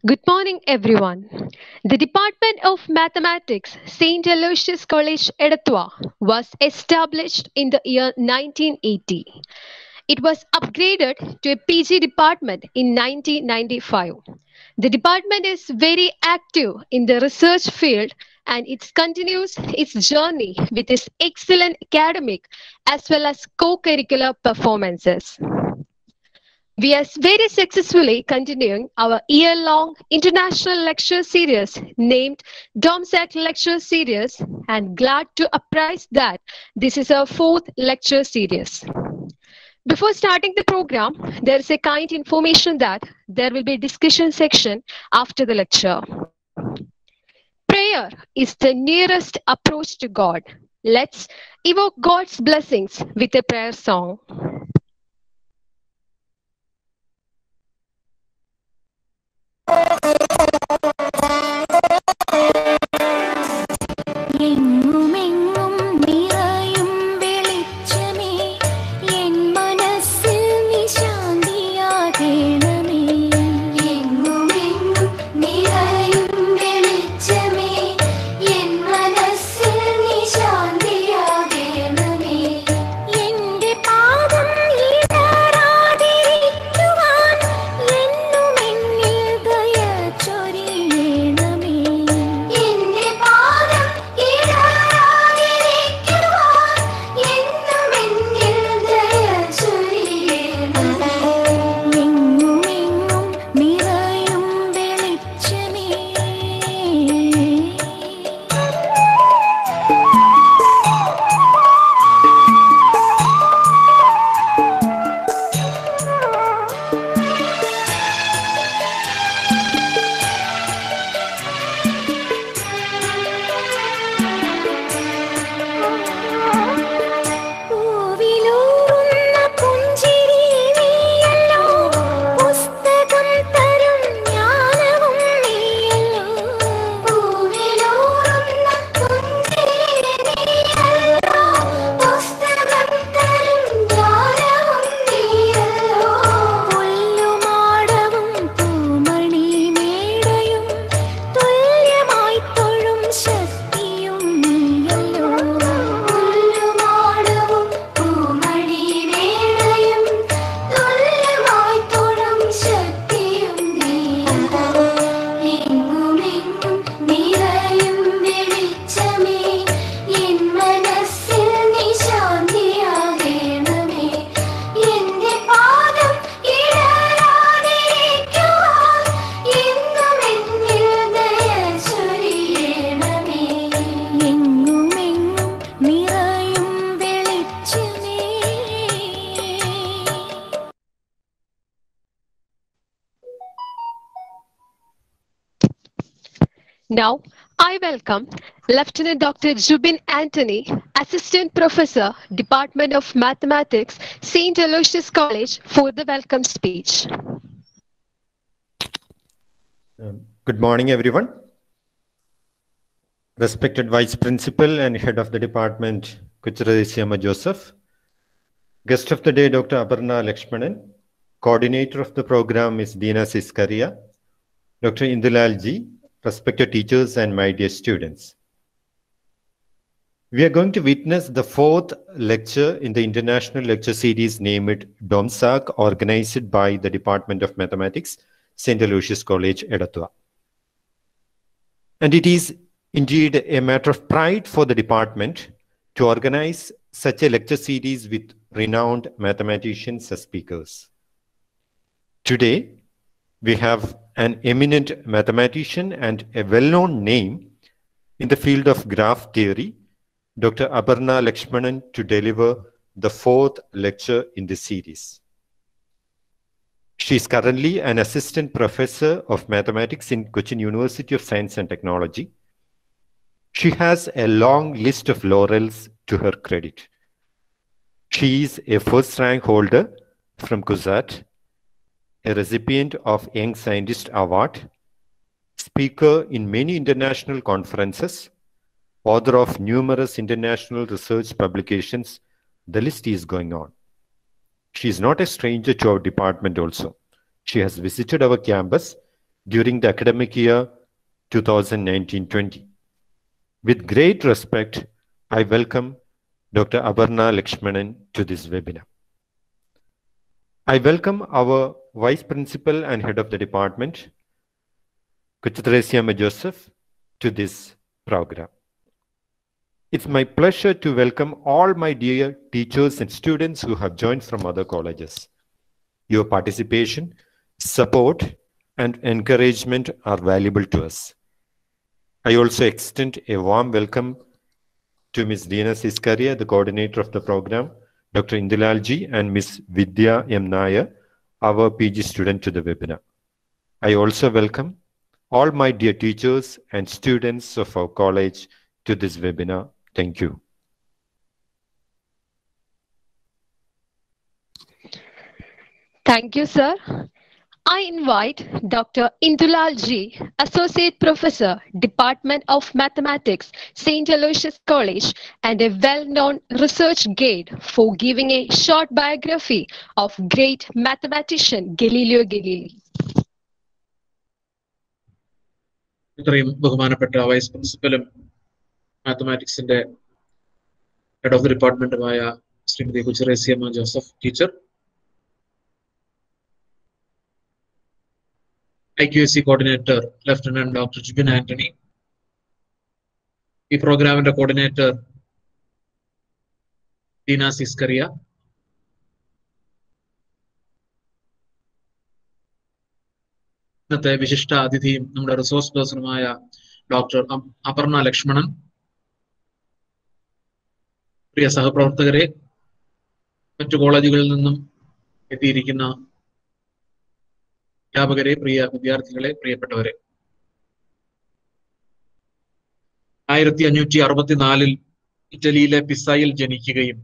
Good morning, everyone. The Department of Mathematics, St. Aloysius College, Edathua, was established in the year 1980. It was upgraded to a PG department in 1995. The department is very active in the research field and it continues its journey with its excellent academic as well as co-curricular performances. We are very successfully continuing our year-long international lecture series named DOMSAC Lecture Series and glad to apprise that this is our fourth lecture series. Before starting the program, there is a kind information that there will be a discussion section after the lecture. Prayer is the nearest approach to God. Let's evoke God's blessings with a prayer song. എങ്ങുമെങ്ങും നിറയും വെളിച്ചമേ N മനസ്സിൽ നീ ശാന്തിയാകേണമേ എങ്ങുമെങ്ങും നിറയും വെളിച്ചമേ N മനസ്സിൽ നീ ശാന്തിയാകേണമേ എന്റെ പാദം ഇടറാതിരിക്കുവാൻ എന്നും എന്നിൽ ദയ ചൊരിയണമേ എന്റെ പാദം ഇടറാതിരിക്കുവാൻ എന്നും എന്നിൽ ദയ ചൊരിയണമേ എങ്ങുമെങ്ങും നിറയും വെളിച്ചമേ പൂവിലൂറുന്ന പുഞ്ചിരി നീയല്ലോ പുസ്തകം തരും ജ്ഞാനവും നീയല്ലോ പൂവിലൂറുന്ന പുഞ്ചിരി നീയല്ലോ പുസ്തകം തരും ജ്ഞാനവും നീയല്ലോ പുല്ലുമാടവും പൂമണി മേടയും തുല്യമായി തൊഴും ശക്തിയും നീയല്ലോ പുല്ലുമാടവും പൂമണി മേടയും തുല്യമായി തൊഴും ശക്തിയും നീയല്ലോ എങ്ങുമെങ്ങും നിറയും വെളിച്ചമേ എൻ മനസ്സിൽ നീ ശാന്തിയാകേണമേ എന്റെ പാദം ഇടരാതിരിക്കുവാൻ എന്നും എന്നിൽ ദയ ചൊരിയണമേ എങ്ങുമെങ്ങും നിറയും വെളിച്ചമേ Now, I welcome Lieutenant Dr. Jubin Anthony, Assistant Professor, Department of Mathematics, St. Aloysius College, for the welcome speech. Um, Good morning, everyone. Respected Vice Principal and Head of the Department, Kuchirasyama Joseph. Guest of the day, Dr. Aparna Lakshmanan. Coordinator of the program is Dina Siskaria. Dr. Indulal Ji, respected teachers and my dear students. We are going to witness the fourth lecture in the international lecture series named DOMSAC, organized by the Department of Mathematics, St. Aloysius College, Edathua. And it is indeed a matter of pride for the department to organize such a lecture series with renowned mathematicians as speakers. Today, we have an eminent mathematician and a well-known name in the field of graph theory, Dr. Aparna Lakshmanan, to deliver the fourth lecture in this series. She is currently an assistant professor of mathematics in Cochin University of Science and Technology. She has a long list of laurels to her credit. She is a first rank holder from CUSAT, a recipient of Young Scientist Award, speaker in many international conferences, author of numerous international research publications. The list is going on. She is not a stranger to our department also. She has visited our campus during the academic year 2019-20. With great respect, I welcome Dr. Abarna Lakshmanan to this webinar. I welcome our Vice Principal and Head of the Department, Kuchitresiyama Joseph, to this program. It's my pleasure to welcome all my dear teachers and students who have joined from other colleges. Your participation, support, and encouragement are valuable to us. I also extend a warm welcome to Ms. Dina Siskaria, the coordinator of the program, Dr. Indilalji, and Ms. Vidya M. Nair, our PG student to the webinar. I also welcome all my dear teachers and students of our college to this webinar. Thank you. Thank you, sir. I invite Dr. Indulal G, Associate Professor, Department of Mathematics, St. Aloysius College, and a well-known research guide for giving a short biography of great mathematician Galileo Galilei. ഇത്രയും ബഹുമാനപ്പെട്ട vice പ്രിൻസിപ്പലും മാത്തമാറ്റിക്സിന്റെ head of the ഡിപ്പാർട്ട്മെന്റുമായ ശ്രീമതി കുച്ചിറേസിയമ്മ Joseph teacher I Q S C coordinator lieutenant doctor Jubin Antony ഈ പ്രോഗ്രാമിന്റെ coordinator Deena സിസ്കറിയ ഇന്നത്തെ വിശിഷ്ട അതിഥിയും നമ്മുടെ റിസോഴ്സ് പേഴ്സണുമായ ഡോക്ടർ അപർണ ലക്ഷ്മണൻ പ്രിയ സഹപ്രവർത്തകരെ മറ്റു കോളേജുകളിൽ നിന്നും എത്തിയിരിക്കുന്ന അധ്യാപകരെ പ്രിയ വിദ്യാർത്ഥികളെ പ്രിയപ്പെട്ടവരെ ആയിരത്തി അഞ്ഞൂറ്റി അറുപത്തിനാലിൽ ഇറ്റലിയിലെ പിസയിൽ ജനിക്കുകയും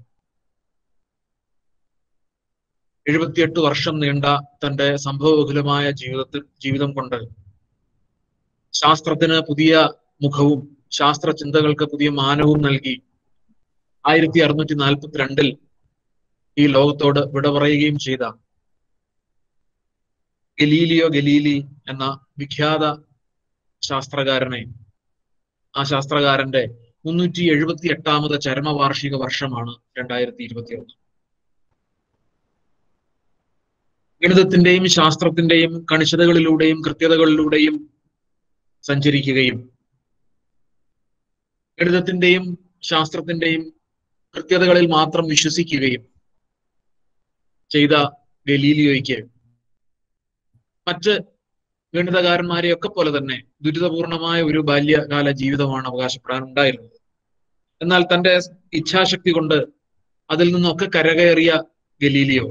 എഴുപത്തിയെട്ട് വർഷം നീണ്ട തന്റെ സംഭവബഹുലമായ ജീവിതത്തിൽ ജീവിതം കൊണ്ട് ശാസ്ത്രത്തിന് പുതിയ മുഖവും ശാസ്ത്ര ചിന്തകൾക്ക് പുതിയ മാനവും നൽകി ആയിരത്തി അറുന്നൂറ്റി നാൽപ്പത്തിരണ്ടിൽ ഈ ലോകത്തോട് വിട പറയുകയും ചെയ്ത ഗലീലിയോ ഗലീലി എന്ന വിഖ്യാത ശാസ്ത്രകാരനെ ആ ശാസ്ത്രകാരന്റെ മുന്നൂറ്റി എഴുപത്തി എട്ടാമത് ചരമവാർഷിക വർഷമാണ് രണ്ടായിരത്തി ഇരുപത്തി ഒന്ന് ഗണിതത്തിന്റെയും ശാസ്ത്രത്തിന്റെയും കണിശതകളിലൂടെയും കൃത്യതകളിലൂടെയും സഞ്ചരിക്കുകയും ഗണിതത്തിന്റെയും ശാസ്ത്രത്തിന്റെയും കൃത്യതകളിൽ മാത്രം വിശ്വസിക്കുകയും ചെയ്ത ഗലീലിയോയ്ക്ക് മറ്റ് ഗണിതകാരന്മാരെയൊക്കെ പോലെ തന്നെ ദുരിതപൂർണമായ ഒരു ബാല്യകാല ജീവിതമാണ് അവകാശപ്പെടാനുണ്ടായിരുന്നത് എന്നാൽ തന്റെ ഇച്ഛാശക്തി കൊണ്ട് അതിൽ നിന്നൊക്കെ കരകയറിയ ഗലീലിയോ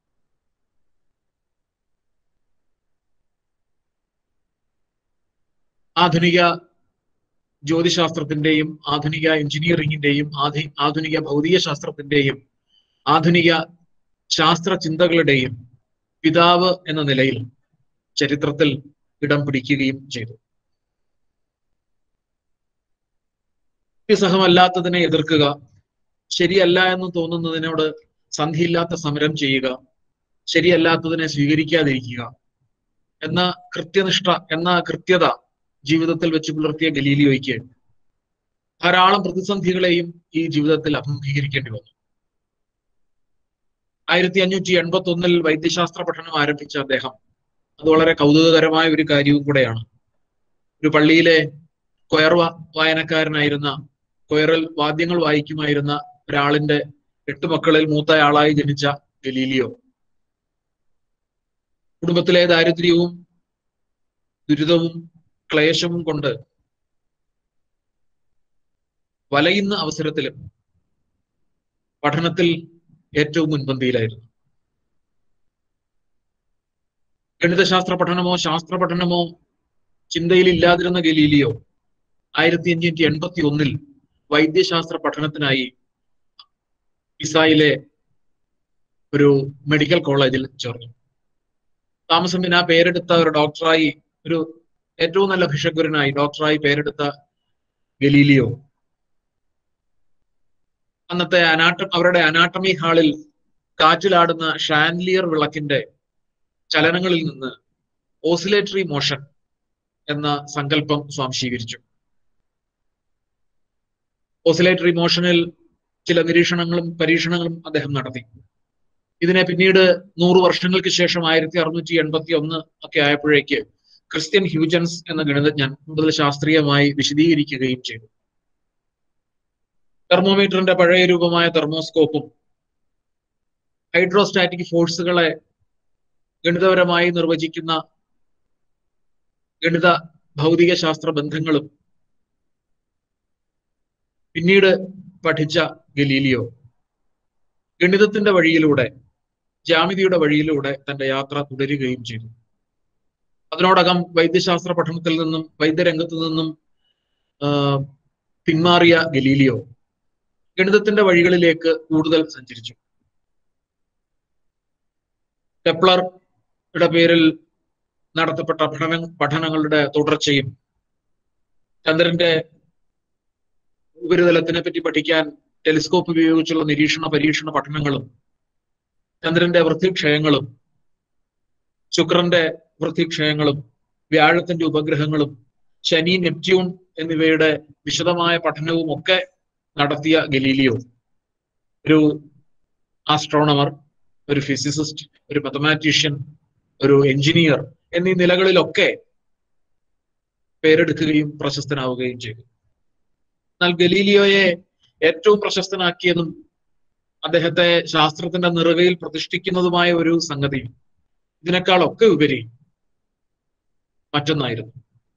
ആധുനിക ജ്യോതിശാസ്ത്രത്തിന്റെയും ആധുനിക എഞ്ചിനീയറിംഗിന്റെയും ആധി ആധുനിക ഭൗതിക ശാസ്ത്രത്തിന്റെയും ആധുനിക ശാസ്ത്ര ചിന്തകളുടെയും പിതാവ് എന്ന നിലയിൽ ചരിത്രത്തിൽ ഇടം പിടിക്കുകയും ചെയ്തു യുക്തിസഹമല്ലാത്തതിനെ എതിർക്കുക ശരിയല്ല എന്ന് തോന്നുന്നതിനോട് സന്ധിയില്ലാത്ത സമരം ചെയ്യുക ശരിയല്ലാത്തതിനെ സ്വീകരിക്കാതിരിക്കുക എന്ന കൃത്യനിഷ്ഠ എന്ന കൃത്യത ജീവിതത്തിൽ വെച്ച് പുലർത്തിയ ഗലീലിയോയ്ക്ക് ധാരാളം പ്രതിസന്ധികളെയും ഈ ജീവിതത്തിൽ അഭിമുഖീകരിക്കേണ്ടി വന്നു ആയിരത്തി അഞ്ഞൂറ്റി എൺപത്തി ഒന്നിൽ വൈദ്യശാസ്ത്ര പഠനം ആരംഭിച്ച അദ്ദേഹം അത് വളരെ കൗതുകകരമായ ഒരു കാര്യവും കൂടെയാണ് ഒരു പള്ളിയിലെ കൊയർ വായനക്കാരനായിരുന്ന കൊയറിൽ വാദ്യങ്ങൾ വായിക്കുമായിരുന്ന ഒരാളിന്റെ എട്ട് മക്കളിൽ മൂത്തയാളായി ജനിച്ച ഗലീലിയോ കുടുംബത്തിലെ ദാരിദ്ര്യവും ദുരിതവും ക്ലേശവും കൊണ്ട് വലയുന്ന അവസരത്തിലും പഠനത്തിൽ ഏറ്റവും മുൻപന്തിയിലായിരുന്നു ഗണിതശാസ്ത്ര പഠനമോ ശാസ്ത്ര പഠനമോ ചിന്തയിൽ ഇല്ലാതിരുന്ന ഗലീലിയോ ആയിരത്തി അഞ്ഞൂറ്റി എൺപത്തി ഒന്നിൽ വൈദ്യശാസ്ത്ര പഠനത്തിനായി പിസായിലെ ഒരു മെഡിക്കൽ കോളേജിൽ ചേർന്നു താമസം പിന്നെ ആ പേരെടുത്ത ഒരു ഡോക്ടറായി ഒരു ഏറ്റവും നല്ല ഭിഷഗ്വരനായി ഡോക്ടറായി പേരെടുത്ത ഗലീലിയോ അന്നത്തെ അനാട്ടം അവരുടെ അനാട്ടമി ഹാളിൽ കാറ്റിലാടുന്ന ഷാൻലിയർ വിളക്കിന്റെ ചലനങ്ങളിൽ നിന്ന് ഓസിലേറ്ററി മോഷൻ എന്ന സങ്കല്പം സ്വാംശീകരിച്ചു ഓസിലേറ്ററി മോഷനിൽ ചില നിരീക്ഷണങ്ങളും പരീക്ഷണങ്ങളും അദ്ദേഹം നടത്തി ഇതിനെ പിന്നീട് നൂറ് വർഷങ്ങൾക്ക് ശേഷം ആയിരത്തി അറുന്നൂറ്റി എൺപത്തി ഒന്ന് ഒക്കെ ആയപ്പോഴേക്ക് ക്രിസ്ത്യൻ ഹ്യൂജൻസ് എന്ന ഗണിതജ്ഞൻ കൂടുതൽ ശാസ്ത്രീയമായി വിശദീകരിക്കുകയും ചെയ്തു തെർമോമീറ്ററിന്റെ പഴയ രൂപമായ തെർമോസ്കോപ്പും ഹൈഡ്രോസ്റ്റാറ്റിക് ഫോഴ്സുകളെ ഗണിതപരമായി നിർവചിക്കുന്ന ഗണിത ഭൗതിക ശാസ്ത്ര ബന്ധങ്ങളും പിന്നീട് പഠിച്ച ഗലീലിയോ ഗണിതത്തിന്റെ വഴിയിലൂടെ ജാമിതിയുടെ വഴിയിലൂടെ തന്റെ യാത്ര തുടരുകയും ചെയ്തു അതിനോടകം വൈദ്യശാസ്ത്ര പഠനത്തിൽ നിന്നും വൈദ്യരംഗത്തു നിന്നും ആ, പിന്മാറിയ ഗലീലിയോ ഗണിതത്തിന്റെ വഴികളിലേക്ക് കൂടുതൽ സഞ്ചരിച്ചു കെപ്ലറുടെ പേരിൽ നടത്തപ്പെട്ട പഠന പഠനങ്ങളുടെ തുടർച്ചയും ചന്ദ്രന്റെ ഉപരിതലത്തിനെ പറ്റി പഠിക്കാൻ ടെലിസ്കോപ്പ് ഉപയോഗിച്ചുള്ള നിരീക്ഷണ പരീക്ഷണ പഠനങ്ങളും ചന്ദ്രന്റെ വൃത്തിക്ഷയങ്ങളും ശുക്രന്റെ വൃത്തിക്ഷയങ്ങളും വ്യാഴത്തിന്റെ ഉപഗ്രഹങ്ങളും ശനി നെപ്റ്റ്യൂൺ എന്നിവയുടെ വിശദമായ പഠനവും ഒക്കെ നടത്തിയ ഗലീലിയോ ഒരു ആസ്ട്രോണമർ ഒരു ഫിസിസിസ്റ്റ് ഒരു മാത്തമാറ്റീഷ്യൻ ഒരു എഞ്ചിനീയർ എന്നീ നിലകളിലൊക്കെ പേരെടുക്കുകയും പ്രശസ്തനാവുകയും ചെയ്തു എന്നാൽ ഗലീലിയോയെ ഏറ്റവും പ്രശസ്തനാക്കിയതും അദ്ദേഹത്തെ ശാസ്ത്രത്തിന്റെ നിറവയിൽ പ്രതിഷ്ഠിക്കുന്നതുമായ ഒരു സംഗതി ഇതിനേക്കാളൊക്കെ ഉപരി മറ്റൊന്നായിരുന്നു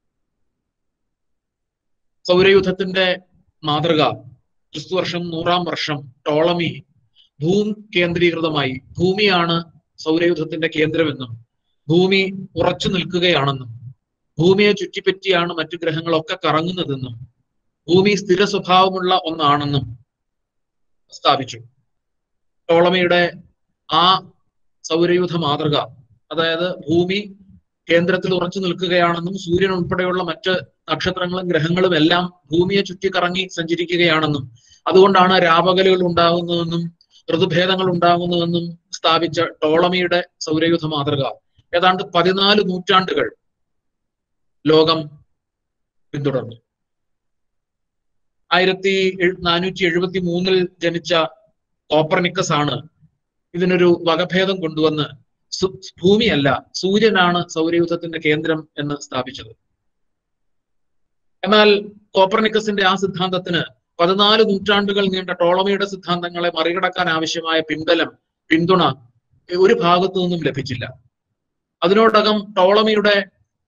സൗരയൂഥത്തിന്റെ മാതൃക ക്രിസ്തുവർഷം നൂറാം വർഷം ടോളമി ഭൂം കേന്ദ്രീകൃതമായി ഭൂമിയാണ് സൗരയൂഥത്തിന്റെ കേന്ദ്രമെന്നും ഭൂമി ഉറച്ചു നിൽക്കുകയാണെന്നും ഭൂമിയെ ചുറ്റിപ്പറ്റിയാണ് മറ്റു ഗ്രഹങ്ങളൊക്കെ കറങ്ങുന്നതെന്നും ഭൂമി സ്ഥിര സ്വഭാവമുള്ള ഒന്നാണെന്നും സ്ഥാപിച്ചു ടോളമിയുടെ ആ സൗരയൂഥ മാതൃക അതായത് ഭൂമി കേന്ദ്രത്തിൽ ഉറച്ചു നിൽക്കുകയാണെന്നും സൂര്യൻ ഉൾപ്പെടെയുള്ള മറ്റ് നക്ഷത്രങ്ങളും ഗ്രഹങ്ങളും എല്ലാം ഭൂമിയെ ചുറ്റിക്കറങ്ങി സഞ്ചരിക്കുകയാണെന്നും അതുകൊണ്ടാണ് രാപകലുകൾ ഉണ്ടാകുന്നതെന്നും ഋതുഭേദങ്ങൾ ഉണ്ടാകുന്നതെന്നും സ്ഥാപിച്ച ടോളമിയുടെ സൗരയൂഥ മാതൃക ഏതാണ്ട് പതിനാല് നൂറ്റാണ്ടുകൾ ലോകം പിന്തുടർന്നു ആയിരത്തി നാനൂറ്റി എഴുപത്തി മൂന്നിൽ ജനിച്ച കോപ്പർനിക്കസ് ആണ് ഇതിനൊരു വകഭേദം കൊണ്ടുവന്ന് സു- ഭൂമിയല്ല സൂര്യനാണ് സൗരയൂഥത്തിന്റെ കേന്ദ്രം എന്ന് സ്ഥാപിച്ചത് എന്നാൽ കോപ്പർനിക്കസിന്റെ ആ സിദ്ധാന്തത്തിന് പതിനാല് നൂറ്റാണ്ടുകൾ നീണ്ട ടോളമിയുടെ സിദ്ധാന്തങ്ങളെ മറികടക്കാൻ ആവശ്യമായ പിൻബലം പിന്തുണ ഒരു ഭാഗത്തു നിന്നും ലഭിച്ചില്ല അതിനോടകം ടോളമിയുടെ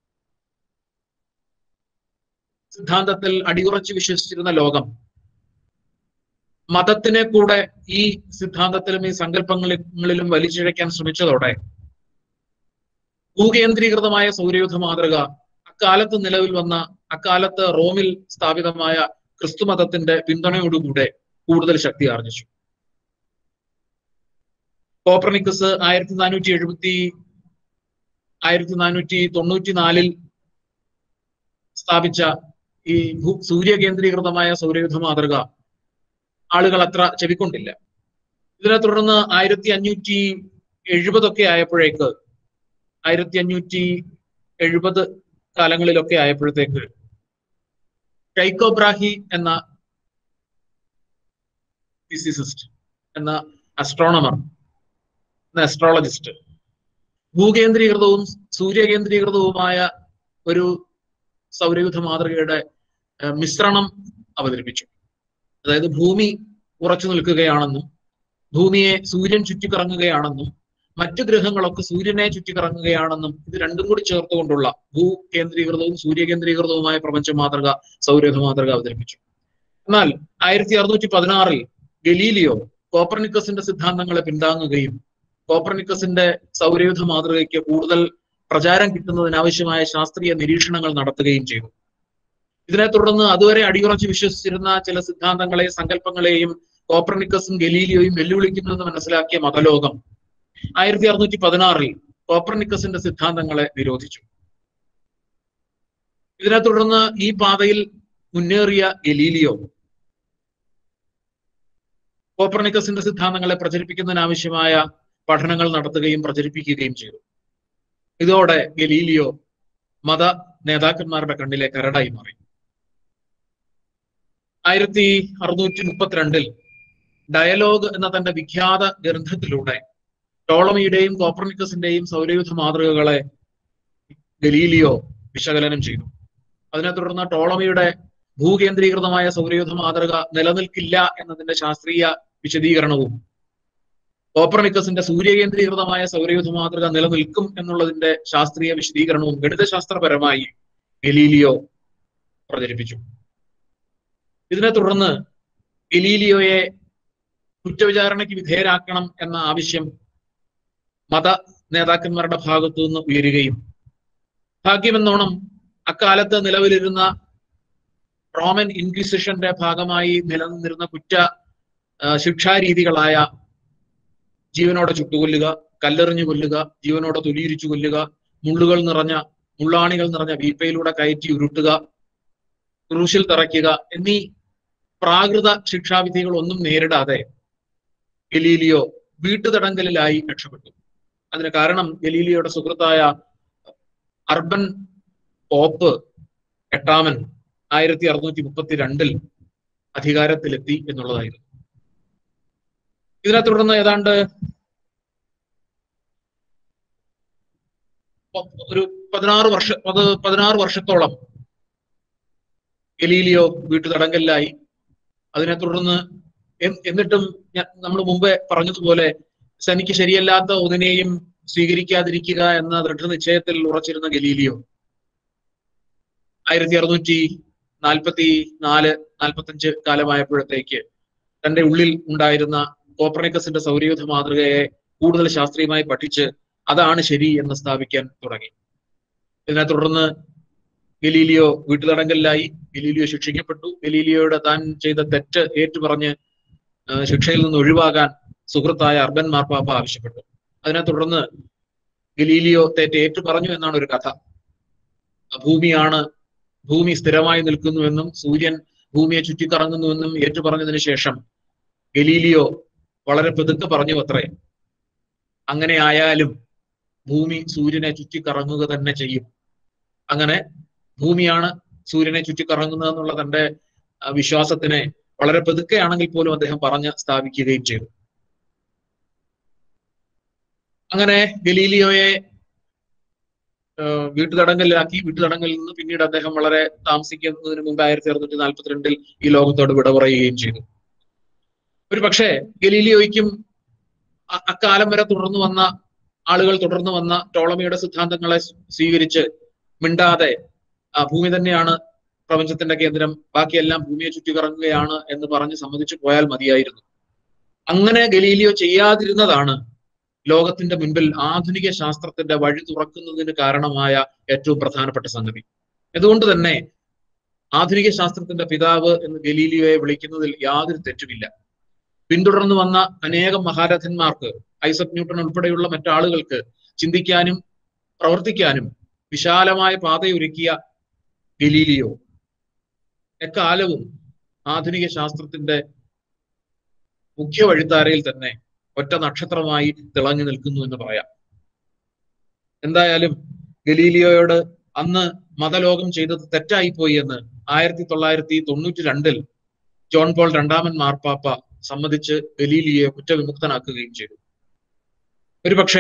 സിദ്ധാന്തത്തിൽ അടിയുറച്ച് വിശ്വസിച്ചിരുന്ന ലോകം മതത്തിനെ കൂടെ ഈ സിദ്ധാന്തത്തിലും ഈ സങ്കല്പങ്ങളിലും വലിച്ചിഴയ്ക്കാൻ ശ്രമിച്ചതോടെ ഭൂകേന്ദ്രീകൃതമായ സൗരയൂഥ മാതൃക അക്കാലത്ത് നിലവിൽ വന്ന അക്കാലത്ത് റോമിൽ സ്ഥാപിതമായ ക്രിസ്തുമതത്തിന്റെ പിന്തുണയോടുകൂടെ കൂടുതൽ ശക്തി ആർജിച്ചു കോപ്പർനിക്കസ് ആയിരത്തി നാനൂറ്റി എഴുപത്തി ആയിരത്തി നാനൂറ്റി തൊണ്ണൂറ്റി നാലിൽ സ്ഥാപിച്ച ഈ ഭൂ സൂര്യകേന്ദ്രീകൃതമായ സൗരയൂഥ മാതൃക ആളുകൾ അത്ര ചെവിക്കൊണ്ടില്ല ഇതിനെ തുടർന്ന് ആയിരത്തി അഞ്ഞൂറ്റി എഴുപതൊക്കെ ആയപ്പോഴേക്ക് ആയിരത്തി അഞ്ഞൂറ്റി എഴുപത് കാലങ്ങളിലൊക്കെ ആയപ്പോഴത്തേക്ക് ടൈക്കോബ്രാഹി എന്ന ഫിസിസിസ്റ്റ് എന്ന അസ്ട്രോണമർ എന്ന അസ്ട്രോളജിസ്റ്റ് ഭൂകേന്ദ്രീകൃതവും സൂര്യകേന്ദ്രീകൃതവുമായ ഒരു സൗരയൂഥ മാതൃകയുടെ ഏഹ്, മിശ്രണം അവതരിപ്പിച്ചു അതായത് ഭൂമി ഉറച്ചു നിൽക്കുകയാണെന്നും ഭൂമിയെ സൂര്യൻ ചുറ്റിക്കറങ്ങുകയാണെന്നും മറ്റു ഗ്രഹങ്ങളൊക്കെ സൂര്യനെ ചുറ്റിക്കറങ്ങുകയാണെന്നും ഇത് രണ്ടും കൂടി ചേർത്തുകൊണ്ടുള്ള ഭൂ കേന്ദ്രീകൃതവും സൂര്യകേന്ദ്രീകൃതവുമായ പ്രപഞ്ച മാതൃക സൗരയൂഥ മാതൃക അവതരിപ്പിച്ചു എന്നാൽ ആയിരത്തി അറുന്നൂറ്റി പതിനാറിൽ ഗലീലിയോ കോപ്പർനിക്കസിന്റെ സിദ്ധാന്തങ്ങളെ പിന്താങ്ങുകയും കോപ്പർനിക്കസിന്റെ സൗരയൂഥ മാതൃകയ്ക്ക് കൂടുതൽ പ്രചാരം കിട്ടുന്നതിനാവശ്യമായ ശാസ്ത്രീയ നിരീക്ഷണങ്ങൾ നടത്തുകയും ചെയ്തു ഇതിനെ തുടർന്ന് അതുവരെ അടിയുറച്ച് വിശ്വസിച്ചിരുന്ന ചില സിദ്ധാന്തങ്ങളെയും സങ്കല്പങ്ങളെയും കോപ്പർനിക്കസും ഗലീലിയോയും വെല്ലുവിളിക്കുന്നുവെന്ന് മനസ്സിലാക്കിയ മതലോകം ആയിരത്തി അറുന്നൂറ്റി പതിനാറിൽ കോപ്പർനിക്കസിന്റെ സിദ്ധാന്തങ്ങളെ നിരോധിച്ചു ഇതിനെ തുടർന്ന് ഈ പാതയിൽ മുന്നേറിയ ഗലീലിയോ കോപ്പർനിക്കസിന്റെ സിദ്ധാന്തങ്ങളെ പ്രചരിപ്പിക്കുന്നതിനാവശ്യമായ പഠനങ്ങൾ നടത്തുകയും പ്രചരിപ്പിക്കുകയും ചെയ്തു ഇതോടെ ഗലീലിയോ മത നേതാക്കന്മാരുടെ കണ്ണിലെ കരടായി മാറി ആയിരത്തി അറുന്നൂറ്റി മുപ്പത്തിരണ്ടിൽ ഡയലോഗ് എന്ന തന്റെ വിഖ്യാത ഗ്രന്ഥത്തിലൂടെ ടോളമിയുടെയും കോപ്പർനിക്കസിന്റെയും സൗരയൂഥ മാതൃകകളെ ഗലീലിയോ വിശകലനം ചെയ്തു അതിനെ തുടർന്ന് ടോളമിയുടെ ഭൂകേന്ദ്രീകൃതമായ സൗരയൂഥ മാതൃക നിലനിൽക്കില്ല എന്നതിന്റെ ശാസ്ത്രീയ വിശദീകരണവും കോപ്പർനിക്കസിന്റെ സൂര്യകേന്ദ്രീകൃതമായ സൗരയൂഥ മാതൃക നിലനിൽക്കും എന്നുള്ളതിന്റെ ശാസ്ത്രീയ വിശദീകരണവും ഗണിതശാസ്ത്രപരമായി ഗലീലിയോ പ്രചരിപ്പിച്ചു ഇതിനെ തുടർന്ന് ഗലീലിയോയെ കുറ്റവിചാരണയ്ക്ക് വിധേയരാക്കണം എന്ന ആവശ്യം മത നേതാക്കന്മാരുടെ ഭാഗത്തു നിന്ന് ഉയരുകയും ഭാഗ്യമെന്നോണം അക്കാലത്ത് നിലവിലിരുന്ന റോമൻ ഇൻക്വിസിഷന്റെ ഭാഗമായി നിലനിന്നിരുന്ന കുറ്റ ആ, ശിക്ഷാരീതികളായ ജീവനോടെ ചുട്ടുകൊല്ലുക കല്ലെറിഞ്ഞു കൊല്ലുക ജീവനോടെ തൊലിയിരിച്ചു കൊല്ലുക മുള്ളുകൾ നിറഞ്ഞ മുള്ളാണികൾ നിറഞ്ഞ വീപ്പയിലൂടെ കയറ്റി ഉരുട്ടുക ക്രൂശിൽ തറയ്ക്കുക എന്നീ പ്രാകൃത ശിക്ഷാവിധികൾ ഒന്നും നേരിടാതെ ഗലീലിയോ വീട്ടുതടങ്കലിലായി രക്ഷപ്പെട്ടു അതിന് കാരണം ഗലീലിയോയുടെ സുഹൃത്തായ അർബൻ പോപ്പ് എട്ടാമൻ ആയിരത്തി അറുന്നൂറ്റി മുപ്പത്തി രണ്ടിൽ അധികാരത്തിലെത്തി എന്നുള്ളതായിരുന്നു ഇതിനെ തുടർന്ന് ഏതാണ്ട് പ- ഒരു പതിനാറ് വർഷ പത് പതിനാറ് വർഷത്തോളം ഗലീലിയോ വീട്ടുതടങ്കലിലായി അതിനെ തുടർന്ന് എൻ- എന്നിട്ടും നമ്മൾ മുമ്പേ പറഞ്ഞതുപോലെ തനിക്ക് ശരിയല്ലാത്ത ഒന്നിനെയും സ്വീകരിക്കാതിരിക്കുക എന്ന ദൃഢനിശ്ചയത്തിൽ ഉറച്ചിരുന്ന ഗലീലിയോ ആയിരത്തി അറുന്നൂറ്റി നാൽപ്പത്തി നാല് നാൽപ്പത്തഞ്ച് കാലമായപ്പോഴത്തേക്ക് തന്റെ ഉള്ളിൽ ഉണ്ടായിരുന്ന കോപ്പർണിക്കസിന്റെ സൗരയൂഥ മാതൃകയെ കൂടുതൽ ശാസ്ത്രീയമായി പഠിച്ച് അതാണ് ശരി എന്ന് സ്ഥാപിക്കാൻ തുടങ്ങി ഇതിനെ തുടർന്ന് ഗലീലിയോ വീട്ടുതടങ്കലിലായി ഗലീലിയോ ശിക്ഷിക്കപ്പെട്ടു ഗലീലിയോയുടെ താൻ ചെയ്ത തെറ്റ് ഏറ്റുപറഞ്ഞ് ആ, ശിക്ഷയിൽ നിന്ന് ഒഴിവാകാൻ സുഹൃത്തായ അർബൻ മാർപ്പാപ്പ ആവശ്യപ്പെട്ടു അതിനെ തുടർന്ന് ഗലീലിയോ തെറ്റ് ഏറ്റു പറഞ്ഞു എന്നാണ് ഒരു കഥ ഭൂമിയാണ് ഭൂമി സ്ഥിരമായി നിൽക്കുന്നുവെന്നും സൂര്യൻ ഭൂമിയെ ചുറ്റിക്കറങ്ങുന്നുവെന്നും ഏറ്റു പറഞ്ഞതിന് ശേഷം ഗലീലിയോ വളരെ പെതുക്കെ പറഞ്ഞു അത്രേ അങ്ങനെ ആയാലും ഭൂമി സൂര്യനെ ചുറ്റിക്കറങ്ങുക തന്നെ ചെയ്യും അങ്ങനെ ഭൂമിയാണ് സൂര്യനെ ചുറ്റിക്കറങ്ങുന്നത് എന്നുള്ള തന്റെ ആ, വിശ്വാസത്തിനെ വളരെ പെതുക്കെയാണെങ്കിൽ പോലും അദ്ദേഹം പറഞ്ഞ് സ്ഥാപിക്കുകയും ചെയ്തു അങ്ങനെ ഗലീലിയോയെ ഏഹ് വീട്ടുതടങ്കലിലാക്കി വീട്ടുതടങ്കലിൽ നിന്ന് പിന്നീട് അദ്ദേഹം വളരെ താമസിക്കുന്നതിന് മുമ്പ് ആയിരത്തി അറുന്നൂറ്റി നാൽപ്പത്തിരണ്ടിൽ ഈ ലോകത്തോട് വിട പറയുകയും ചെയ്തു ഒരു പക്ഷേ ഗലീലിയോയ്ക്കും അ- അക്കാലം വരെ തുടർന്നു വന്ന ആളുകൾ തുടർന്നു വന്ന ടോളമിയുടെ സിദ്ധാന്തങ്ങളെ സ് സ്വീകരിച്ച് മിണ്ടാതെ ആ, ഭൂമി തന്നെയാണ് പ്രപഞ്ചത്തിന്റെ കേന്ദ്രം ബാക്കിയെല്ലാം ഭൂമിയെ ചുറ്റിക്കറങ്ങുകയാണ് എന്ന് പറഞ്ഞ് സമ്മതിച്ചു പോയാൽ മതിയായിരുന്നു അങ്ങനെ ഗലീലിയോ ചെയ്യാതിരുന്നതാണ് ലോകത്തിന്റെ മുൻപിൽ ആധുനിക ശാസ്ത്രത്തിന്റെ വഴി തുറക്കുന്നതിന് കാരണമായ ഏറ്റവും പ്രധാനപ്പെട്ട സംഗതി അതുകൊണ്ട് തന്നെ ആധുനിക ശാസ്ത്രത്തിന്റെ പിതാവ് എന്ന് ഗലീലിയോയെ വിളിക്കുന്നതിൽ യാതൊരു തെറ്റുമില്ല പിന്തുടർന്നു വന്ന അനേകം മഹാരഥന്മാർക്ക് ഐസക് ന്യൂട്ടൺ ഉൾപ്പെടെയുള്ള മറ്റാളുകൾക്ക് ചിന്തിക്കാനും പ്രവർത്തിക്കാനും വിശാലമായ പാതയൊരുക്കിയ ഗലീലിയോ എക്കാലവും ആധുനിക ശാസ്ത്രത്തിന്റെ മുഖ്യ വഴിത്താരയിൽ തന്നെ ഒറ്റ നക്ഷത്രമായി തിളങ്ങി നിൽക്കുന്നു എന്ന് പറയാം എന്തായാലും ഗലീലിയോയോട് അന്ന് മതലോകം ചെയ്തത് തെറ്റായിപ്പോയി എന്ന് ആയിരത്തി തൊള്ളായിരത്തി തൊണ്ണൂറ്റി രണ്ടിൽ ജോൺ പോൾ രണ്ടാമൻ മാർപ്പാപ്പ സമ്മതിച്ച് ഗലീലിയെ കുറ്റവിമുക്തനാക്കുകയും ചെയ്തു ഒരുപക്ഷെ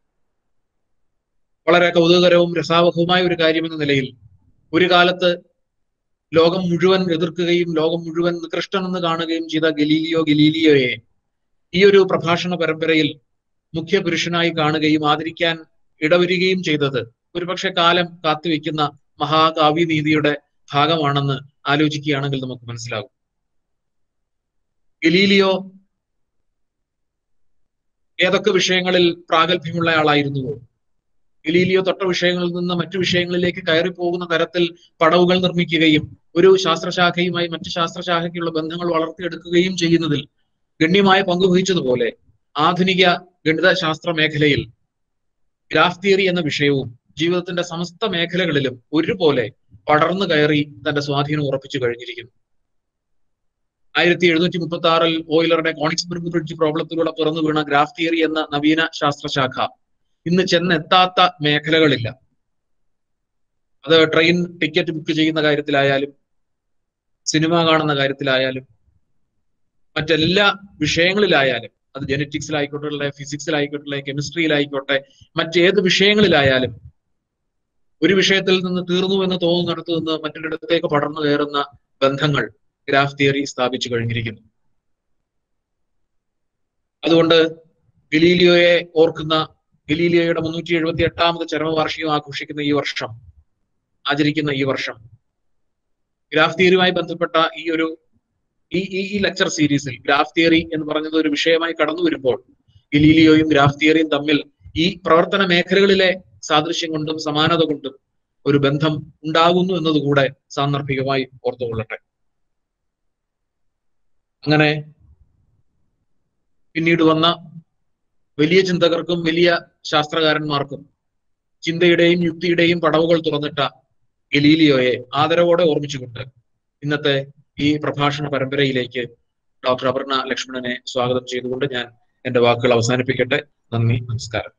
വളരെ കൗതുകകരവും രസാവഹവുമായ ഒരു കാര്യമെന്ന നിലയിൽ ഒരു കാലത്ത് ലോകം മുഴുവൻ എതിർക്കുകയും ലോകം മുഴുവൻ നികൃഷ്ടനെന്ന് കാണുകയും ചെയ്ത ഗലീലിയോ ഗലീലിയോയെ ഈ ഒരു പ്രഭാഷണ പരമ്പരയിൽ മുഖ്യ പുരുഷനായി കാണുകയും ആദരിക്കാൻ ഇടവരികയും ചെയ്തത് ഒരുപക്ഷെ കാലം കാത്തുവെക്കുന്ന മഹാകാവ്യനീതിയുടെ ഭാഗമാണെന്ന് ആലോചിക്കുകയാണെങ്കിൽ നമുക്ക് മനസ്സിലാകും ഗലീലിയോ ഏതൊക്കെ വിഷയങ്ങളിൽ പ്രാഗൽഭ്യമുള്ള ആളായിരുന്നുവോ ഗലീലിയോ തൊട്ട വിഷയങ്ങളിൽ നിന്ന് മറ്റു വിഷയങ്ങളിലേക്ക് കയറി പോകുന്ന തരത്തിൽ പടവുകൾ നിർമ്മിക്കുകയും ഒരു ശാസ്ത്രശാഖയുമായി മറ്റു ശാസ്ത്രശാഖയ്ക്കുള്ള ബന്ധങ്ങൾ വളർത്തിയെടുക്കുകയും ചെയ്യുന്നതിൽ ഗണ്യമായ പങ്ക് വഹിച്ചതുപോലെ ആധുനിക ഗണിതശാസ്ത്ര മേഖലയിൽ ഗ്രാഫ് തിയറി എന്ന വിഷയവും ജീവിതത്തിന്റെ സമസ്ത മേഖലകളിലും ഒരുപോലെ പടർന്നു കയറി തന്റെ സ്വാധീനം ഉറപ്പിച്ചു കഴിഞ്ഞിരിക്കുന്നു ആയിരത്തി എഴുന്നൂറ്റി മുപ്പത്തി ആറിൽ ഓയിലറുടെ കോണിക്സ്ബർഗ് ബ്രിഡ്ജ് പ്രോബ്ലത്തിലൂടെ പിറന്നു വീണ ഗ്രാഫ് തിയറി എന്ന നവീന ശാസ്ത്രശാഖ ഇന്ന് ചെന്നെത്താത്ത മേഖലകളില്ല അത് ട്രെയിൻ ടിക്കറ്റ് ബുക്ക് ചെയ്യുന്ന കാര്യത്തിലായാലും സിനിമ കാണുന്ന കാര്യത്തിലായാലും മറ്റെല്ലാ വിഷയങ്ങളിലായാലും അത് ജനറ്റിക്സിലായിക്കോട്ടെ ഫിസിക്സിലായിക്കോട്ടെ കെമിസ്ട്രിയിലായിക്കോട്ടെ മറ്റേത് വിഷയങ്ങളിലായാലും ഒരു വിഷയത്തിൽ നിന്ന് തീർന്നു എന്ന് തോന്നുന്നിടത്ത് നിന്ന് മറ്റൊരിടത്തേക്ക് പടർന്നു കയറുന്ന ബന്ധങ്ങൾ ഗ്രാഫ് തിയറി സ്ഥാപിച്ചു കഴിഞ്ഞിരിക്കുന്നു അതുകൊണ്ട് ഗലീലിയോയെ ഓർക്കുന്ന ഗലീലിയോയുടെ മുന്നൂറ്റി എഴുപത്തി എട്ടാമത് ചരമവാർഷികം ആഘോഷിക്കുന്ന ഈ വർഷം ആചരിക്കുന്ന ഈ വർഷം ഗ്രാഫ് തിയറിയുമായി ബന്ധപ്പെട്ട ഈ ഒരു ഈ ഈ ഈ ലെക്ചർ സീരീസിൽ ഗ്രാഫ് തിയറി എന്ന് പറഞ്ഞത് ഒരു വിഷയമായി കടന്നു വരുമ്പോൾ ഗലീലിയോയും ഗ്രാഫ് തിയറിയും തമ്മിൽ ഈ പ്രവർത്തന മേഖലകളിലെ സാദൃശ്യം കൊണ്ടും സമാനത കൊണ്ടും ഒരു ബന്ധം ഉണ്ടാകുന്നു എന്നതുകൂടെ സാന്ദർഭികമായി ഓർത്തുകൊള്ളട്ടെ അങ്ങനെ പിന്നീട് വന്ന വലിയ ചിന്തകർക്കും വലിയ ശാസ്ത്രകാരന്മാർക്കും ചിന്തയുടെയും യുക്തിയുടെയും പടവുകൾ തുറന്നിട്ട ഗലീലിയോയെ ആദരവോടെ ഓർമ്മിച്ചുകൊണ്ട് ഇന്നത്തെ ഈ പ്രഭാഷണ പരമ്പരയിലേക്ക് ഡോക്ടർ അപർണ ലക്ഷ്മണനെ സ്വാഗതം ചെയ്തുകൊണ്ട് ഞാൻ എന്റെ വാക്കുകൾ അവസാനിപ്പിക്കട്ടെ നന്ദി നമസ്കാരം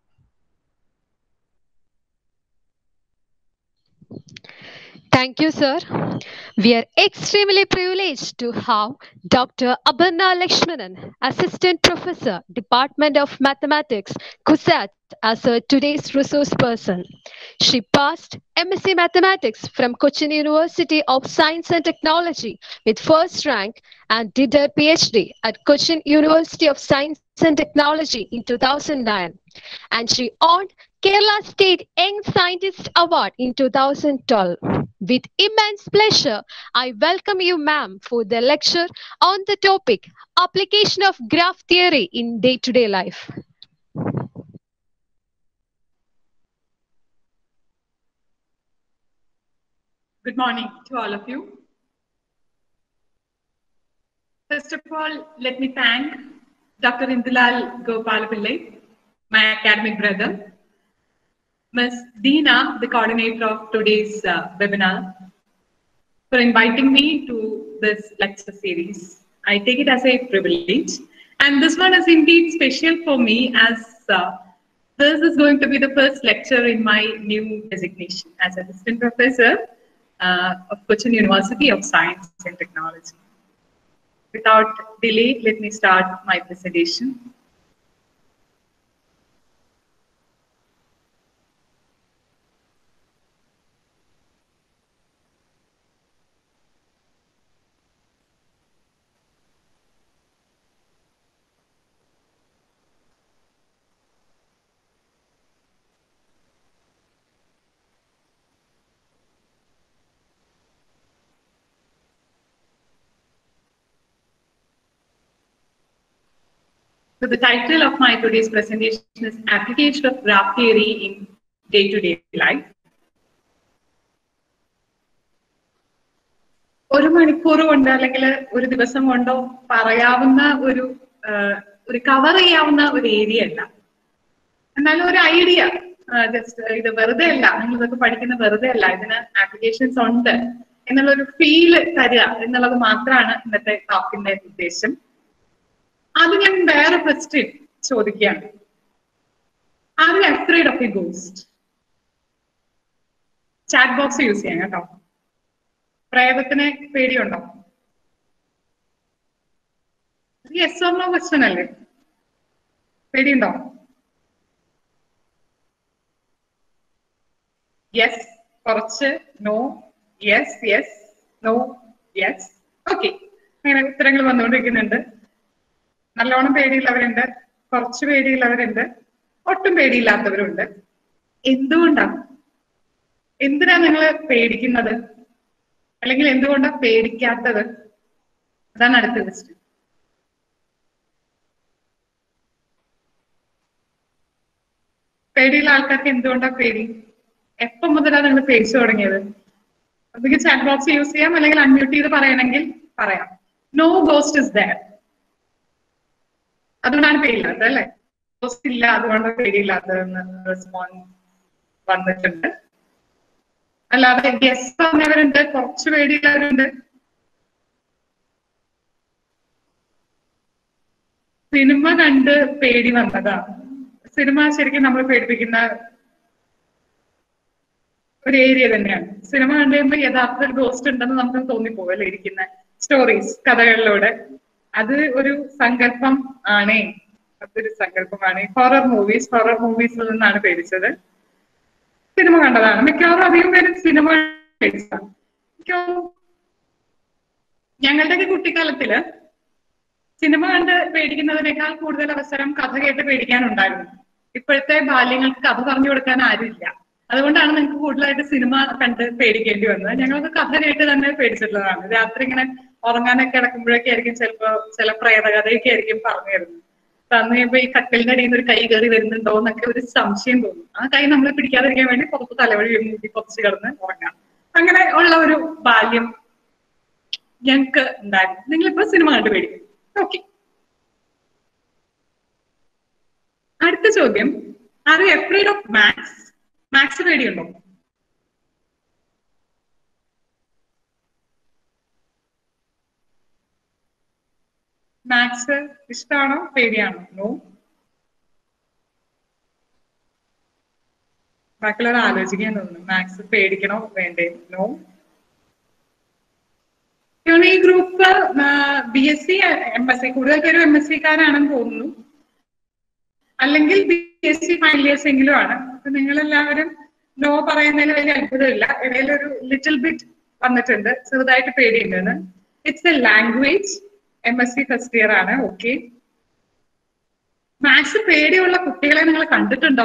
Thank you, sir. We are extremely privileged to have Dr. Aparna Lakshmanan, Assistant Professor, Department of Mathematics, CUSAT, as a today's resource person. She passed MSc Mathematics from Cochin University of Science and Technology with first rank and did her PhD at Cochin University of Science and Technology in 2009. And she earned Kerala State Young Scientist Award in 2012. With immense pleasure, I welcome you, ma'am, for the lecture on the topic Application of Graph Theory in Day to Day Life. Good morning to all of you. First of all, let me thank Dr. Indulal Gopalapillai, my academic brother, Ms. Deena, the coordinator of today's uh, webinar, for inviting me to this lecture series. I take it as a privilege. And this one is indeed special for me as uh, this is going to be the first lecture in my new designation as assistant professor uh, of Cochin University of Science and Technology. Without delay, let me start my presentation. So the title of my today's presentation is Application of Graph Theory in Day-to-Day Life. ഒരു മണിക്കൂർ കൊണ്ട് അല്ലെങ്കിൽ ഒരു ദിവസം കൊണ്ടോ പറയാവുന്ന ഒരു ആ, ഒരു കവർ ചെയ്യാവുന്ന ഒരു ഏരിയ അല്ല എന്നാലും ഒരു ഐഡിയ ജസ്റ്റ് ഇത് വെറുതെ അല്ല നിങ്ങൾ ഇതൊക്കെ പഠിക്കുന്ന വെറുതെ അല്ല ഇതിന് ആപ്ലിക്കേഷൻസ് ഉണ്ട് എന്നുള്ള ഒരു ഫീല് തരിക എന്നുള്ളത് മാത്രമാണ് ഇന്നത്തെ ടോക്കിന്റെ ഉദ്ദേശം അത് ഞാൻ വേറെ ക്വസ്റ്റ്യൻ ചോദിക്കുകയാണ് are you afraid of a ghost chat box use ചെയ്യാം കേട്ടോ പ്രേതത്തിനെ പേടിയുണ്ടോ യെസ് ഓർ നോ ക്വസ്റ്റ്യൻ അല്ലേ പേടിയുണ്ടോ യെസ് കുറച്ച് no yes yes no yes okay അങ്ങനെ ഉത്തരങ്ങൾ വന്നുകൊണ്ടിരിക്കുന്നുണ്ട് നല്ലോണം പേടിയുള്ളവരുണ്ട് കുറച്ച് പേടിയുള്ളവരുണ്ട് ഒട്ടും പേടിയില്ലാത്തവരുണ്ട് എന്തുകൊണ്ടാണ് എന്തിനാ നിങ്ങൾ പേടിക്കുന്നത് അല്ലെങ്കിൽ എന്തുകൊണ്ടാ പേടിക്കാത്തത് അതാണ് അടുത്ത ക്വസ്റ്റ്യൻ പേടിയുള്ള ആൾക്കാർക്ക് എന്തുകൊണ്ടാ പേടി എപ്പോ മുതലാണ് നിങ്ങൾ പേടിച്ചു തുടങ്ങിയത് ഒന്നുകിൽ ചാറ്റ് ബോക്സ് യൂസ് ചെയ്യാം അല്ലെങ്കിൽ അൺമ്യൂട്ട് ചെയ്ത് പറയണമെങ്കിൽ പറയാം നോ ഗോസ്റ്റ് ഇസ് ദയർ അതുകൊണ്ടാണ് പേടിയില്ലാത്തത് അല്ലെ ഗോസ്റ്റ് ഇല്ല അതുകൊണ്ട് പേടിയില്ലാത്തതെന്ന് റെസ്പോൺസ് വന്നിട്ടുണ്ട് അല്ലാതെ യെസ് പറഞ്ഞവരുണ്ട് കുറച്ച് പേടിയുള്ളവരുണ്ട് സിനിമ കണ്ട് പേടി വന്നതാ സിനിമ ശരിക്കും നമ്മൾ പേടിപ്പിക്കുന്ന ഒരു ഏരിയ തന്നെയാണ് സിനിമ കണ്ടു കഴിയുമ്പോൾ യഥാർത്ഥ ഒരു ഗോസ്റ്റ് ഉണ്ടെന്ന് നമുക്ക് തോന്നിപ്പോകും അല്ലെ ഇരിക്കുന്ന സ്റ്റോറീസ് കഥകളിലൂടെ അത് ഒരു സങ്കല്പം ആണേ അതൊരു സങ്കല്പമാണ് ഹൊറർ മൂവീസ് ഹൊറർ മൂവീസിൽ നിന്നാണ് പേടിച്ചത് സിനിമ കണ്ടതാണ് മിക്കവാറും അധികം പേര് സിനിമ പേടിച്ചതാണ് മിക്കവാറും ഞങ്ങളുടെയൊക്കെ കുട്ടിക്കാലത്തില് സിനിമ കണ്ട് പേടിക്കുന്നതിനേക്കാൾ കൂടുതൽ അവസരം കഥ കേട്ട് പേടിക്കാനുണ്ടായിരുന്നു ഇപ്പോഴത്തെ ബാല്യങ്ങൾക്ക് കഥ പറഞ്ഞു കൊടുക്കാൻ ആരുമില്ല അതുകൊണ്ടാണ് നിങ്ങൾക്ക് കൂടുതലായിട്ട് സിനിമ കണ്ട് പേടിക്കേണ്ടി വന്നത് ഞങ്ങൾക്ക് കഥ കേട്ട് തന്നെ പേടിച്ചിട്ടുള്ളതാണ് രാത്രി ഇങ്ങനെ ഉറങ്ങാനൊക്കെ കിടക്കുമ്പോഴൊക്കെ ആയിരിക്കും ചിലപ്പോ ചില പ്രേതകഥയൊക്കെ ആയിരിക്കും പറഞ്ഞു തരുന്നത് തന്നു കഴിയുമ്പോ ഈ കട്ടിലിന്റെ അടിയിൽ നിന്ന് ഒരു കൈ കയറി വരുന്നുണ്ടോ എന്നൊക്കെ ഒരു സംശയം തോന്നും ആ കൈ നമ്മളെ പിടിക്കാതിരിക്കാൻ വേണ്ടി പുറത്ത് തലവഴി മൂടി കുറച്ച് കിടന്ന് ഉറങ്ങാം അങ്ങനെ ഉള്ള ഒരു ബാല്യം ഞങ്ങൾക്ക് ഉണ്ടായിരുന്നു നിങ്ങളിപ്പോ സിനിമ കണ്ടു പേടിക്കും ഓക്കെ അടുത്ത ചോദ്യം are you afraid of maths maths പേടിയുണ്ടോ മാത്സ് ഇഷ്ടമാണോ പേടിയാണോ നോ ബാക്കിയുള്ളവർ ആലോചിക്കാൻ തോന്നുന്നു മാത്സ് പേടിക്കണോ വേണ്ടേ നോ ഈ group B S C M S C കൂടുതൽ പേരും എം എസ് സിക്കാരാണെന്ന് തോന്നുന്നു അല്ലെങ്കിൽ B S C final years എങ്കിലും ആണ് അപ്പൊ നിങ്ങൾ എല്ലാവരും നോ പറയുന്നതിൽ വലിയ അത്ഭുതമില്ല ഇടയിൽ ഒരു ലിറ്റിൽ ബിറ്റ് വന്നിട്ടുണ്ട് ചെറുതായിട്ട് പേടിയുണ്ടെന്ന് it's a language M S C first year ആണ് ഓക്കെ മാത്സ് പേടിയുള്ള കുട്ടികളെ നിങ്ങൾ കണ്ടിട്ടുണ്ടോ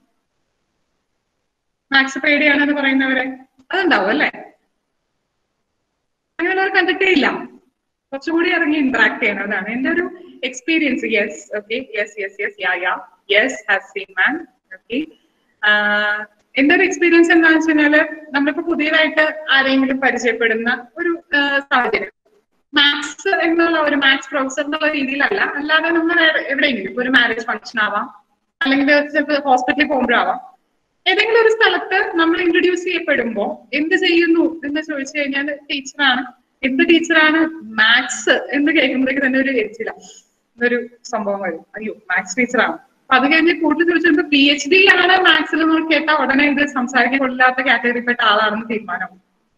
മാത്സ് പേടിയാണെന്ന് പറയുന്നവരെ അതുണ്ടാവും അല്ലേ അങ്ങനെയുള്ളവർ കണ്ടിട്ടേ ഇല്ല കുറച്ചും കൂടി ഇറങ്ങി ഇന്ററാക്ട് ചെയ്യണം അതാണ് എന്റെ ഒരു experience yes okay yes yes yes yeah yeah yes has seen man okay എന്റെ ഒരു എക്സ്പീരിയൻസ് എന്താണെന്ന് വെച്ച് കഴിഞ്ഞാല് നമ്മളിപ്പോ പുതിയതായിട്ട് ആരെങ്കിലും പരിചയപ്പെടുന്ന ഒരു ആ, സാഹചര്യം മാത്സ് എന്നുള്ള ഒരു മാത്സ് പ്രൊഫസർ എന്നുള്ള രീതിയിലല്ല അല്ലാതെ നമ്മൾ വേറെ എവിടെയെങ്കിലും ഇപ്പൊ ഒരു മാരേജ് ഫംഗ്ഷൻ ആവാം അല്ലെങ്കിൽ ചിലപ്പോൾ ഹോസ്പിറ്റലിൽ പോകുമ്പോഴാവാം ഏതെങ്കിലും ഒരു സ്ഥലത്ത് നമ്മൾ ഇൻട്രൊഡ്യൂസ് ചെയ്യപ്പെടുമ്പോ എന്ത് ചെയ്യുന്നു എന്ന് ചോദിച്ചു കഴിഞ്ഞാൽ ടീച്ചറാണ് എന്ത് ടീച്ചറാണ് മാത്സ് എന്ന് കേൾക്കുമ്പോഴേക്ക് തന്നെ ഒരു എരിച്ചില്ല എന്നൊരു സംഭവം വരും അയ്യോ മാത്സ് ടീച്ചറാണ് അപ്പൊ അത് കഴിഞ്ഞ് കൂടുതൽ ചോദിച്ചപ്പോ പി എച്ച് ഡി ആണ് മാത്സിൽ എന്ന് കേട്ടാൽ ഉടനെ ഇത് സംസാരിക്കാൻ കൊള്ളില്ലാത്ത കാറ്റഗറിപ്പെട്ട ആളാണെന്ന് തീരുമാനം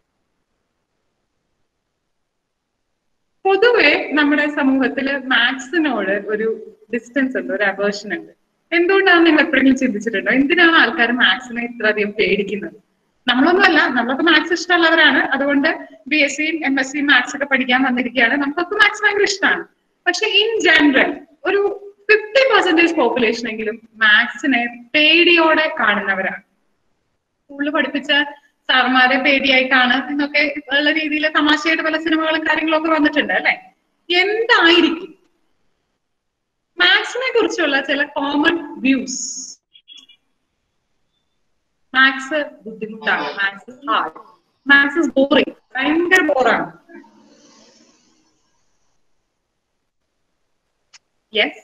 പൊതുവെ നമ്മുടെ സമൂഹത്തിൽ മാത്സിനോട് ഒരു ഡിസ്റ്റൻസ് ഉണ്ട് ഒരു അവേർഷൻ ഉണ്ട് എന്തുകൊണ്ടാണ് നിങ്ങൾ എപ്പോഴെങ്കിലും ചിന്തിച്ചിട്ടുണ്ടോ എന്തിനാണ് ആൾക്കാർ മാത്സിനെ ഇത്രയധികം പേടിക്കുന്നത് നമ്മളൊന്നുമല്ല നമ്മളൊക്കെ മാത്സ് ഇഷ്ടമുള്ളവരാണ് അതുകൊണ്ട് ബി എസ് സിയും എം എസ് സിയും മാത്സ് ഒക്കെ പഠിക്കാൻ വന്നിരിക്കുകയാണ് നമുക്കൊക്കെ മാത്സ് ഭയങ്കര ഇഷ്ടമാണ് പക്ഷെ ഇൻ ജനറൽ ഒരു ഫിഫ്റ്റി പെർസെന്റേജ് പോപ്പുലേഷൻ എങ്കിലും മാത്സിനെ പേടിയോടെ കാണുന്നവരാണ് സ്കൂളിൽ പഠിപ്പിച്ച സാർമാരെ പേടിയായിട്ടാണ് എന്നൊക്കെ ഉള്ള രീതിയിൽ തമാശയായിട്ട് പല സിനിമകളും കാര്യങ്ങളും ഒക്കെ വന്നിട്ടുണ്ട് അല്ലെ എന്തായിരിക്കും മാത്സിനെ കുറിച്ചുള്ള ചില കോമൺ വ്യൂസ് മാത്സ് ബുദ്ധിമുട്ടാണ് മാത്സ് ഹാർഡ് മാത്സ് ബോറിംഗ് ഭയങ്കര ബോറാണ് യെസ്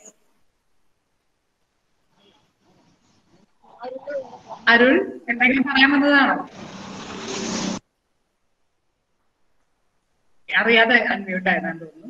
അരുൺ എന്തെങ്കിലും പറയാൻ വന്നതാണോ അറിയാതെ അൺമ്യൂട്ട് ആയതാന്ന് തോന്നുന്നു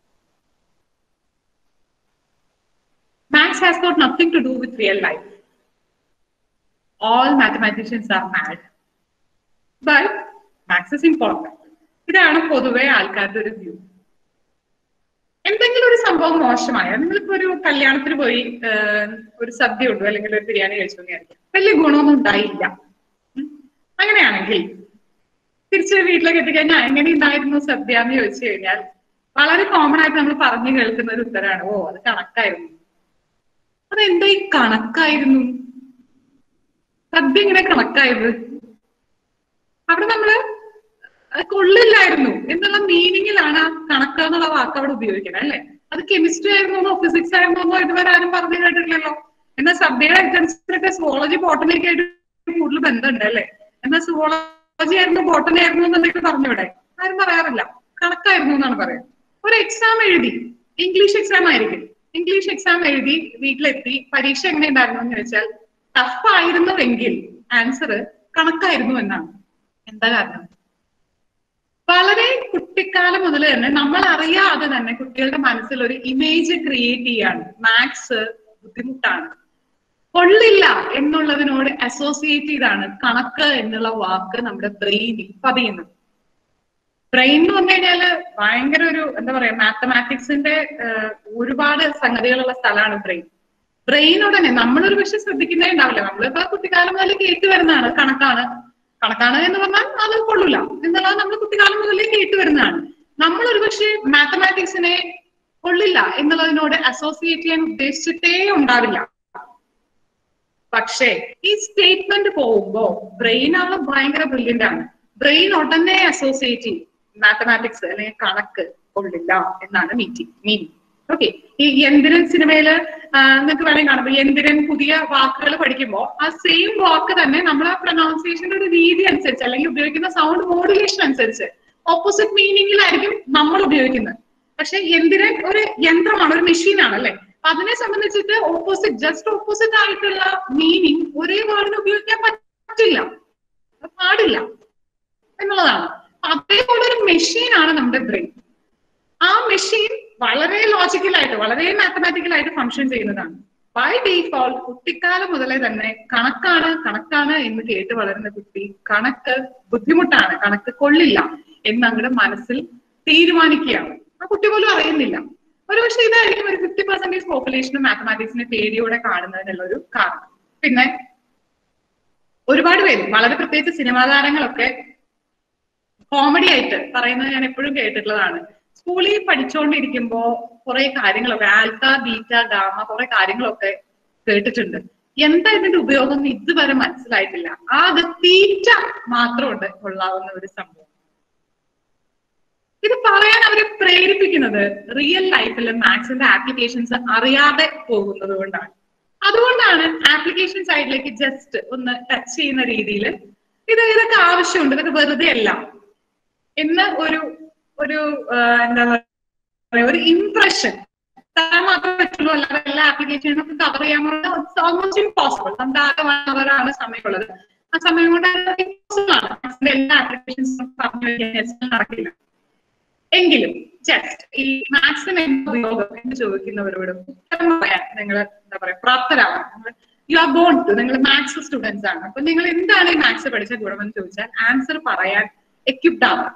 maths has got nothing to do with real life all mathematicians are mad. But maths is important. ഇതാണ് പൊതുവെ ആൾക്കാരുടെ ഒരു വ്യൂ എന്തെങ്കിലും ഒരു സംഭവം മോശമായ നിങ്ങളിപ്പോ ഒരു കല്യാണത്തിന് പോയി ആഹ്, ഒരു സദ്യ ഉണ്ടോ അല്ലെങ്കിൽ ഒരു ബിരിയാണി കഴിച്ചു എന്ന് വിചാരിക്കാം വലിയ ഗുണമൊന്നും ഉണ്ടായില്ല ഉം. അങ്ങനെയാണെങ്കിൽ തിരിച്ച് വീട്ടിലേക്ക് എത്തിക്കഴിഞ്ഞാൽ എങ്ങനെ ഉണ്ടായിരുന്നു സദ്യ എന്ന് ചോദിച്ചു കഴിഞ്ഞാൽ വളരെ കോമൺ ആയിട്ട് നമ്മൾ പറഞ്ഞു കേൾക്കുന്ന ഒരു ഉത്തരമാണ് ഓ അത് കണക്കായിരുന്നു അതെന്താ ഈ കണക്കായിരുന്നു സദ്യ ഇങ്ങനെ കണക്കായത് അവിടെ നമ്മള് അത് കൊള്ളില്ലായിരുന്നു എന്നുള്ള മീനിങ്ങിലാണ് ആ കണക്ക് എന്നുള്ള വാക്ക് അവിടെ ഉപയോഗിക്കുന്നത് അല്ലെ അത് കെമിസ്ട്രി ആയിരുന്നോ ഫിസിക്സ് ആയിരുന്നോ ഇതുവരെ ആരും പറഞ്ഞു കേട്ടിട്ടില്ലല്ലോ എന്നാൽ സദ്യയുടെ എക്സാംസിനൊക്കെ സുവോളജി ബോട്ടണിയൊക്കെ ആയിട്ട് കൂടുതൽ ബന്ധമുണ്ട് അല്ലെ എന്നാൽ സുവോളജി ആയിരുന്നു ബോട്ടണി ആയിരുന്നു എന്നൊക്കെ പറഞ്ഞൂടെ ആരും പറയാറില്ല കണക്കായിരുന്നു എന്നാണ് പറയുന്നത് ഒരു എക്സാം എഴുതി ഇംഗ്ലീഷ് എക്സാം ആയിരിക്കും ഇംഗ്ലീഷ് എക്സാം എഴുതി വീട്ടിലെത്തി പരീക്ഷ എങ്ങനെ ഉണ്ടായിരുന്നു എന്ന് ചോദിച്ചാൽ ടഫ് ആയിരുന്നുവെങ്കിൽ ആൻസർ കണക്കായിരുന്നു എന്നാണ് എന്താ കാരണം വളരെ കുട്ടിക്കാലം മുതൽ തന്നെ നമ്മൾ അറിയാതെ തന്നെ കുട്ടികളുടെ മനസ്സിൽ ഒരു ഇമേജ് ക്രിയേറ്റ് ചെയ്യാണ് മാത്സ് ബുദ്ധിമുട്ടാണ് കൊള്ളില്ല എന്നുള്ളതിനോട് അസോസിയേറ്റ് ചെയ്താണ് കണക്ക് എന്നുള്ള വാക്ക് നമ്മുടെ ബ്രെയിനിൽ പതിയുന്നത് ബ്രെയിൻ എന്ന് പറഞ്ഞു കഴിഞ്ഞാല് ഭയങ്കര ഒരു എന്താ പറയാ മാത്തമാറ്റിക്സിന്റെ ഒരുപാട് സംഗതികളുള്ള സ്ഥലമാണ് ബ്രെയിൻ ബ്രെയിൻ ഉടനെ നമ്മളൊരു പക്ഷെ ശ്രദ്ധിക്കുന്നേ ഉണ്ടാവില്ല നമ്മളിപ്പോ കുട്ടിക്കാലം മുതലേ കേട്ട് വരുന്നതാണ് കണക്കാണ് കണക്കാണ് എന്ന് പറഞ്ഞാൽ അത് കൊള്ളൂല എന്നുള്ളത് നമ്മൾ കുട്ടിക്കാലം മുതലേ കേട്ട് വരുന്നതാണ് നമ്മൾ ഒരു പക്ഷേ മാത്തമാറ്റിക്സിനെ കൊള്ളില്ല എന്നുള്ളതിനോട് അസോസിയേറ്റ് ചെയ്യാൻ ഉദ്ദേശിച്ചിട്ടേ ഉണ്ടാവില്ല പക്ഷേ ഈ സ്റ്റേറ്റ്മെന്റ് പോകുമ്പോ ബ്രെയിൻ ആണ് ഭയങ്കര ബ്രില്യന്റ് ആണ് ബ്രെയിൻ ഉടനെ അസോസിയേറ്റ് ചെയ്യും മാത്തമാറ്റിക്സ് അല്ലെങ്കിൽ കണക്ക് കൊള്ളില്ല എന്നാണ് മീറ്റിംഗ് മീനിങ് ഓക്കെ ഈ യന്ത്രൻ സിനിമയില് നിങ്ങൾക്ക് വേണമെങ്കിൽ കാണുമ്പോൾ യന്ത്രൻ പുതിയ വാക്കുകൾ പഠിക്കുമ്പോൾ ആ സെയിം വാക്ക് തന്നെ നമ്മൾ ആ പ്രൊനൗൺസിയേഷന്റെ ഒരു രീതി അനുസരിച്ച് അല്ലെങ്കിൽ ഉപയോഗിക്കുന്ന സൗണ്ട് മോഡുലേഷൻ അനുസരിച്ച് ഓപ്പോസിറ്റ് മീനിങ്ങിലായിരിക്കും നമ്മൾ ഉപയോഗിക്കുന്നത് പക്ഷെ യന്ത്രൻ ഒരു യന്ത്രമാണ് ഒരു മെഷീനാണ് അല്ലെ അതിനെ സംബന്ധിച്ചിട്ട് ഓപ്പോസിറ്റ് ജസ്റ്റ് ഓപ്പോസിറ്റ് ആയിട്ടുള്ള മീനിങ് ഒരേ വേർഡിന് ഉപയോഗിക്കാൻ പറ്റില്ല അത് പാടില്ല എന്നുള്ളതാണ് അതേപോലെ ഒരു മെഷീനാണ് നമ്മുടെ ബ്രെയിൻ ആ മെഷീൻ വളരെ ലോജിക്കലായിട്ട് വളരെ മാത്തമാറ്റിക്കലായിട്ട് ഫങ്ഷൻ ചെയ്യുന്നതാണ് ബൈ ഡീഫോൾട്ട് കുട്ടിക്കാലം മുതലേ തന്നെ കണക്കാണ് കണക്കാണ് എന്ന് കേട്ട് വളരുന്ന കുട്ടി കണക്ക് ബുദ്ധിമുട്ടാണ് കണക്ക് കൊള്ളില്ല എന്ന് അങ്ങയുടെ മനസ്സിൽ തീരുമാനിക്കുകയാണ് ആ കുട്ടി പോലും അറിയുന്നില്ല ഒരുപക്ഷെ ഇതായിരിക്കും ഒരു ഫിഫ്റ്റി പെർസെന്റേജ് പോപ്പുലേഷൻ മാത്തമാറ്റിക്സിനെ പേടിയോടെ കാണുന്നതിനുള്ള ഒരു കാരണം പിന്നെ ഒരുപാട് പേര് വളരെ പ്രത്യേകിച്ച് സിനിമാ താരങ്ങളൊക്കെ കോമഡി ആയിട്ട് പറയുന്നത് ഞാൻ എപ്പോഴും കേട്ടിട്ടുള്ളതാണ് സ്കൂളിൽ പഠിച്ചുകൊണ്ടിരിക്കുമ്പോ കുറെ കാര്യങ്ങളൊക്കെ ആൽഫ ബീറ്റ ഗാമ കുറെ കാര്യങ്ങളൊക്കെ കേട്ടിട്ടുണ്ട് എന്താ ഇതിന്റെ ഉപയോഗം എന്ന് ഇതുവരെ മനസ്സിലായിട്ടില്ല ആകെ തീറ്റ മാത്രമുണ്ട് കൊള്ളാവുന്ന ഒരു സംഭവം ഇത് പറയാൻ അവരെ പ്രേരിപ്പിക്കുന്നത് റിയൽ ലൈഫിൽ മാത്സിന്റെ ആപ്ലിക്കേഷൻസ് അറിയാതെ പോകുന്നത് കൊണ്ടാണ് അതുകൊണ്ടാണ് ആപ്ലിക്കേഷൻ സൈഡിലേക്ക് ജസ്റ്റ് ഒന്ന് ടച്ച് ചെയ്യുന്ന രീതിയിൽ ഇത് ഇതൊക്കെ ആവശ്യമുണ്ട് ഇതൊക്കെ വെറുതെ അല്ല എന്ന് ഒരു ഒരു ആ, എന്താ പറയാ ഒരു ഇംപ്രഷൻ തരാൻ മാത്രമേ പറ്റുള്ളൂ അല്ലാതെ എല്ലാ ആപ്ലിക്കേഷനും കവർ ചെയ്യാൻ ഓൾമോസ്റ്റ് ഇമ്പോസിബിൾ നമ്മുടെ ആകെ വൺ അവറാണ് സമയമുള്ളത് ആ സമയം കൊണ്ട് അത് impossible ആണ് അതിന്റെ എല്ലാ ആപ്ലിക്കേഷൻസും പറഞ്ഞു കഴിഞ്ഞാൽ നടക്കില്ല എങ്കിലും ജസ്റ്റ് ഈ മാത്സിന് എന്ത് ഉപയോഗം എന്ന് ചോദിക്കുന്നവരോട് ഉത്തരം പറയാൻ നിങ്ങൾ എന്താ പറയാ പ്രാപ്തരാവണം യു ആർ ബോൺ ടു നിങ്ങൾ മാത്സ് സ്റ്റുഡൻസ് ആണ് അപ്പൊ നിങ്ങൾ എന്താണ് ഈ മാത്സ് പഠിച്ച ഗുണമെന്ന് ചോദിച്ചാൽ ആൻസർ പറയാൻ എക്യുപ്ഡ് ആവാം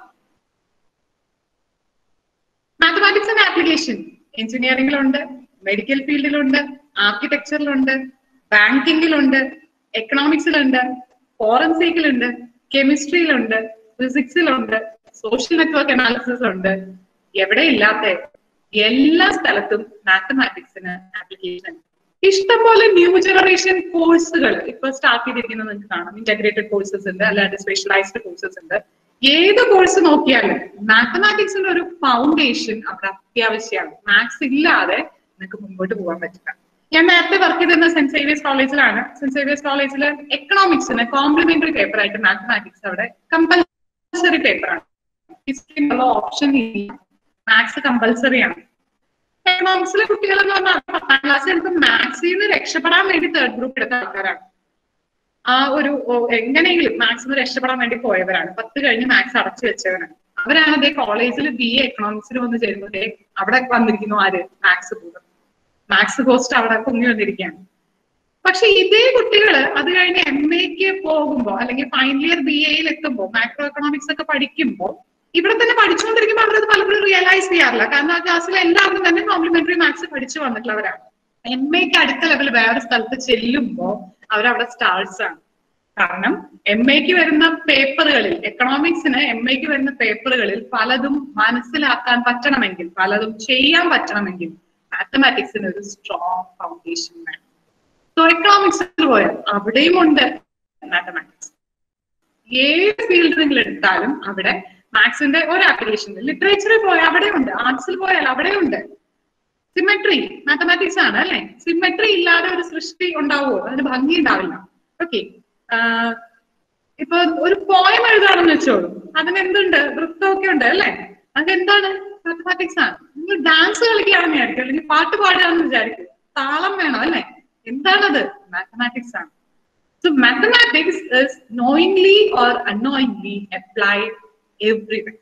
മാത്തമാറ്റിക്സ് ആപ്ലിക്കേഷൻ എഞ്ചിനീയറിംഗിലുണ്ട് മെഡിക്കൽ ഫീൽഡിലുണ്ട് ആർക്കിടെക്ചറിലുണ്ട് ബാങ്കിങ്ങിലുണ്ട് എക്കണോമിക്സിലുണ്ട് ഫോറൻസിക്കിലുണ്ട് കെമിസ്ട്രിയിലുണ്ട് ഫിസിക്സിലുണ്ട് സോഷ്യൽ നെറ്റ്വർക്ക് അനാലിസിസ് ഉണ്ട് എവിടെ ഇല്ലാത്ത എല്ലാ സ്ഥലത്തും മാത്തമാറ്റിക്സിന് ആപ്ലിക്കേഷൻ ഇഷ്ടംപോലെ ന്യൂ ജനറേഷൻ കോഴ്സുകൾ ഇപ്പൊ സ്റ്റാർട്ട് ചെയ്തിരിക്കുന്നത് നിങ്ങൾക്ക് കാണാം ഇന്റഗ്രേറ്റഡ് കോഴ്സസ് ഉണ്ട് അല്ലാണ്ട് സ്പെഷ്യലൈസ്ഡ് കോഴ്സസ് ഉണ്ട് ഏത് കോഴ്സ് നോക്കിയാലും മാത്തമാറ്റിക്സിന്റെ ഒരു ഫൗണ്ടേഷൻ അവിടെ അത്യാവശ്യമാണ് മാത്സ് ഇല്ലാതെ നിങ്ങൾക്ക് മുമ്പോട്ട് പോകാൻ പറ്റില്ല ഞാൻ നേരത്തെ വർക്ക് ചെയ്തിരുന്ന സെന്റ് സേവിയസ് കോളേജിലാണ് സെന്റ് സേവിയസ് കോളേജിൽ എക്കണോമിക്സിന് കോംപ്ലിമെന്ററി പേപ്പർ ആയിട്ട് മാത്തമാറ്റിക്സ് അവിടെ കമ്പൽസറി പേപ്പറാണ് ഹിസ്റ്ററി എന്നുള്ള ഓപ്ഷൻ ഇല്ല മാത്സ് കമ്പൽസറി ആണ് എക്കണോമിക്സിലെ കുട്ടികൾ എന്ന് പറഞ്ഞാൽ പത്താം ക്ലാസ് എടുത്ത് മാത്സിൽ നിന്ന് രക്ഷപ്പെടാൻ വേണ്ടി തേർഡ് ഗ്രൂപ്പ് എടുത്ത ആൾക്കാരാണ് ആ ഒരു ഓ, എങ്ങനെയെങ്കിലും മാത്സിൽ നിന്ന് രക്ഷപ്പെടാൻ വേണ്ടി പോയവരാണ് പത്ത് കഴിഞ്ഞ് മാത്സ് അടച്ചു വെച്ചവരാണ് അവരാണ് അതേ കോളേജിൽ ബി എ എക്കണോമിക്സിൽ വന്ന് ചേരുമ്പോഴേ അവിടെ വന്നിരിക്കുന്നു ആര് മാത്സ് പോകും മാത്സ് പോസ്റ്റ് അവിടെ പൊങ്ങി വന്നിരിക്കുകയാണ് പക്ഷെ ഇതേ കുട്ടികൾ അത് കഴിഞ്ഞ് എം എക്ക് പോകുമ്പോ അല്ലെങ്കിൽ ഫൈനൽ ഇയർ ബി എയിൽ എത്തുമ്പോൾ മാക്രോ എക്കണോമിക്സ് ഒക്കെ പഠിക്കുമ്പോൾ ഇവിടെ തന്നെ പഠിച്ചുകൊണ്ടിരിക്കുമ്പോൾ അവരത് പലപ്പോഴും റിയലൈസ് ചെയ്യാറില്ല കാരണം ആ ക്ലാസ്സിൽ എല്ലാവരും തന്നെ കോംപ്ലിമെന്ററി മാത്സ് പഠിച്ചു വന്നിട്ടുള്ളവരാണ് എം എക്ക് അടുത്ത ലെവൽ വേറെ സ്ഥലത്ത് ചെല്ലുമ്പോൾ അവരവിടെ സ്റ്റാർസ് ആണ് കാരണം എം എക്ക് വരുന്ന പേപ്പറുകളിൽ എക്കണോമിക്സിന് എം എക്ക് വരുന്ന പേപ്പറുകളിൽ പലതും മനസ്സിലാക്കാൻ പറ്റണമെങ്കിൽ പലതും ചെയ്യാൻ പറ്റണമെങ്കിൽ മാത്തമാറ്റിക്സിന് ഒരു സ്ട്രോങ് ഫൗണ്ടേഷൻ വേണം സോ എക്കണോമിക്സിൽ പോയാൽ അവിടെയും ഉണ്ട് മാത്തമാറ്റിക്സ് ഏത് ഫീൽഡ് നിങ്ങൾ എടുത്താലും അവിടെ മാത്സിന്റെ ഒരു ആപ്ലിക്കേഷൻ ലിറ്ററേച്ചറിൽ പോയാൽ അവിടെ ഉണ്ട് ആർട്സിൽ പോയാൽ അവിടെ ഉണ്ട് സിമെട്രി മാത്തമാറ്റിക്സ് ആണ് അല്ലെ സിമെട്രി ഇല്ലാതെ ഒരു സൃഷ്ടി ഉണ്ടാവുമോ അതിന് ഭംഗി ഉണ്ടാവില്ല ഓക്കെ ഇപ്പൊ ഒരു പോയം എഴുതാണെന്ന് വെച്ചോളൂ അതിന് എന്തുണ്ട് വൃത്തമൊക്കെ ഉണ്ട് അല്ലെ അതെന്താണ് മാത്തമാറ്റിക്സ് ആണ് നിങ്ങൾ ഡാൻസ് കളിക്കുകയാണെന്ന് വിചാരിക്കും അല്ലെങ്കിൽ പാട്ട് പാടുകയാണെന്ന് വിചാരിക്കും താളം വേണം അല്ലെ എന്താണത് മാത്തമാറ്റിക്സ് ആണ് So mathematics is knowingly or unknowingly applied everywhere.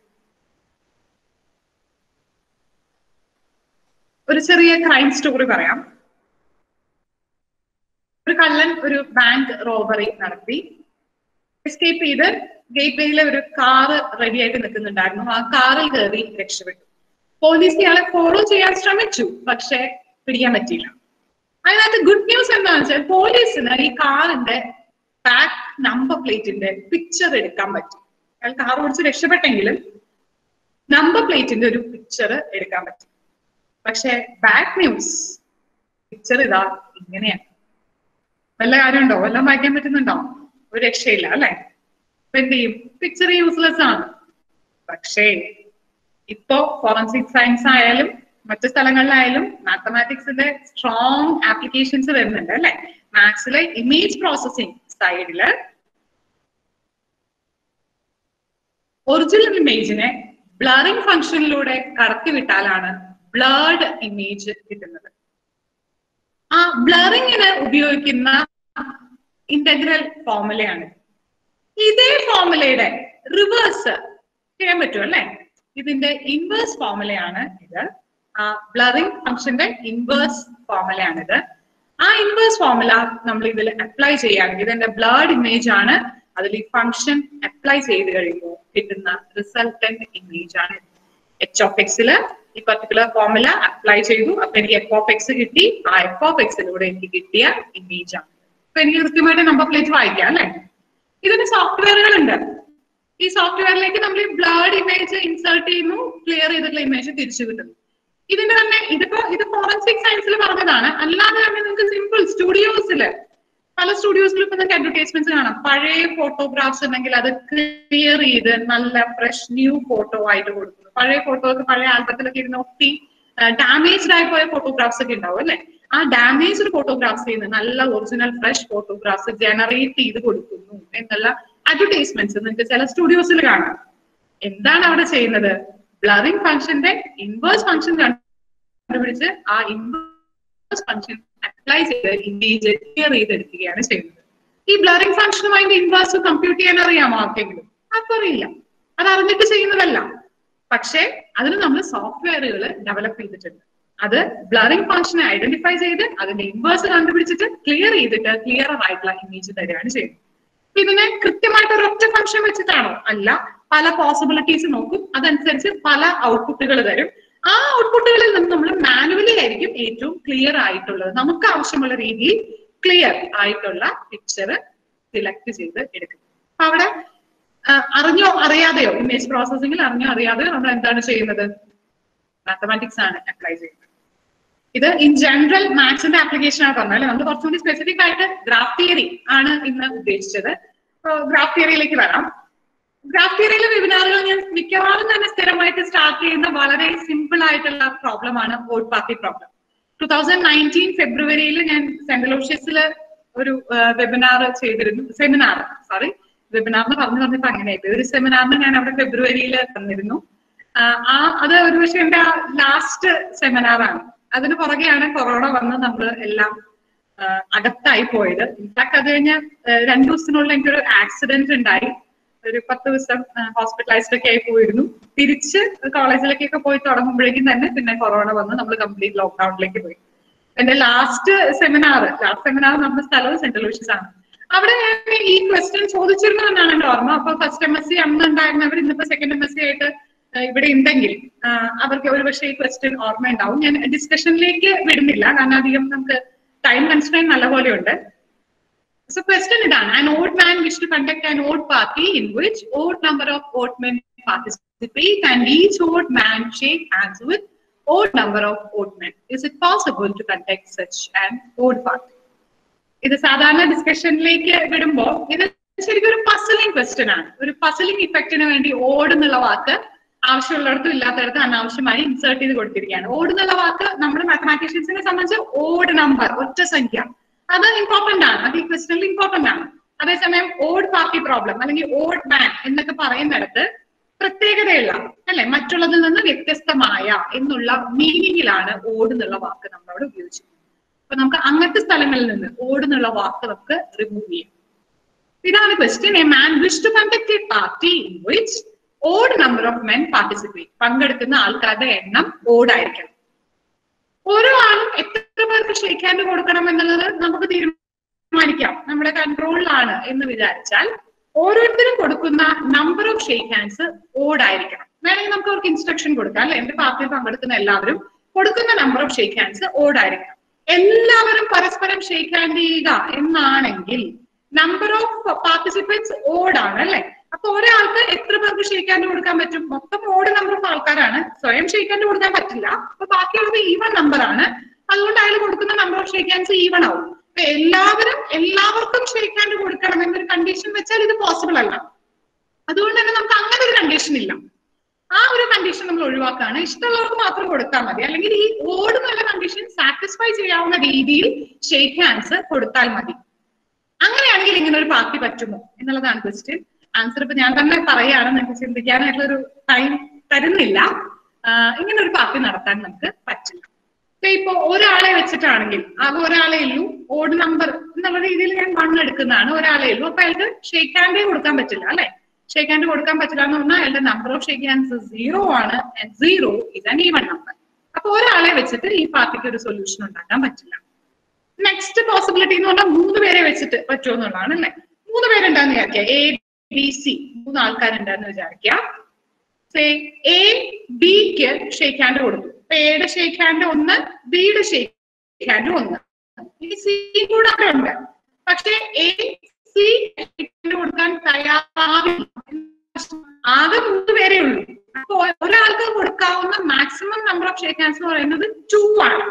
ഒരു ചെറിയ ക്രൈം സ്റ്റോറി പറയാം ഒരു കള്ളൻ ഒരു ബാങ്ക് റോബറി നടത്തി എസ്കേപ്പ് ചെയ്ത് ഗേറ്റ് വേയിലെ ഒരു കാറ് റെഡി ആയിട്ട് നിൽക്കുന്നുണ്ടായിരുന്നു ആ കാറിൽ കയറി രക്ഷപ്പെട്ടു പോലീസ് ഇയാളെ ഫോളോ ചെയ്യാൻ ശ്രമിച്ചു പക്ഷെ പിടിക്കാൻ പറ്റിയില്ല അതിനകത്ത് ഗുഡ് ന്യൂസ് എന്താണെന്ന് വെച്ചാൽ പോലീസിന് ഈ കാറിന്റെ ബാക്ക് നമ്പർ പ്ലേറ്റിന്റെ പിക്ചർ എടുക്കാൻ പറ്റി അയാൾ കാർ ഓടിച്ച് രക്ഷപ്പെട്ടെങ്കിലും നമ്പർ പ്ലേറ്റിന്റെ ഒരു പിക്ചർ എടുക്കാൻ പറ്റി പക്ഷെ ബാഡ് ന്യൂസ് പിക്ചർ ഇതാ ഇങ്ങനെയാണ് വല്ല കാര്യമുണ്ടോ വല്ലതും വായിക്കാൻ പറ്റുന്നുണ്ടോ ഒരു രക്ഷയില്ല അല്ലെ അപ്പൊ എന്ത് ചെയ്യും പിക്ചർ യൂസ്ലെസ് ആണ് പക്ഷേ ഇപ്പോ ഫോറൻസിക് സയൻസ് ആയാലും മറ്റു സ്ഥലങ്ങളിലായാലും മാത്തമാറ്റിക്സിന്റെ സ്ട്രോങ് ആപ്ലിക്കേഷൻസ് വരുന്നുണ്ട് അല്ലെ മാത്സിലെ ഇമേജ് പ്രോസസ്സിംഗ് സൈഡില് ഒറിജിനൽ ഇമേജിനെ ബ്ലറിംഗ് ഫംഗ്ഷനിലൂടെ കടത്തിവിട്ടാലാണ് ബ്ലർഡ് ഇമേജ് കിട്ടുന്നത് ആ ബ്ലറിങ്ങിന് ഉപയോഗിക്കുന്ന ഇന്റഗ്രൽ ഫോർമുലയാണ് ഇതേ ഫോർമുലയുടെ റിവേഴ്സ് ചെയ്യാൻ പറ്റും അല്ലെ ഇതിന്റെ ഇൻവേഴ്സ് ഫോർമുലയാണ് ഇത് ആ ബ്ലറിംഗ് ഫംഗ്ഷന്റെ ഇൻവേഴ്സ് ഫോർമുലയാണിത് ആ ഇൻവേഴ്സ് ഫോർമുല നമ്മൾ ഇതിൽ അപ്ലൈ ചെയ്യുകയാണെങ്കിൽ ഇതിന്റെ ബ്ലഡ് ഇമേജ് ആണ് അതിൽ ഈ ഫംഗ്ഷൻ അപ്ലൈ ചെയ്ത് കഴിയുമ്പോൾ കിട്ടുന്ന റിസൾട്ടന്റ് ഇമേജ് ആണ് എച്ച് ഓഫ് എക്സില് ഈ പർട്ടിക്കുലർ ഫോർമുല അപ്ലൈ ചെയ്തു അപ്പൊ എനിക്ക് എഫ് ഓഫ് എക്സ് കിട്ടി ആ എഫ് ഓഫ് എക്സിലൂടെ എനിക്ക് കിട്ടിയ ഇമേജ് ആണ് അപ്പൊ എനിക്ക് കൃത്യമായിട്ട് നമ്പർ പ്ലേറ്റ് വായിക്കാം അല്ലെ ഇതിന് സോഫ്റ്റ്വെയറുകൾ ഉണ്ട് ഈ സോഫ്റ്റ്വെയറിലേക്ക് നമ്മൾ ഈ ബ്ലഡ് ഇമേജ് ഇൻസേർട്ട് ചെയ്യുന്നു ക്ലിയർ ചെയ്തിട്ടുള്ള ഇമേജ് തിരിച്ചു കിട്ടുന്നു ഇതിന്റെ തന്നെ ഇതിപ്പോ ഇത് ഫോറൻസിക് സയൻസിൽ പറഞ്ഞതാണ് അല്ലാതെ തന്നെ നിങ്ങൾക്ക് സിമ്പിൾ സ്റ്റുഡിയോസില് പല സ്റ്റുഡിയോസിലും ഇപ്പൊ നിങ്ങൾക്ക് അഡ്വർടൈസ്മെന്റ്സ് കാണാം പഴയ ഫോട്ടോഗ്രാഫ്സ് ഉണ്ടെങ്കിൽ അത് ക്ലിയർ ചെയ്ത് നല്ല ഫ്രഷ് ന്യൂ ഫോട്ടോ ആയിട്ട് കൊടുക്കുന്നു പഴയ ഫോട്ടോസ് പഴയ ആൽബത്തിലൊക്കെ ഇരുന്ന് ഒത്തി ഡാമേജ്ഡ് ആയി പോയ ഫോട്ടോഗ്രാഫ്സ് ഒക്കെ ഉണ്ടാവും അല്ലെ ആ ഡാമേജ്ഡ് ഫോട്ടോഗ്രാഫ്സ് ചെയ്യുന്ന നല്ല ഒറിജിനൽ ഫ്രഷ് ഫോട്ടോഗ്രാഫ്സ് ജനറേറ്റ് ചെയ്ത് കൊടുക്കുന്നു എന്നുള്ള അഡ്വർടൈസ്മെന്റ്സ് നിങ്ങൾക്ക് ചില സ്റ്റുഡിയോസിൽ കാണാം എന്താണ് അവിടെ ചെയ്യുന്നത് ബ്ലറിംഗ് ഫംഗ്ഷന്റെ ഇൻവേഴ്സ് ഫംഗ്ഷൻ കണ്ടുപിടിച്ച് ആ ഇൻവേഴ്സ് ഫംഗ്ഷൻ അപ്ലൈ ചെയ്ത് ഇമേജ് ക്ലിയർ ചെയ്തെടുക്കുകയാണ് ചെയ്യുന്നത് ഈ ബ്ലറിംഗ് ഫംഗ്ഷനും അതിന്റെ ഇൻവേഴ്സ് കമ്പ്യൂട്ട് ചെയ്യാൻ അറിയാമോ ആർക്കെങ്കിലും ആർക്കറിയില്ല അത് അറിഞ്ഞിട്ട് ചെയ്യുന്നതല്ല പക്ഷേ അതിന് നമ്മൾ സോഫ്റ്റ്വെയറുകൾ ഡെവലപ്പ് ചെയ്തിട്ടുണ്ട് അത് ബ്ലറിംഗ് ഫംഗ്ഷനെ ഐഡന്റിഫൈ ചെയ്ത് അതിന്റെ ഇൻവേഴ്സ് കണ്ടുപിടിച്ചിട്ട് ക്ലിയർ ചെയ്തിട്ട് ക്ലിയർ ആയിട്ടുള്ള ഇമേജ് തരികയാണ് ചെയ്യുന്നത് അപ്പൊ ഇതിനെ കൃത്യമായിട്ട് ഒരൊറ്റ ഫംഗ്ഷൻ വെച്ചിട്ടാണോ അല്ല പല പോസിബിലിറ്റീസ് നോക്കും അതനുസരിച്ച് പല ഔട്ട്പുട്ടുകൾ തരും ആ ഔട്ട്പുട്ടുകളിൽ നിന്ന് നമ്മൾ മാനുവലി ആയിരിക്കും ഏറ്റവും ക്ലിയർ ആയിട്ടുള്ളത് നമുക്ക് ആവശ്യമുള്ള രീതിയിൽ ക്ലിയർ ആയിട്ടുള്ള പിക്ചർ സിലക്ട് ചെയ്ത് എടുക്കും അപ്പൊ അവിടെ ആ, അറിഞ്ഞോ അറിയാതെയോ ഇമേജ് പ്രോസസ്സിംഗിൽ അറിഞ്ഞോ അറിയാതെയോ നമ്മൾ എന്താണ് ചെയ്യുന്നത് മാത്തമാറ്റിക്സ് ആണ് അപ്ലൈ ചെയ്യുന്നത് ഇത് ഇൻ ജനറൽ മാത്സിന്റെ ആപ്ലിക്കേഷൻ ആണ് പറഞ്ഞത് അല്ലെ നമ്മൾ കുറച്ചുകൂടി സ്പെസിഫിക് ആയിട്ട് ഗ്രാഫ് തിയറി ആണ് ഇന്ന് ഉദ്ദേശിച്ചത് ഗ്രാഫ് തിയറിയിലേക്ക് വരാം ഗ്രാഫ് തിയറിയിലെ വെബിനാറുകൾ ഞാൻ മിക്കവാറും തന്നെ സ്ഥിരമായിട്ട് സ്റ്റാർട്ട് ചെയ്യുന്ന വളരെ സിമ്പിൾ ആയിട്ടുള്ള പ്രോബ്ലം ആണ് vote party problem two thousand nineteen ഫെബ്രുവരിയിൽ ഞാൻ സെന്റ് ലൂഷ്യസിൽ ഒരു വെബിനാർ ചെയ്തിരുന്നു സെമിനാർ സോറി വെബിനാർ എന്ന് പറഞ്ഞു പറഞ്ഞപ്പോ അങ്ങനെയായിട്ട് ഒരു സെമിനാറിന് ഞാൻ അവിടെ ഫെബ്രുവരിയിൽ തന്നിരുന്നു ആഹ് ആ അത് ഒരുപക്ഷെ എന്റെ ലാസ്റ്റ് സെമിനാറാണ് അതിന് പുറകെയാണ് കൊറോണ വന്ന് നമ്മൾ എല്ലാം ആഹ് അകത്തായി പോയത് ഇൻഫാക്ട് അത് കഴിഞ്ഞ് ആഹ് രണ്ടു ദിവസത്തിനുള്ളിൽ എനിക്കൊരു ആക്സിഡന്റ് ഉണ്ടായി ഒരു പത്ത് ദിവസം ഹോസ്പിറ്റലൈസ്ഡ് ഒക്കെ ആയി പോയിരുന്നു തിരിച്ച് കോളേജിലേക്കൊക്കെ പോയി തുടങ്ങുമ്പോഴേക്കും തന്നെ പിന്നെ കൊറോണ വന്ന് നമ്മൾ കംപ്ലീറ്റ് ലോക്ക്ഡൌണിലേക്ക് പോയി എന്റെ ലാസ്റ്റ് സെമിനാർ ലാസ്റ്റ് സെമിനാർ നമ്മുടെ സ്ഥലവും സെന്റ് ലൂഷ്യസ് ആണ് അവിടെ ഞാൻ ഈ ക്വസ്റ്റ്യൻ ചോദിച്ചിരുന്നു എന്നാണ് എന്റെ ഓർമ്മ അപ്പൊ ഫസ്റ്റ് എം എസ് സി അന്ന് ഉണ്ടായിരുന്നവർ ഇന്നിപ്പോ സെക്കൻഡ് എം എസ് സി ആയിട്ട് ആ, ഇവിടെ ഉണ്ടെങ്കിൽ ആ, അവർക്ക് ഒരുപക്ഷെ ഈ ക്വസ്റ്റ്യൻ ഓർമ്മ ഉണ്ടാവും ഞാൻ ഡിസ്കഷനിലേക്ക് വിടുന്നില്ല കാരണം അധികം നമുക്ക് ടൈം കൺസ്ട്രെയിൻ നല്ലപോലെ ഉണ്ട് So question ഇതാണ് an odd man wish to conduct an odd party in which odd number of odd men participate and each odd man shake hands with odd number of odd men. Is it possible to conduct such an odd party? ഇത് സാധാരണ ഡിസ്കഷനിലേക്ക് വിടുമ്പോ ഇത് ശരിക്കും ഒരു പസലിംഗ് question ആണ് ഒരു പസലിംഗ് ഇഫക്റ്റിന് വേണ്ടി ഓട് എന്നുള്ള വാക്ക് ആവശ്യമുള്ളിടത്തും ഇല്ലാത്തടത്ത് അനാവശ്യമായി ഇൻസേർട്ട് ചെയ്ത് കൊടുത്തിരിക്കുകയാണ് ഓട് എന്നുള്ള വാക്ക് നമ്മുടെ മാത്തമാറ്റീഷ്യൻസിനെ സംബന്ധിച്ച് ഓഡ് നമ്പർ ഒറ്റ സംഖ്യ അത് ഇമ്പോർട്ടന്റ് ആണ് അത് ഈ ക്വസ്റ്റനിൽ ഇമ്പോർട്ടന്റ് ആണ് അതേസമയം ഓഡ് പാർട്ടി പ്രോബ്ലം അല്ലെങ്കിൽ ഓഡ് മാൻ എന്നൊക്കെ പറയുന്നിടത്ത് പ്രത്യേകതയുള്ള അല്ലെ മറ്റുള്ളതിൽ നിന്ന് വ്യത്യസ്തമായ എന്നുള്ള മീനിങ്ങിലാണ് ഓട് എന്നുള്ള വാക്ക് നമ്മളവിടെ ഉപയോഗിച്ചിരിക്കുന്നത് അപ്പൊ നമുക്ക് അങ്ങനത്തെ സ്ഥലങ്ങളിൽ നിന്ന് ഓട് എന്നുള്ള വാക്ക് നമുക്ക് റിമൂവ് ചെയ്യാം ഇതാണ് question a man wish to conduct a party in which odd number of men participate പങ്കെടുക്കുന്ന ആൾക്കാരുടെ എണ്ണം ഓടായിരിക്കണം ഓരോ ആളും എത്ര പേർക്ക് ഷെയ്ക്ക് ഹാൻഡ് കൊടുക്കണം എന്നുള്ളത് നമുക്ക് തീരുമാനിക്കാം തീരുമാനിക്കാം നമ്മുടെ കൺട്രോളിലാണ് എന്ന് വിചാരിച്ചാൽ ഓരോരുത്തരും കൊടുക്കുന്ന നമ്പർ ഓഫ് ഷേക്ക് ഹാൻഡ്സ് ഓടായിരിക്കണം വേണമെങ്കിൽ നമുക്ക് അവർക്ക് ഇൻസ്ട്രക്ഷൻ കൊടുക്കാം അല്ലെ എന്റെ പാർട്ടിയിൽ പങ്കെടുക്കുന്ന എല്ലാവരും കൊടുക്കുന്ന നമ്പർ ഓഫ് ഷേക്ക് ഹാൻഡ്സ് ഓടായിരിക്കണം എല്ലാവരും പരസ്പരം ഷേക്ക് ഹാൻഡ് ചെയ്യുക എന്നാണെങ്കിൽ നമ്പർ ഓഫ് പാർട്ടിസിപ്പൻസ് ഓടാണ് അല്ലെ അപ്പൊ ഒരാൾക്ക് എത്ര പേർക്ക് ഷേക്ക് ഹാൻഡ് കൊടുക്കാൻ പറ്റും മൊത്തം ഓട് നമ്പർ ഓഫ് ആൾക്കാരാണ് സ്വയം ഷേക്ക് ഹാൻഡ് കൊടുക്കാൻ പറ്റില്ല അപ്പൊ ബാക്കിയുള്ളത് ഈവൺ നമ്പർ ആണ് അതുകൊണ്ട് അയാൾ കൊടുക്കുന്ന number of shake hands even ആവും അപ്പൊ എല്ലാവരും എല്ലാവർക്കും ഷേക്ക് ഹാൻഡ് കൊടുക്കണം എന്നൊരു കണ്ടീഷൻ വെച്ചാൽ ഇത് പോസിബിൾ അല്ല അതുകൊണ്ട് തന്നെ നമുക്ക് അങ്ങനെ ഒരു കണ്ടീഷൻ ഇല്ല ആ ഒരു കണ്ടീഷൻ നമ്മൾ ഒഴിവാക്കാണ് ഇഷ്ടമുള്ളവർക്ക് മാത്രം കൊടുത്താൽ മതി അല്ലെങ്കിൽ ഈ ഓട് എന്നുള്ള കണ്ടീഷൻ സാറ്റിസ്ഫൈ ചെയ്യാവുന്ന രീതിയിൽ ഷേക്ക് ഹാൻഡ്സ് കൊടുത്താൽ മതി അങ്ങനെയാണെങ്കിൽ ഇങ്ങനെ ഒരു പാർട്ടി പറ്റുമോ എന്നുള്ളതാണ് ക്വസ്റ്റ്യൻ ആൻസർ ഇപ്പൊ ഞാൻ തന്നെ പറയാണ് നിങ്ങൾക്ക് ചിന്തിക്കാനായിട്ടുള്ള ഒരു ടൈം തരുന്നില്ല ആഹ് ഇങ്ങനെ ഒരു പാർട്ടി നടത്താൻ നമുക്ക് പറ്റില്ല ഇപ്പൊ ഇപ്പൊ ഒരാളെ വെച്ചിട്ടാണെങ്കിൽ ആകെ ഒരാളെ ഉള്ളൂ ഓഡ് നമ്പർ എന്നുള്ള രീതിയിൽ ഞാൻ വൺ എടുക്കുന്നതാണ് ഒരാളെ ഉള്ളൂ അപ്പൊ അയാൾക്ക് ഷേക്ക് ഹാൻഡേ കൊടുക്കാൻ പറ്റില്ല അല്ലെ ഷേക്ക് ഹാൻഡ് കൊടുക്കാൻ പറ്റില്ല എന്ന് പറഞ്ഞാൽ അയാളുടെ number of shake hands zero ആണ് zero is an even number അപ്പൊ ഒരാളെ വെച്ചിട്ട് ഈ പാർട്ടിക്ക് ഒരു സൊല്യൂഷൻ ഉണ്ടാക്കാൻ പറ്റില്ല നെക്സ്റ്റ് പോസിബിലിറ്റി എന്ന് പറഞ്ഞാൽ മൂന്ന് പേരെ വെച്ചിട്ട് പറ്റുമോ എന്നുള്ളതാണ് അല്ലെ മൂന്ന് പേരുണ്ടാന്ന് വിചാരിക്കുക എ ബി സി മൂന്ന് ആൾക്കാരുണ്ടെന്ന് വിചാരിക്കുക സേ എ ബിക്ക് ഷേക്ക് ഹാൻഡ് കൊടുത്തു അപ്പൊ എയുടെ ഷേക്ക് ഹാൻഡ് ഒന്ന് ബിയുടെ ഷേക്ക് ഹാൻഡ് ഒന്ന് ഈ സി കൂടെ അവിടെ ഉണ്ട് പക്ഷെ എ സി കൊടുക്കാൻ തയ്യാറാവില്ല ആകെ മൂന്ന് പേരേ ഉള്ളൂ അപ്പൊ ഒരാൾക്ക് കൊടുക്കാവുന്ന maximum number of shake hands എന്ന് പറയുന്നത് ടു ആണ്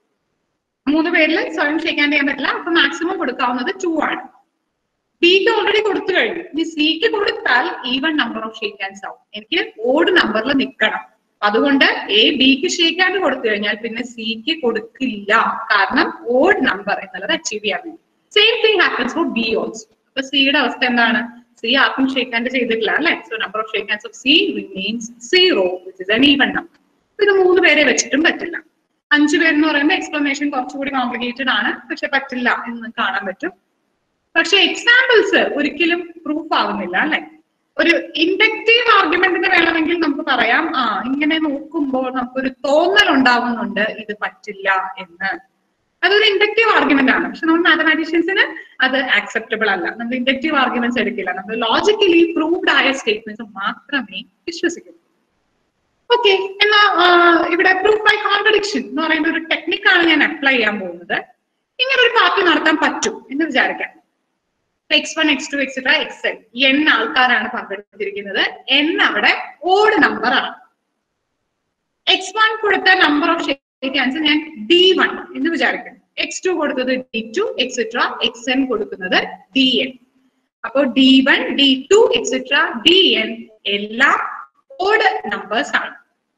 മൂന്ന് പേരിൽ സ്വയം ഷേക്ക് ഹാൻഡ് ചെയ്യാൻ പറ്റില്ല അപ്പൊ മാക്സിമം കൊടുക്കാവുന്നത് ടു ആണ് ബിക്ക് ഓൾറെഡി കൊടുത്തു കഴിഞ്ഞു ഇനി സിക്ക് കൊടുത്താൽ even number of shake hands ആവും എനിക്ക് ഓഡ് നമ്പറിൽ നിൽക്കണം അതുകൊണ്ട് എ ബിക്ക് ഷേക്ക് ഹാൻഡ് കൊടുത്തു കഴിഞ്ഞാൽ പിന്നെ സിക്ക് കൊടുക്കില്ല കാരണം ഓഡ് നമ്പർ എന്നുള്ളത് അച്ചീവ് ചെയ്യാൻ വേണ്ടി same thing happens for B also അപ്പൊ സിയുടെ അവസ്ഥ എന്താണ് സി ആർക്കും ഷേക്ക് ഹാൻഡ് ചെയ്തിട്ടില്ല അല്ലെ so number of shake hands of C remains zero which is an even number ഇത് മൂന്ന് പേരെ വെച്ചിട്ടും പറ്റില്ല അഞ്ചു പേരെന്ന് പറയുമ്പോൾ എക്സ്പ്ലനേഷൻ കുറച്ചുകൂടി കോംപ്ലിക്കേറ്റഡ് ആണ് പക്ഷെ പറ്റില്ല എന്ന് കാണാൻ പറ്റും പക്ഷെ എക്സാമ്പിൾസ് ഒരിക്കലും പ്രൂഫ് ആവുന്നില്ല അല്ലെ ഒരു ഇൻഡക്റ്റീവ് ആർഗ്യുമെന്റിന് വേണമെങ്കിൽ നമുക്ക് പറയാം ആ ഇങ്ങനെ നോക്കുമ്പോൾ നമുക്കൊരു തോന്നൽ ഉണ്ടാവുന്നുണ്ട് ഇത് പറ്റില്ല എന്ന് അതൊരു ഇൻഡക്റ്റീവ് ആർഗ്യുമെന്റ് ആണ് പക്ഷെ നമ്മൾ മാത്തമാറ്റീഷ്യൻസിന് അത് ആക്സെപ്റ്റബിൾ അല്ല നമ്മൾ ഇൻഡക്റ്റീവ് ആർഗ്യുമെന്റ്സ് എടുക്കില്ല നമ്മൾ ലോജിക്കലി പ്രൂവ്ഡ് ആയ സ്റ്റേറ്റ്മെന്റ്സ് മാത്രമേ വിശ്വസിക്കൂ ഓക്കെ എന്നാ ആ, ഇവിടെ പ്രൂഫ് ബൈ കോൺട്രഡിക്ഷൻ എന്ന് പറയുന്ന ഒരു ടെക്നിക്കാണ് ഞാൻ അപ്ലൈ ചെയ്യാൻ പോകുന്നത് ഇങ്ങനെ ഒരു പാർട്ടി നടത്താൻ പറ്റും എന്ന് വിചാരിക്കാം X one X two etcetera X N N ആൾക്കാരാണ് പങ്കെടുത്തിരിക്കുന്നത് എൻ അവിടെ ഓഡ് നമ്പർ ആണ് എക്സ് വൺ കൊടുത്ത നമ്പർ ഓഫ് ഷേക്ക് ഹാൻഡ്സ് ഞാൻ ഡി വൺ എന്ന് വിചാരിക്കുന്നു എക്സ് ടു കൊടുത്തത് D two etcetera X N കൊടുക്കുന്നത് ഡി എൻ അപ്പോ D one D two etcetera D N എല്ലാം ഓഡ് നമ്പേഴ്സ് ആണ്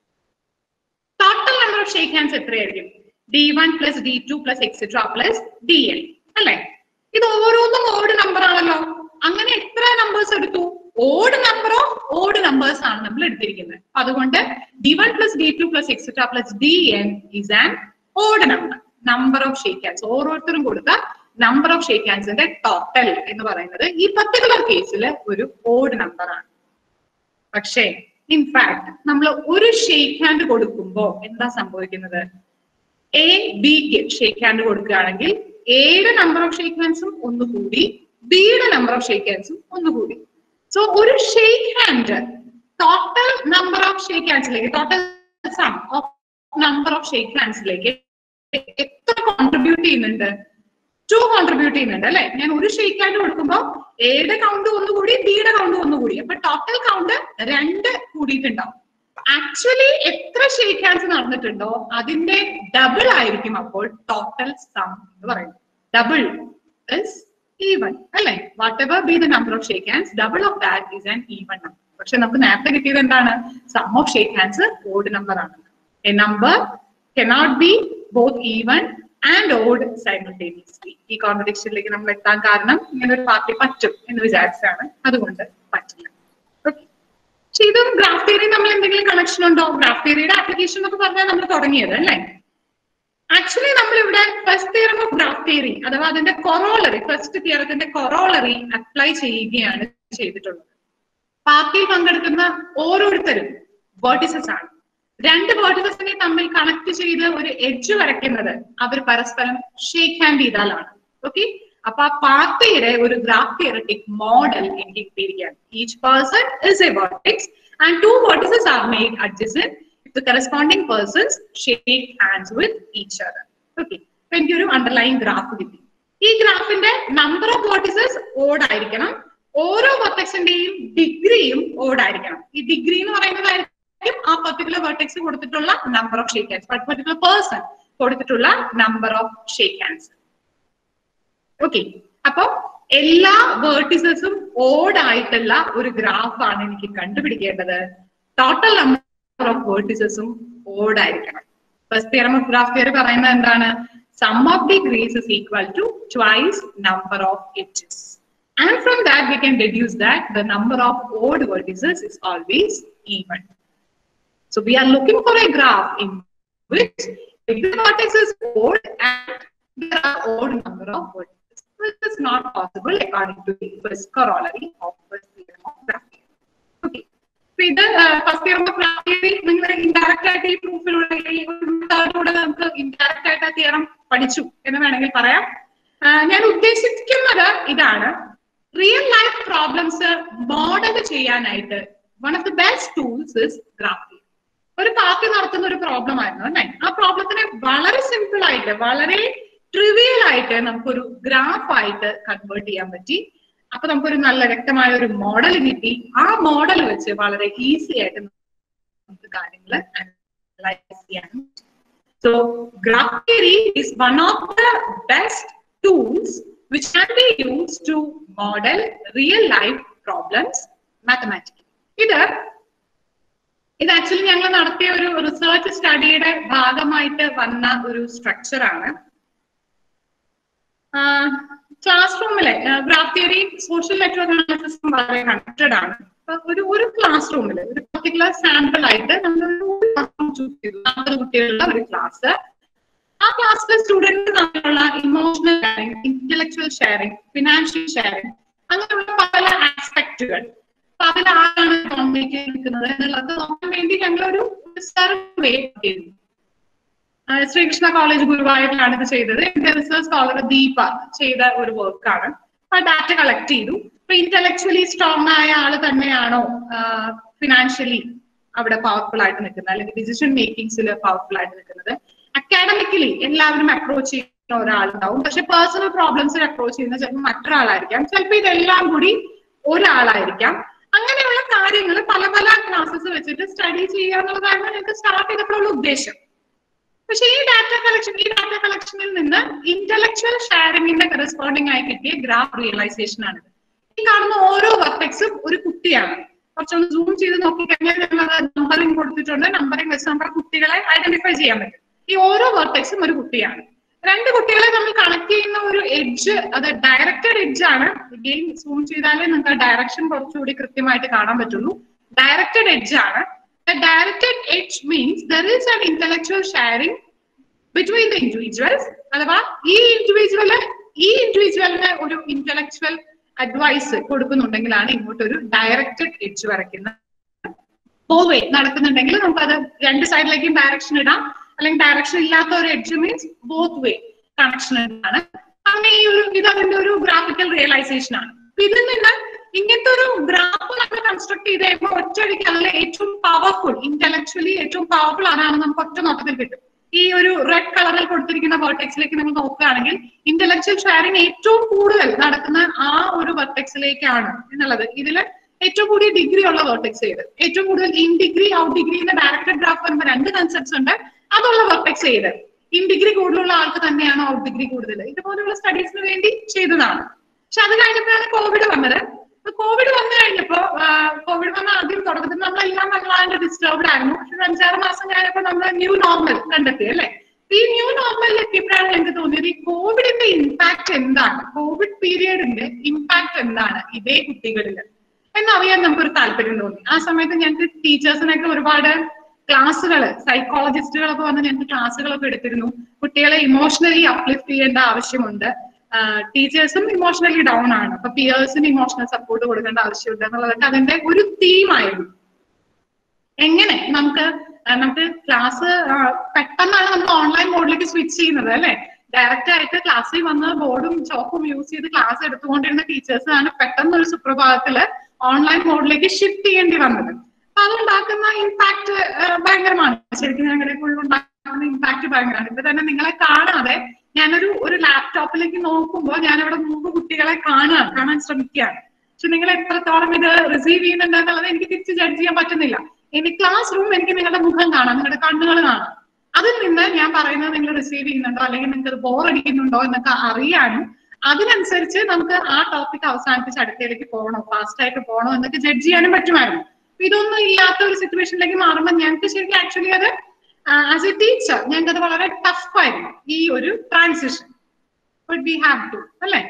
total number of shake hands എത്രയായിരിക്കും D one plus D two plus etcetera plus D N അല്ലെ ഇത് ഓരോന്നും odd number ആണല്ലോ അങ്ങനെ എത്ര നമ്പേഴ്സ് എടുത്തു odd number of odd numbers ആണ് നമ്മൾ എടുത്തിരിക്കുന്നത് അതുകൊണ്ട് D one plus D two plus etcetera plus D N is an odd number number of shake hands ഓരോരുത്തരും കൊടുത്ത നമ്പർ ഓഫ് ഷേക്ക് ഹാൻഡ്സിന്റെ ടോട്ടൽ എന്ന് പറയുന്നത് ഈ പർട്ടിക്കുലർ കേസിൽ ഒരു ഓഡ് നമ്പർ ആണ് പക്ഷേ ഇൻഫാക്ട് നമ്മൾ ഒരു ഷേക്ക് ഹാൻഡ് കൊടുക്കുമ്പോ എന്താ സംഭവിക്കുന്നത് എ ബിക്ക് ഷേക്ക് ഹാൻഡ് കൊടുക്കുകയാണെങ്കിൽ എയുടെ നമ്പർ ഓഫ് ഷേക്ക് ഹാൻഡ്സും ഒന്നുകൂടി ബിയുടെ നമ്പർ ഓഫ് ഷേക്ക് ഹാൻഡ്സും ഒന്നുകൂടി സോ ഒരു shake hand total number of shake ഹാൻഡ്സിലേക്ക് total sum of number of shake ഹാൻഡ്സിലേക്ക് എത്ര കോൺട്രിബ്യൂട്ട് ചെയ്യുന്നുണ്ട് ടു കോൺട്രിബ്യൂട്ട് ചെയ്യുന്നുണ്ട് അല്ലെ ഞാൻ ഒരു ഷേക്ക് ഹാൻഡ് കൊടുക്കുമ്പോൾ എയുടെ കൗണ്ട് ഒന്നുകൂടി ബിയുടെ കൗണ്ട് ഒന്നുകൂടി അപ്പൊ ടോട്ടൽ കൗണ്ട് രണ്ട് കൂടിയിട്ടുണ്ടാവും ആക്ച്വലി എത്ര ഷേക്ക് ഹാൻഡ്സ് നടന്നിട്ടുണ്ടോ അതിന്റെ ഡബിൾ ആയിരിക്കും അപ്പോൾ ടോട്ടൽ സം എന്ന് പറയുന്നത് ഡബിൾ ഇസ് ഈവൻ അല്ലെ whatever be the number of shake hands double of that is an even number പക്ഷെ നമുക്ക് നേരത്തെ കിട്ടിയത് എന്താണ് sum of shake hands odd number ആണ് a number cannot be both even and odd simultaneously ഈ കോൺട്രഡിക്ഷനിലേക്ക് നമ്മൾ എത്താൻ കാരണം ഇങ്ങനെ ഒരു പാർട്ടി പറ്റും എന്ന് വിചാരിച്ചാണ് അതുകൊണ്ട് പറ്റില്ല Okay. പക്ഷെ ഇതും ഗ്രാഫ് തിയറി നമ്മൾ എന്തെങ്കിലും കണക്ഷൻ ഉണ്ടോ ഗ്രാഫ് തിയറിയുടെ ആപ്ലിക്കേഷൻ എന്നൊക്കെ പറഞ്ഞാൽ നമ്മൾ തുടങ്ങിയത് അല്ലേ ആക്ച്വലി നമ്മൾ ഇവിടെ first theorem of graph theory അഥവാ അതിന്റെ കൊറോളറി ഫസ്റ്റ് തിയറത്തിന്റെ കൊറോളറി അപ്ലൈ ചെയ്യുകയാണ് ചെയ്തിട്ടുള്ളത് പാർട്ടിയിൽ പങ്കെടുക്കുന്ന ഓരോരുത്തരും വേർട്ടിസസ് ആണ് രണ്ട് വേർട്ടിസസിനെ തമ്മിൽ കണക്ട് ചെയ്ത് ഒരു എഡ്ജ് വരയ്ക്കുന്നത് അവർ പരസ്പരം ഷേക്ക് ഹാൻഡ് ചെയ്താലാണ് ഓക്കെ അപ്പൊ ആ പാർട്ടിയുടെ ഒരു ഗ്രാഫ് തിയററ്റിക് മോഡൽ എനിക്ക് കിട്ടിയിരിക്കുകയാണ് each person is a vertex and two vertices are made adjacent the corresponding persons shake hands with each other. Okay. അപ്പൊ എനിക്കൊരു അണ്ടർലൈൻ ഗ്രാഫ് കിട്ടി ഈ ഗ്രാഫിന്റെ നമ്പർ ഓഫ് വേർട്ടിസസ് ഓഡ് ആയിരിക്കണം ഓരോ വെർട്ടെക്സിന്റെയും ഡിഗ്രിയും ഓഡ് ആയിരിക്കണം ഈ ഡിഗ്രി എന്ന് പറയുന്നതായിരിക്കും ആ പെർട്ടിക്കുലർ വെർട്ടെക്സ് കൊടുത്തിട്ടുള്ള number of shake hands particular person കൊടുത്തിട്ടുള്ള number of shake hands okay അപ്പൊ എല്ലാ വേർട്ടിസസും ഓഡ് ആയിട്ടുള്ള ഒരു ഗ്രാഫാണ് എനിക്ക് കണ്ടുപിടിക്കേണ്ടത് ടോട്ടൽ നമ്പർ ഓഫ് വേർട്ടിസസും ഓഡ് ആയിരിക്കണം first theorem of graph theory പറയുന്നത് എന്താണ് sum of degrees is equal to twice number of edges and from that we can deduce that the number of odd vertices is always even. So we are looking for a graph in which every vertex is odd and there are odd number of vertices. This is not possible according to the first corollary of first theorem of graph theory. Okay. അപ്പൊ ഇത് first year graph theory നിങ്ങൾ indirect ആയിട്ട് ഈ പ്രൂഫിലൂടെ ഈ മെത്തേഡിലൂടെ നമുക്ക് indirect ആയിട്ട് ആ theorem പഠിച്ചു എന്ന് വേണമെങ്കിൽ പറയാം ആ, ഞാൻ ഉദ്ദേശിക്കുന്നത് ഇതാണ് റിയൽ ലൈഫ് പ്രോബ്ലംസ് മോഡൽ ചെയ്യാനായിട്ട് one of the best tools is graph theory ഒരു പാർട്ടി നടത്തുന്ന ഒരു പ്രോബ്ലം ആയിരുന്നു അല്ലേ ആ പ്രോബ്ലത്തിനെ വളരെ സിമ്പിൾ ആയിട്ട് വളരെ ട്രിവിയൽ ആയിട്ട് നമുക്കൊരു ഗ്രാഫ് ആയിട്ട് കൺവേർട്ട് ചെയ്യാൻ പറ്റി അപ്പൊ നമുക്കൊരു നല്ല വ്യക്തമായ ഒരു മോഡൽ കിട്ടി ആ മോഡൽ വെച്ച് വളരെ ഈസി ആയിട്ട് നമുക്ക് കാര്യങ്ങൾ അനലൈസ് ചെയ്യാൻ so graph theory is one of the best tools which can be used to model real life problems mathematically. ഇത് ഇത് ആക്ച്വലി ഞങ്ങൾ നടത്തിയ ഒരു റിസർച്ച് സ്റ്റഡിയുടെ ഭാഗമായിട്ട് വന്ന ഒരു സ്ട്രക്ചർ ആണ് ക്ലാസ് റൂമിലെ ഗ്രാഫ് തിയറി സോഷ്യൽ നെറ്റ്വർക്ക് അനാലിസിസും വളരെ കണക്റ്റഡ് ആണ് അപ്പൊ ഒരു ഒരു ക്ലാസ് റൂമിൽ ഒരു പർട്ടിക്കുലർ സാമ്പിൾ ആയിട്ട് നമ്മൾ ഒരു ചൂസ് ചെയ്തു നാൽപ്പത് കുട്ടികളുള്ള ഒരു ക്ലാസ് ആ ക്ലാസ്സിലെ സ്റ്റുഡൻസ് തമ്മിലുള്ള emotional sharing intellectual sharing financial sharing അങ്ങനെയുള്ള പല ആസ്പെക്റ്റുകൾ അപ്പൊ അതിൽ ആരാണ് കോമ്പീറ്റ് നിൽക്കുന്നത് എന്നുള്ളത് നോക്കാൻ വേണ്ടി ഞങ്ങളൊരു സർവേ ചെയ്തു ആ, ശ്രീകൃഷ്ണ കോളേജ് ഗുരുവായൂരിലാണ് ഇത് ചെയ്തത് എന്റെ റിസർച്ച് സ്കോളർ ദീപ ചെയ്ത ഒരു വർക്കാണ് ആ ഡാറ്റ കളക്ട് ചെയ്തു ഇപ്പൊ ഇന്റലക്ച്വലി സ്ട്രോങ് ആയ ആള് തന്നെയാണോ ഫിനാൻഷ്യലി അവിടെ പവർഫുൾ ആയിട്ട് നിൽക്കുന്നത് അല്ലെങ്കിൽ ഡിസിഷൻ മേക്കിങ്സിൽ പവർഫുൾ ആയിട്ട് നിൽക്കുന്നത് അക്കാഡമിക്കലി എല്ലാവരും അപ്രോച്ച് ചെയ്യുന്ന ഒരാളുണ്ടാവും പക്ഷെ പേഴ്സണൽ പ്രോബ്ലംസിൽ അപ്രോച്ച് ചെയ്യുന്ന ചിലപ്പോൾ മറ്റൊരാളായിരിക്കാം ചിലപ്പോൾ ഇതെല്ലാം കൂടി ഒരാളായിരിക്കാം അങ്ങനെയുള്ള കാര്യങ്ങൾ പല പല ക്ലാസ്സസ് വെച്ചിട്ട് സ്റ്റഡി ചെയ്യുക എന്നുള്ളതാണ് ഞങ്ങൾക്ക് സ്റ്റാർട്ട് ചെയ്തപ്പോഴുള്ള ഉദ്ദേശം പക്ഷെ ഈ ഡാറ്റ കളക്ഷൻ ഈ ഡാറ്റ കളക്ഷനിൽ നിന്ന് ഇന്റലക്ച്വൽ ഷെയറിംഗിന്റെ കറസ്പോണ്ടിങ് ആയി കിട്ടിയ ഗ്രാഫ് റിയലൈസേഷൻ ആണ് ഈ കാണുന്ന ഓരോ വർട്ടെക്സും ഒരു കുട്ടിയാണ് കുറച്ചൊന്ന് സൂം ചെയ്ത് നോക്കിക്കഴിഞ്ഞാൽ നമ്പറിംഗ് കൊടുത്തിട്ടുണ്ട് നമ്പറിംഗ് വെച്ച് നമ്മുടെ കുട്ടികളെ ഐഡന്റിഫൈ ചെയ്യാൻ പറ്റും ഈ ഓരോ വർട്ടെക്സും ഒരു കുട്ടിയാണ് രണ്ട് കുട്ടികളെ നമ്മൾ കണക്ട് ചെയ്യുന്ന ഒരു എഡ്ജ് അത് ഡയറക്റ്റഡ് എഡ്ജ് ആണ് ഗെയിം സൂം ചെയ്താലേ നിങ്ങൾക്ക് ഡയറക്ഷൻ കുറച്ചുകൂടി കൃത്യമായിട്ട് കാണാൻ പറ്റുള്ളൂ ഡയറക്റ്റഡ് എഡ്ജ് ആണ് directed edge means there is an intellectual sharing between the individuals അഥവാ ഈ ഇൻഡിവിജ്വല് ഈ ഇൻഡിവിജ്വലിന് ഒരു ഇന്റലക്ച്വൽ അഡ്വൈസ് കൊടുക്കുന്നുണ്ടെങ്കിലാണ് ഇങ്ങോട്ട് ഒരു ഡയറക്റ്റഡ് എഡ്ജ് വരയ്ക്കുന്നത് പോവേ നടക്കുന്നുണ്ടെങ്കിൽ നമുക്ക് അത് രണ്ട് സൈഡിലേക്കും ഡയറക്ഷൻ ഇടാം അല്ലെങ്കിൽ ഡയറക്ഷൻ ഇല്ലാത്ത ഒരു edge means both way connection ആണ് അങ്ങനെ ഈ ഒരു ഇത് അതിന്റെ ഒരു ഗ്രാഫിക്കൽ റിയലൈസേഷൻ ആണ് അപ്പൊ ഇതിൽ നിന്ന് ഇങ്ങനത്തെ ഒരു ഗ്രാഫ് നമ്മൾ കൺസ്ട്രക്ട് ചെയ്ത് കഴിയുമ്പോൾ ഒറ്റയടിക്ക് അതിൽ ഏറ്റവും പവർഫുൾ ഇന്റലക്ച്വലി ഏറ്റവും പവർഫുൾ ആരാണ് നമുക്ക് ഒറ്റ നോട്ടത്തിൽ കിട്ടും ഈ ഒരു റെഡ് കളറിൽ കൊടുത്തിരിക്കുന്ന വെർട്ടെക്സിലേക്ക് നിങ്ങൾ നോക്കുകയാണെങ്കിൽ ഇന്റലക്ച്വൽ ഷെയറിംഗ് ഏറ്റവും കൂടുതൽ നടക്കുന്ന ആ ഒരു വെർട്ടെക്സിലേക്കാണ് എന്നുള്ളത് ഇതില് ഏറ്റവും കൂടിയ ഡിഗ്രി ഉള്ള വെർട്ടെക്സ് ഏത് ഏറ്റവും കൂടുതൽ ഇൻ ഡിഗ്രി ഔട്ട് ഡിഗ്രി എന്ന ഡയറക്റ്റഡ് ഗ്രാഫ് വരുമ്പോൾ രണ്ട് കൺസെപ്റ്റ്സ് ഉണ്ട് അതുള്ള വെർട്ടെക്സ് ഏത് ഇൻ ഡിഗ്രി കൂടുതലുള്ള ആൾക്ക് തന്നെയാണോ ഔട്ട് ഡിഗ്രി കൂടുതൽ ഇതുപോലുള്ള സ്റ്റഡീസിന് വേണ്ടി ചെയ്തതാണ് പക്ഷെ അത് കഴിഞ്ഞപ്പോഴാണ് കോവിഡ് വന്നത് കോവിഡ് വന്നു കഴിഞ്ഞപ്പോ കോവിഡ് വന്ന ആദ്യം തുടക്കത്തിൽ നമ്മളെല്ലാം വല്ലാണ്ട് ഡിസ്റ്റർബ്ഡ് ആയിരുന്നു പക്ഷെ ഒരു അഞ്ചാറ് മാസം കഴിഞ്ഞപ്പോ നമ്മൾ ന്യൂ നോർമൽ കണ്ടെത്തി അല്ലെ ഈ ന്യൂ നോർമലിൽ എത്തിയപ്പോഴാണ് എനിക്ക് തോന്നിയത് ഈ കോവിഡിന്റെ ഇമ്പാക്ട് എന്താണ് കോവിഡ് പീരിയഡിന്റെ ഇമ്പാക്ട് എന്താണ് ഇതേ കുട്ടികളിൽ എന്നറിയാൻ നമുക്കൊരു താല്പര്യം തോന്നി ആ സമയത്ത് ഞങ്ങൾക്ക് ടീച്ചേഴ്സിനൊക്കെ ഒരുപാട് ക്ലാസ്സുകൾ സൈക്കോളജിസ്റ്റുകളൊക്കെ വന്ന് ഞങ്ങൾക്ക് ക്ലാസ്സുകളൊക്കെ എടുത്തിരുന്നു കുട്ടികളെ ഇമോഷണലി അപ്ലിഫ്റ്റ് ചെയ്യേണ്ട ആവശ്യമുണ്ട് ടീച്ചേഴ്സും ഇമോഷണലി ഡൗൺ ആണ് അപ്പൊ പിയേഴ്സിന് ഇമോഷണൽ സപ്പോർട്ട് കൊടുക്കേണ്ട ആവശ്യമുണ്ട് എന്നുള്ളതൊക്കെ അതിന്റെ ഒരു തീമായിരുന്നു എങ്ങനെ നമുക്ക് ആ, നമുക്ക് ക്ലാസ് പെട്ടെന്നാണ് നമ്മൾ ഓൺലൈൻ മോഡിലേക്ക് സ്വിച്ച് ചെയ്യുന്നത് അല്ലെ ഡയറക്റ്റ് ആയിട്ട് ക്ലാസ്സിൽ വന്ന് ബോർഡും ചോക്കും യൂസ് ചെയ്ത് ക്ലാസ് എടുത്തുകൊണ്ടിരുന്ന ടീച്ചേഴ്സ് ആണ് പെട്ടെന്ന് ഒരു സുപ്രഭാതത്തില് ഓൺലൈൻ മോഡിലേക്ക് ഷിഫ്റ്റ് ചെയ്യേണ്ടി വന്നത് അപ്പൊ അതുണ്ടാക്കുന്ന ഇമ്പാക്ട് ഭയങ്കരമാണ് ശരിക്കും ഞങ്ങളുടെ സ്കൂളിൽ ഉണ്ടാക്കുന്ന ഇമ്പാക്ട് ഭയങ്കരമാണ് ഇപ്പൊ തന്നെ നിങ്ങളെ കാണാതെ ഞാനൊരു ഒരു ലാപ്ടോപ്പിലേക്ക് നോക്കുമ്പോൾ ഞാൻ അവിടെ മൂന്ന് കുട്ടികളെ കാണുക കാണാൻ ശ്രമിക്കുകയാണ് പക്ഷെ നിങ്ങൾ എത്രത്തോളം ഇത് റിസീവ് ചെയ്യുന്നുണ്ട് എന്നുള്ളത് എനിക്ക് തിരിച്ച് ജഡ്ജ് ചെയ്യാൻ പറ്റുന്നില്ല ഇനി ക്ലാസ് റൂം എനിക്ക് നിങ്ങളുടെ മുഖം കാണാം നിങ്ങളുടെ കണ്ണുകൾ കാണാം അതിൽ നിന്ന് ഞാൻ പറയുന്നത് നിങ്ങൾ റിസീവ് ചെയ്യുന്നുണ്ടോ അല്ലെങ്കിൽ നിങ്ങൾക്ക് ബോർ അടിക്കുന്നുണ്ടോ എന്നൊക്കെ അറിയാനും അതിനനുസരിച്ച് നമുക്ക് ആ ടോപ്പിക് അവസാനിപ്പിച്ച് അടുത്തയിലേക്ക് പോകണോ ഫാസ്റ്റ് ആയിട്ട് പോകണോ എന്നൊക്കെ ജഡ്ജ് ചെയ്യാനും പറ്റുമായിരുന്നു അപ്പൊ ഇതൊന്നും ഇല്ലാത്ത ഒരു സിറ്റുവേഷനിലേക്ക് മാറുമ്പോൾ ഞങ്ങൾക്ക് ശരിക്കും ആക്ച്വലി അത് ആസ് എ ടീച്ചർ ഞങ്ങൾക്ക് അത് വളരെ ടഫ് ആയിരുന്നു ഈ ഒരു transition but we have to അല്ലെ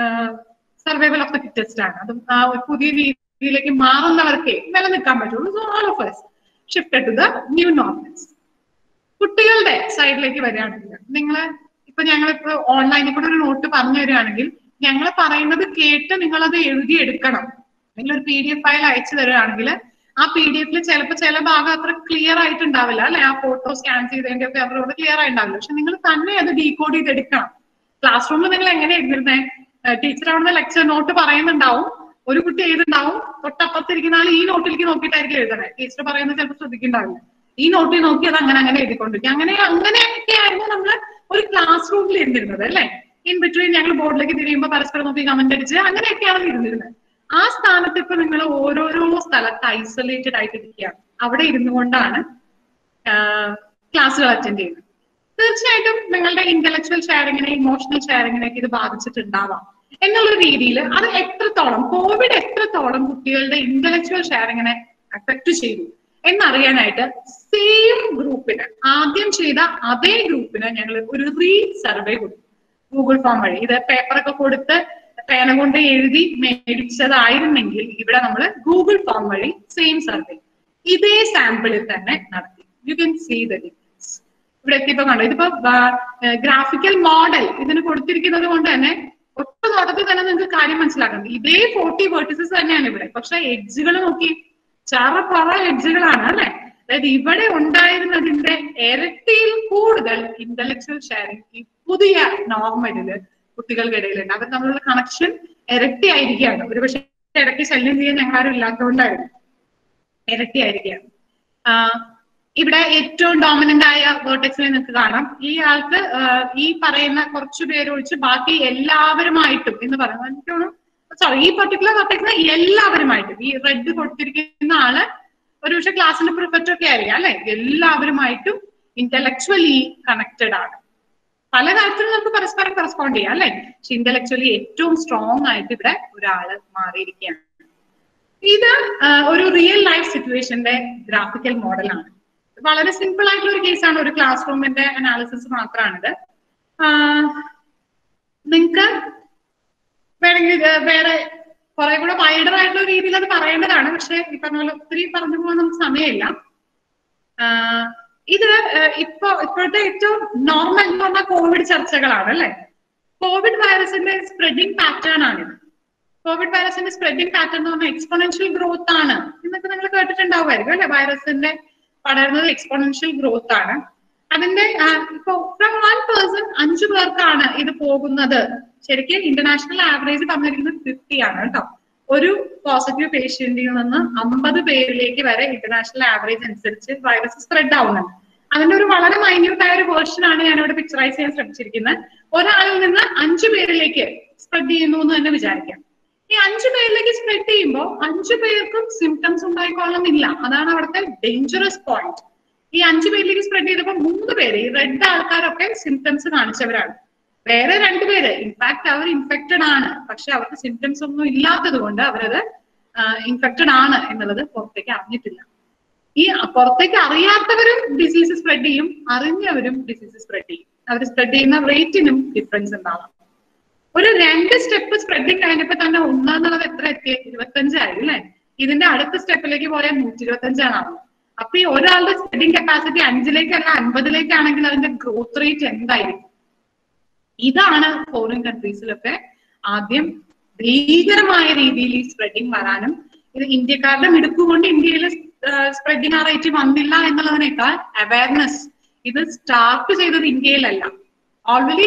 സർവൈവൽ ഓഫ് ദ ഫിറ്റസ്റ്റ് ആണ് അതും ആ ഒരു പുതിയ രീതിയിലേക്ക് മാറുന്നവർക്കേ നിലനിൽക്കാൻ പറ്റുള്ളൂ so all of us shifted to the new normals കുട്ടികളുടെ സൈഡിലേക്ക് വരികയാണെങ്കിൽ നിങ്ങൾ ഇപ്പൊ ഞങ്ങളിപ്പോ ഓൺലൈനിൽ കൂടെ ഒരു നോട്ട് പറഞ്ഞു തരികയാണെങ്കിൽ ഞങ്ങൾ പറയുന്നത് കേട്ട് നിങ്ങൾ അത് എഴുതിയെടുക്കണം അല്ലെങ്കിൽ ഒരു പി ഡി എഫ് ഫയൽ അയച്ചു തരികയാണെങ്കിൽ ആ പി ഡി എഫിൽ ചിലപ്പോൾ ചില ഭാഗം അത്ര ക്ലിയർ ആയിട്ടുണ്ടാവില്ല അല്ലെ ആ ഫോട്ടോ സ്കാൻ ചെയ്തതിന്റെ ഒക്കെ അവരോട് ക്ലിയർ ആയിട്ടുണ്ടാവില്ല പക്ഷെ നിങ്ങൾ തന്നെ അത് ഡീകോഡ് ചെയ്തെടുക്കണം ക്ലാസ് റൂമിൽ നിങ്ങൾ എങ്ങനെ എഴുതിരുന്നേ ടീച്ചർ അവിടുന്ന് ലെക്ചർ നോട്ട് പറയുന്നുണ്ടാവും ഒരു കുട്ടി എഴുതുണ്ടാവും തൊട്ടപ്പുറത്തിരിക്കുന്ന ആൾ ഈ നോട്ടിലേക്ക് നോക്കിയിട്ടായിരിക്കും എഴുതണേ ടീച്ചർ പറയുന്നത് ചിലപ്പോൾ ശ്രദ്ധിക്കുന്നുണ്ടാവില്ല ഈ നോട്ടിൽ നോക്കി അത് അങ്ങനെ അങ്ങനെ എഴുതിക്കൊണ്ടിരിക്കും അങ്ങനെ അങ്ങനെയൊക്കെ ആയിരുന്നു നമ്മൾ ഒരു ക്ലാസ് റൂമിൽ ഇരുന്നിരുന്നത് അല്ലെ ഇൻ ബിറ്റ്വീൻ ഞങ്ങൾ ബോർഡിലേക്ക് തിരിയുമ്പോൾ പരസ്പരം നോക്കി കമന്റ് അടിച്ച് അങ്ങനെയൊക്കെയാണ് ഇരുന്നിരുന്നത് ആ സ്ഥാനത്ത് ഇപ്പൊ നിങ്ങൾ ഓരോരോ സ്ഥലത്ത് ഐസൊലേറ്റഡ് ആയിട്ട് ഇരിക്കുകയാണ് അവിടെ ഇരുന്നു കൊണ്ടാണ് ക്ലാസ്സുകൾ അറ്റൻഡ് ചെയ്യുന്നത് തീർച്ചയായിട്ടും നിങ്ങളുടെ ഇന്റലക്ച്വൽ ഷെയറിങ്ങിനെ ഇമോഷണൽ ഷെയറിങ്ങിനെയൊക്കെ ഇത് ബാധിച്ചിട്ടുണ്ടാവാം എന്നുള്ള രീതിയിൽ അത് എത്രത്തോളം കോവിഡ് എത്രത്തോളം കുട്ടികളുടെ ഇന്റലക്ച്വൽ ഷെയറിങ്ങിനെ അഫക്ട് ചെയ്തു എന്നറിയാനായിട്ട് സെയിം ഗ്രൂപ്പിന് ആദ്യം ചെയ്ത അതേ ഗ്രൂപ്പിന് ഞങ്ങൾ ഒരു റീ സർവേ കൊടുത്തു ഗൂഗിൾ ഫോം വഴി ഇത് പേപ്പറൊക്കെ കൊടുത്ത് പേന കൊണ്ട് എഴുതി മേടിച്ചതായിരുന്നെങ്കിൽ ഇവിടെ നമ്മൾ ഗൂഗിൾ ഫോം വഴി സെയിം സർവേ ഇതേ സാമ്പിളിൽ തന്നെ നടത്തി you can see the difference ഇവിടെ എത്തിയപ്പോ കണ്ടോ ഇതിപ്പോ ഗ്രാഫിക്കൽ മോഡൽ ഇതിന് കൊടുത്തിരിക്കുന്നത് കൊണ്ട് തന്നെ ഒറ്റ നോട്ടത്തിൽ തന്നെ നിങ്ങൾക്ക് കാര്യം മനസ്സിലാക്കണം ഇതേ ഫോർട്ടി വേർട്ടിസസ് തന്നെയാണ് ഇവിടെ പക്ഷെ എഡ്ജുകൾ നോക്കി ചറപ്പറ എഡ്ജുകളാണ് അല്ലെ അതായത് ഇവിടെ ഉണ്ടായിരുന്നതിന്റെ ഇരട്ടിയിൽ കൂടുതൽ ഇന്റലക്ച്വൽ ഷെയറിംഗ് ഈ പുതിയ നോർമലില് കുട്ടികൾക്കിടയിലുണ്ട് അവർ തമ്മിലുള്ള കണക്ഷൻ ഇരട്ടിയായിരിക്കുകയാണ് ഒരുപക്ഷെ ഇടയ്ക്ക് ശല്യം ചെയ്യാൻ ഞങ്ങളാരും ഇല്ലാത്തതുകൊണ്ടായിരുന്നു ഇരട്ടിയായിരിക്കുകയാണ് ആഹ് ഇവിടെ ഏറ്റവും ഡോമിനന്റ് ആയ വേർട്ടെക്സിനെ നിങ്ങൾക്ക് കാണാം ഈ ആൾക്ക് ആഹ് ഈ പറയുന്ന കുറച്ചു പേരൊഴിച്ച് ബാക്കി എല്ലാവരുമായിട്ടും എന്ന് പറയുന്നത് എനിക്ക് തോന്നുന്നു സോറി ഈ പെർട്ടിക്കുലർ വെർട്ടെക്സിനെ എല്ലാവരുമായിട്ടും ഈ റെഡ് കൊടുത്തിരിക്കുന്ന ആള് ഒരുപക്ഷെ ക്ലാസ്സിന്റെ പ്രിഫക്റ്റ് ഒക്കെ ആയിരിക്കാം അല്ലെ എല്ലാവരുമായിട്ടും ഇന്റലക്ച്വലി കണക്റ്റഡ് ആണ് പല കാര്യത്തിലും നമുക്ക് പരസ്പരം കറസ്പോണ്ട് ചെയ്യാം അല്ലെ പക്ഷെ ഇന്റലക്ച്വലി ഏറ്റവും സ്ട്രോങ് ആയിട്ട് ഇവിടെ ഒരാള് മാറിയിരിക്കുകയാണ് ഇത് ആഹ് ഒരു റിയൽ ലൈഫ് സിറ്റുവേഷന്റെ ഗ്രാഫിക്കൽ മോഡലാണ് വളരെ സിമ്പിൾ ആയിട്ടുള്ള ഒരു കേസാണ് ഒരു ക്ലാസ് റൂമിന്റെ അനാലിസിസ് മാത്രമാണിത് നിങ്ങൾക്ക് വേണമെങ്കിൽ ഇത് വേറെ കുറെ കൂടെ വൈഡർ ആയിട്ടുള്ള രീതിയിൽ അത് പറയേണ്ടതാണ് പക്ഷെ ഈ പറഞ്ഞ പോലെ ഒത്തിരി പറഞ്ഞു പോകാൻ നമുക്ക് സമയമില്ല ആഹ് ഇത് ആഹ് ഇപ്പൊ ഇപ്പോഴത്തെ ഏറ്റവും നോർമൽ എന്ന് പറഞ്ഞാൽ കോവിഡ് ചർച്ചകളാണ് അല്ലെ കോവിഡ് വൈറസിന്റെ സ്പ്രെഡിങ് പാറ്റേൺ ആണിത് കോവിഡ് വൈറസിന്റെ സ്പ്രെഡിങ് പാറ്റേൺ എന്ന് പറഞ്ഞാൽ എക്സ്പോണൻഷ്യൽ ഗ്രോത്ത് ആണ് എന്നൊക്കെ നിങ്ങൾ കേട്ടിട്ടുണ്ടാവുമായിരിക്കും അല്ലെ വൈറസിന്റെ പടരുന്നത് എക്സ്പോണൻഷ്യൽ ഗ്രോത്ത് ആണ് അതിന്റെ ഇപ്പൊ ഫ്രം വൺ പേഴ്സൺ അഞ്ചു പേർക്കാണ് ഇത് പോകുന്നത് ശരിക്കും ഇന്റർനാഷണൽ ആവറേജ് പറഞ്ഞിരിക്കുന്നത് ഫിഫ്റ്റി ആണ് കേട്ടോ ഒരു പോസിറ്റീവ് പേഷ്യന്റിൽ നിന്ന് അമ്പത് പേരിലേക്ക് വരെ ഇന്റർനാഷണൽ ആവറേജ് അനുസരിച്ച് വൈറസ് സ്പ്രെഡ് ആവുന്നുണ്ട് അതിന്റെ ഒരു വളരെ മൈന്യൂട്ട് ആയ ഒരു വേർഷൻ ആണ് ഞാൻ ഇവിടെ പിക്ചറൈസ് ചെയ്യാൻ ശ്രമിച്ചിരിക്കുന്നത് ഒരാളിൽ നിന്ന് അഞ്ചു പേരിലേക്ക് സ്പ്രെഡ് ചെയ്യുന്നു എന്ന് തന്നെ വിചാരിക്കാം ഈ അഞ്ചു പേരിലേക്ക് സ്പ്രെഡ് ചെയ്യുമ്പോൾ അഞ്ചു പേർക്കും സിംറ്റംസ് ഉണ്ടായിക്കൊള്ളണമെന്നില്ല അതാണ് അവിടുത്തെ ഡേഞ്ചറസ് പോയിന്റ് ഈ അഞ്ചു പേരിലേക്ക് സ്പ്രെഡ് ചെയ്തപ്പോൾ മൂന്ന് പേര് ഈ റെഡ് ആൾക്കാരൊക്കെ സിംറ്റംസ് കാണിച്ചവരാണ് വേറെ രണ്ടുപേര് ഇൻഫാക്ട് അവർ ഇൻഫെക്റ്റഡ് ആണ് പക്ഷെ അവർക്ക് സിംറ്റംസ് ഒന്നും ഇല്ലാത്തത് കൊണ്ട് അവരത് ഇൻഫെക്റ്റഡ് ആണ് എന്നുള്ളത് പുറത്തേക്ക് അറിഞ്ഞിട്ടില്ല ഈ പുറത്തേക്ക് അറിയാത്തവരും ഡിസീസ് സ്പ്രെഡ് ചെയ്യും അറിഞ്ഞവരും ഡിസീസ് സ്പ്രെഡ് ചെയ്യും അവർ സ്പ്രെഡ് ചെയ്യുന്ന റേറ്റിനും ഡിഫറൻസ് ഉണ്ടാവാം ഒരു രണ്ട് സ്റ്റെപ്പ് സ്പ്രെഡിങ് കഴിഞ്ഞപ്പോ തന്നെ ഒന്നാന്നുള്ളത് എത്ര എത്തി ഇരുപത്തഞ്ചായി അല്ലെ ഇതിന്റെ അടുത്ത സ്റ്റെപ്പിലേക്ക് പോയാൽ നൂറ്റി ഇരുപത്തഞ്ചാണ് അപ്പൊ ഈ ഒരാളുടെ സ്പ്രെഡിങ് കപ്പാസിറ്റി അഞ്ചിലേക്കല്ല അൻപതിലേക്കാണെങ്കിൽ അതിന്റെ ഗ്രോത്ത് റേറ്റ് എന്തായിരിക്കും ഇതാണ് ഫോറിൻ കൺട്രീസിലൊക്കെ ആദ്യം ഭീകരമായ രീതിയിൽ ഈ സ്പ്രെഡിങ് വരാനും ഇത് ഇന്ത്യക്കാരുടെ മിടുക്കുകൊണ്ട് ഇന്ത്യയിൽ സ്പ്രെഡിങ് ആ റേറ്റ് വന്നില്ല എന്നുള്ളതിനേക്കാൾ അവയർനെസ് ഇത് സ്റ്റാർട്ട് ചെയ്തത് ഇന്ത്യയിലല്ല ഓൾറെഡി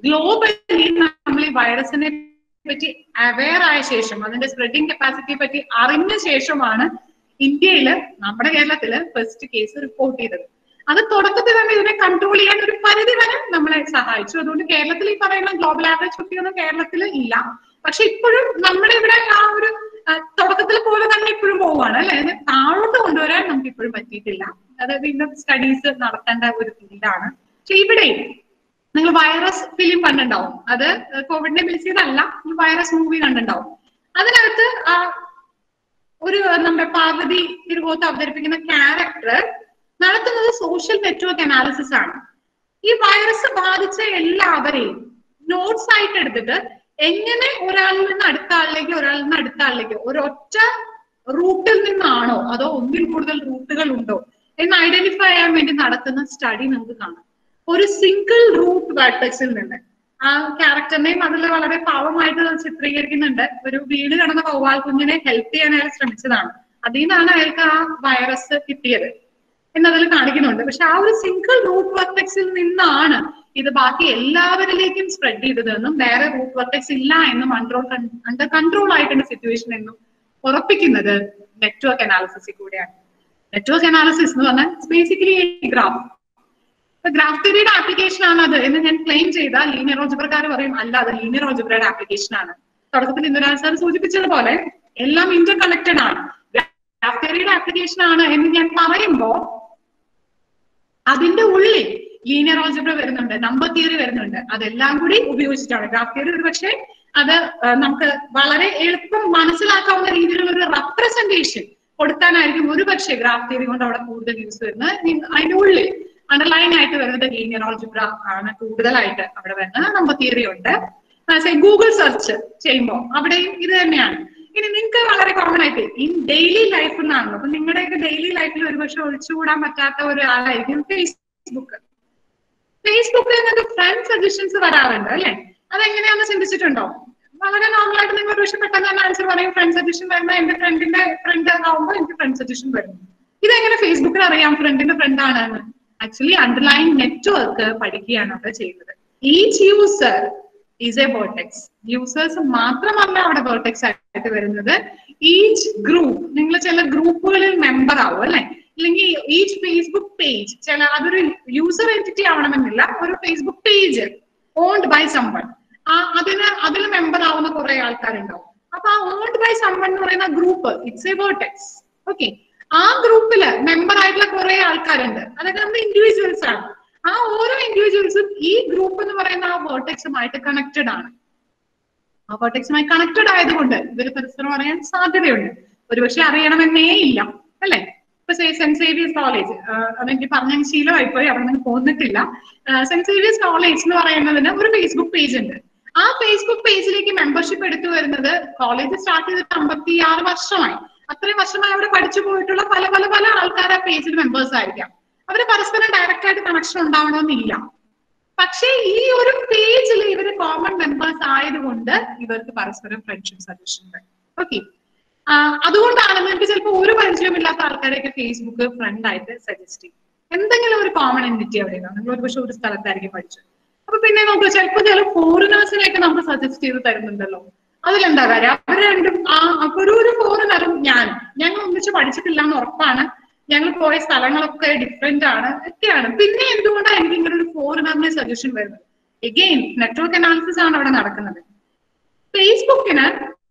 ഗ്ലോബലി നമ്മൾ ഈ വൈറസിനെ പറ്റി അവെയർ ആയ ശേഷം അതിന്റെ സ്പ്രെഡിങ് കപ്പാസിറ്റിയെ പറ്റി അറിഞ്ഞ ശേഷമാണ് ഇന്ത്യയില് നമ്മുടെ കേരളത്തില് ഫസ്റ്റ് കേസ് റിപ്പോർട്ട് ചെയ്തത് അത് തുടക്കത്തിൽ തന്നെ ഇതിനെ കൺട്രോൾ ചെയ്യാൻ ഒരു പരിധി വരെ നമ്മളെ സഹായിച്ചു അതുകൊണ്ട് കേരളത്തിൽ ഈ പറയുന്ന ഗ്ലോബൽ ആവറേജ് കുട്ടിയൊന്നും കേരളത്തിൽ ഇല്ല പക്ഷെ ഇപ്പോഴും നമ്മുടെ ഇവിടെ ആ ഒരു ആ, തുടക്കത്തിൽ പോലെ തന്നെ ഇപ്പോഴും പോവുകയാണ് അല്ലെ അതിനെ താഴോട്ട് കൊണ്ടുവരാൻ നമുക്ക് ഇപ്പോഴും പറ്റിയിട്ടില്ല അത് വീണ്ടും സ്റ്റഡീസ് നടത്തേണ്ട ഒരു ഫീൽഡാണ് പക്ഷെ ഇവിടെയും നിങ്ങൾ വൈറസ് ഫിലിം കണ്ടിട്ടുണ്ടാവും അത് കോവിഡിനെ ബേസ് ചെയ്തല്ല വൈറസ് മൂവി കണ്ടിട്ടുണ്ടാവും അതിനകത്ത് ആ ഒരു നമ്മുടെ പാർവതി തിരുവോത്ത് അവതരിപ്പിക്കുന്ന ക്യാരക്ടർ നടത്തുന്നത് സോഷ്യൽ നെറ്റ്വർക്ക് അനാലിസിസ് ആണ് ഈ വൈറസ് ബാധിച്ച എല്ലാവരെയും നോട്ട്സ് ആയിട്ട് എടുത്തിട്ട് എങ്ങനെ ഒരാളിൽ നിന്ന് അടുത്ത ആളിലേക്ക് ഒരാളിൽ നിന്ന് അടുത്ത ആളിലേക്ക് ഒരൊറ്റ റൂട്ടിൽ നിന്നാണോ അതോ ഒന്നിൽ കൂടുതൽ റൂട്ടുകൾ ഉണ്ടോ എന്ന് ഐഡന്റിഫൈ ചെയ്യാൻ വേണ്ടി നടത്തുന്ന സ്റ്റഡി നമുക്ക് കാണാം ഒരു സിംഗിൾ റൂട്ട് വെർട്ടക്സിൽ നിന്ന് ആ ക്യാരക്ടറിനെയും അതിൽ വളരെ പാവമായിട്ട് ചിത്രീകരിക്കുന്നുണ്ട് ഒരു വീട് കിടന്ന വവ്വാൽ കുഞ്ഞിനെ ഹെൽപ്പ് ചെയ്യാൻ അയാൾ ശ്രമിച്ചതാണ് അതിൽ നിന്നാണ് അയാൾക്ക് ആ വൈറസ് കിട്ടിയത് എന്നതിൽ കാണിക്കുന്നുണ്ട് പക്ഷെ ആ ഒരു സിംഗിൾ റൂട്ട് വെർട്ടക്സിൽ നിന്നാണ് ഇത് ബാക്കി എല്ലാവരിലേക്കും സ്പ്രെഡ് ചെയ്തതെന്നും വേറെ റൂട്ട് വെർട്ടക്സ് ഇല്ല എന്നും കൺട്രോൾ അണ്ടർ കൺട്രോൾ ആയിട്ടുള്ള സിറ്റുവേഷൻ എന്നും ഉറപ്പിക്കുന്നത് നെറ്റ്വർക്ക് അനാലിസിസിൽ കൂടെയാണ് നെറ്റ്വർക്ക് അനാലിസിസ് എന്ന് പറഞ്ഞാൽ ബേസിക്കലി ഗ്രാഫ് ഗ്രാഫ് തിയറിയുടെ ആപ്ലിക്കേഷൻ ആണ് അത് എന്ന് ഞാൻ ക്ലെയിം ചെയ്ത ലീനിയർ ഓൾജിബ്രക്കാർ പറയും അല്ല അത് ലീനിയർ ഓൾജിബ്രയുടെ ആപ്ലിക്കേഷൻ ആണ് തുടക്കത്തിൽ ഇന്ദുരാജ് സാർ സൂചിപ്പിച്ചതുപോലെ എല്ലാം ഇന്റർ കണക്റ്റഡ് ആണ് ഗ്രാഫ് തിയറിയുടെ ആപ്ലിക്കേഷൻ ആണ് എന്ന് ഞാൻ പറയുമ്പോ അതിന്റെ ഉള്ളിൽ ലീനിയർ ഓൾജിബ്ര വരുന്നുണ്ട് നമ്പർ തിയറി വരുന്നുണ്ട് അതെല്ലാം കൂടി ഉപയോഗിച്ചിട്ടാണ് ഗ്രാഫ് തിയറി ഒരു പക്ഷേ അത് ആ, നമുക്ക് വളരെ എളുപ്പം മനസ്സിലാക്കാവുന്ന രീതിയിലുള്ള ഒരു റെപ്രസെന്റേഷൻ കൊടുക്കാനായിരിക്കും ഒരു പക്ഷേ ഗ്രാഫ് തിയറി കൊണ്ട് അവിടെ കൂടുതൽ യൂസ് വരുന്നത് നി- അതിന്റെ ഉള്ളിൽ അണ്ടർലൈൻ ആയിട്ട് വരുന്നത് ലീനിയർ ഓൾജിബ്ര ആണ് കൂടുതലായിട്ട് അവിടെ വരുന്നത് നമ്പർ തിയറി ഉണ്ട് ഗൂഗിൾ സെർച്ച് ചെയ്യുമ്പോൾ അവിടെയും ഇത് തന്നെയാണ് ഇനി നിങ്ങൾക്ക് വളരെ കോമൺ ആയിട്ട് ഇൻ ഡെയിലി ലൈഫ് എന്നാണല്ലോ അപ്പൊ നിങ്ങളുടെയൊക്കെ ഡെയിലി ലൈഫിൽ ഒരുപക്ഷെ ഒഴിച്ചുകൂടാൻ പറ്റാത്ത ഒരാളായിരിക്കും ഫേസ്ബുക്ക് ഫേസ്ബുക്കിൽ നിങ്ങൾക്ക് ഫ്രണ്ട് സജഷൻസ് വരാറുണ്ട് അല്ലെ അതെങ്ങനെയാണെന്ന് ചിന്തിച്ചിട്ടുണ്ടോ വളരെ നോർമൽ ആയിട്ട് നിങ്ങൾ ഒരുപക്ഷെ പെട്ടെന്ന് തന്നെ ആൻസർ പറയും ഫ്രണ്ട് സജഷൻ വരുമ്പോൾ എന്റെ ഫ്രണ്ടിന്റെ ഫ്രണ്ട് ആവുമ്പോൾ എനിക്ക് ഫ്രണ്ട് സജഷൻ വരുന്നു ഇതെങ്ങനെ ഫേസ്ബുക്കിൽ അറിയാം ഫ്രണ്ടിന്റെ ഫ്രണ്ട് ആണെന്ന് ആക്ച്വലി അണ്ടർലൈൻ നെറ്റ്വർക്ക് പഠിക്കുകയാണ് അവിടെ ചെയ്യുന്നത് each user is a vertex users മാത്രമല്ല അവിടെ വേർട്ടെക്സ് ആയിട്ട് വരുന്നത് ഈച്ച് ഗ്രൂപ്പ് നിങ്ങൾ ചില ഗ്രൂപ്പുകളിൽ മെമ്പർ ആവും അല്ലെ അല്ലെങ്കിൽ ഈച്ച് ഫേസ്ബുക്ക് പേജ് ചില അതൊരു യൂസർ എൻറ്റിറ്റി ആവണമെന്നില്ല ഒരു Facebook page owned by someone ആ അതിന് അതിൽ മെമ്പർ ആവുന്ന കുറെ ആൾക്കാരുണ്ടാവും അപ്പൊ ആ ഓൺഡ് ബൈ സമ്പൺ എന്ന് പറയുന്ന group it's a vertex okay ആ ഗ്രൂപ്പില് മെമ്പർ ആയിട്ടുള്ള കുറെ ആൾക്കാരുണ്ട് അതൊക്കെ നമ്മുടെ ഇൻഡിവിജ്വൽസ് ആണ് ആ ഓരോ ഇൻഡിവിജ്വൽസും ഈ ഗ്രൂപ്പ് എന്ന് പറയുന്ന ആ വേർട്ടെക്സുമായിട്ട് കണക്റ്റഡ് ആണ് ആ വേർട്ടെക്സുമായി കണക്റ്റഡ് ആയതുകൊണ്ട് ഇവർ പരസ്പരം അറിയാൻ സാധ്യതയുണ്ട് ഒരുപക്ഷെ അറിയണമെന്നേ ഇല്ല അല്ലെ ഇപ്പൊ സെന്റ് സേവിയസ് കോളേജ് അതെനിക്ക് പറഞ്ഞ ശീലമായി പോയി അവിടെ നിന്ന് പോന്നിട്ടില്ല സെന്റ് സേവിയസ് കോളേജ് എന്ന് പറയുന്നതിന് ഒരു ഫേസ്ബുക്ക് പേജ് ഉണ്ട് ആ ഫേസ്ബുക്ക് പേജിലേക്ക് മെമ്പർഷിപ്പ് എടുത്തു വരുന്നത് കോളേജ് സ്റ്റാർട്ട് ചെയ്തിട്ട് അമ്പത്തി ആറ് വർഷമായി അത്രയും വർഷമായി അവിടെ പഠിച്ചു പോയിട്ടുള്ള പല പല പല ആൾക്കാർ ആ പേജിൽ മെമ്പേഴ്സ് ആയിരിക്കാം അവര് പരസ്പരം ഡയറക്റ്റ് ആയിട്ട് കണക്ഷൻ ഉണ്ടാവണമെന്നില്ല പക്ഷേ ഈ ഒരു പേജിൽ ഇവര് കോമൺ മെമ്പേഴ്സ് ആയതുകൊണ്ട് ഇവർക്ക് പരസ്പരം ഫ്രണ്ട്ഷിപ്പ് സജഷൻ ഉണ്ട് ഓക്കെ അതുകൊണ്ടാണ് നിങ്ങൾക്ക് ചിലപ്പോൾ ഒരു പരിചയമില്ലാത്ത ആൾക്കാരെയൊക്കെ ഫേസ്ബുക്ക് ഫ്രണ്ട് ആയിട്ട് സജസ്റ്റ് ചെയ്യും എന്തെങ്കിലും ഒരു കോമൺ എൻറ്റിറ്റി അവിടെ ഉണ്ടാവും നിങ്ങൾ ഒരു പക്ഷെ ഒരു സ്ഥലത്തായിരിക്കും പഠിച്ചത് അപ്പൊ പിന്നെ നമുക്ക് ചിലപ്പോൾ ചില ഫോറിനേഴ്സിനെയൊക്കെ നമുക്ക് സജസ്റ്റ് ചെയ്ത് തരുന്നുണ്ടല്ലോ അതിലെന്താ കാര്യം അവർ രണ്ടും ആ അപ്പൊ ഒരു ഒരു ഫോറിനറും ഞാൻ ഞങ്ങൾ ഒന്നിച്ച് പഠിച്ചിട്ടില്ല എന്ന് ഉറപ്പാണ് ഞങ്ങൾ പോയ സ്ഥലങ്ങളൊക്കെ ഡിഫറെന്റ് ആണ് ഒക്കെയാണ് പിന്നെ എന്തുകൊണ്ടാണ് എനിക്ക് ഇങ്ങനെ ഒരു ഫോറിനറിന്റെ സജഷൻ വരുന്നത് എഗെയിൻ നെറ്റ്വർക്ക് അനാലിസിസ് ആണ് അവിടെ നടക്കുന്നത് ഫേസ്ബുക്കിന്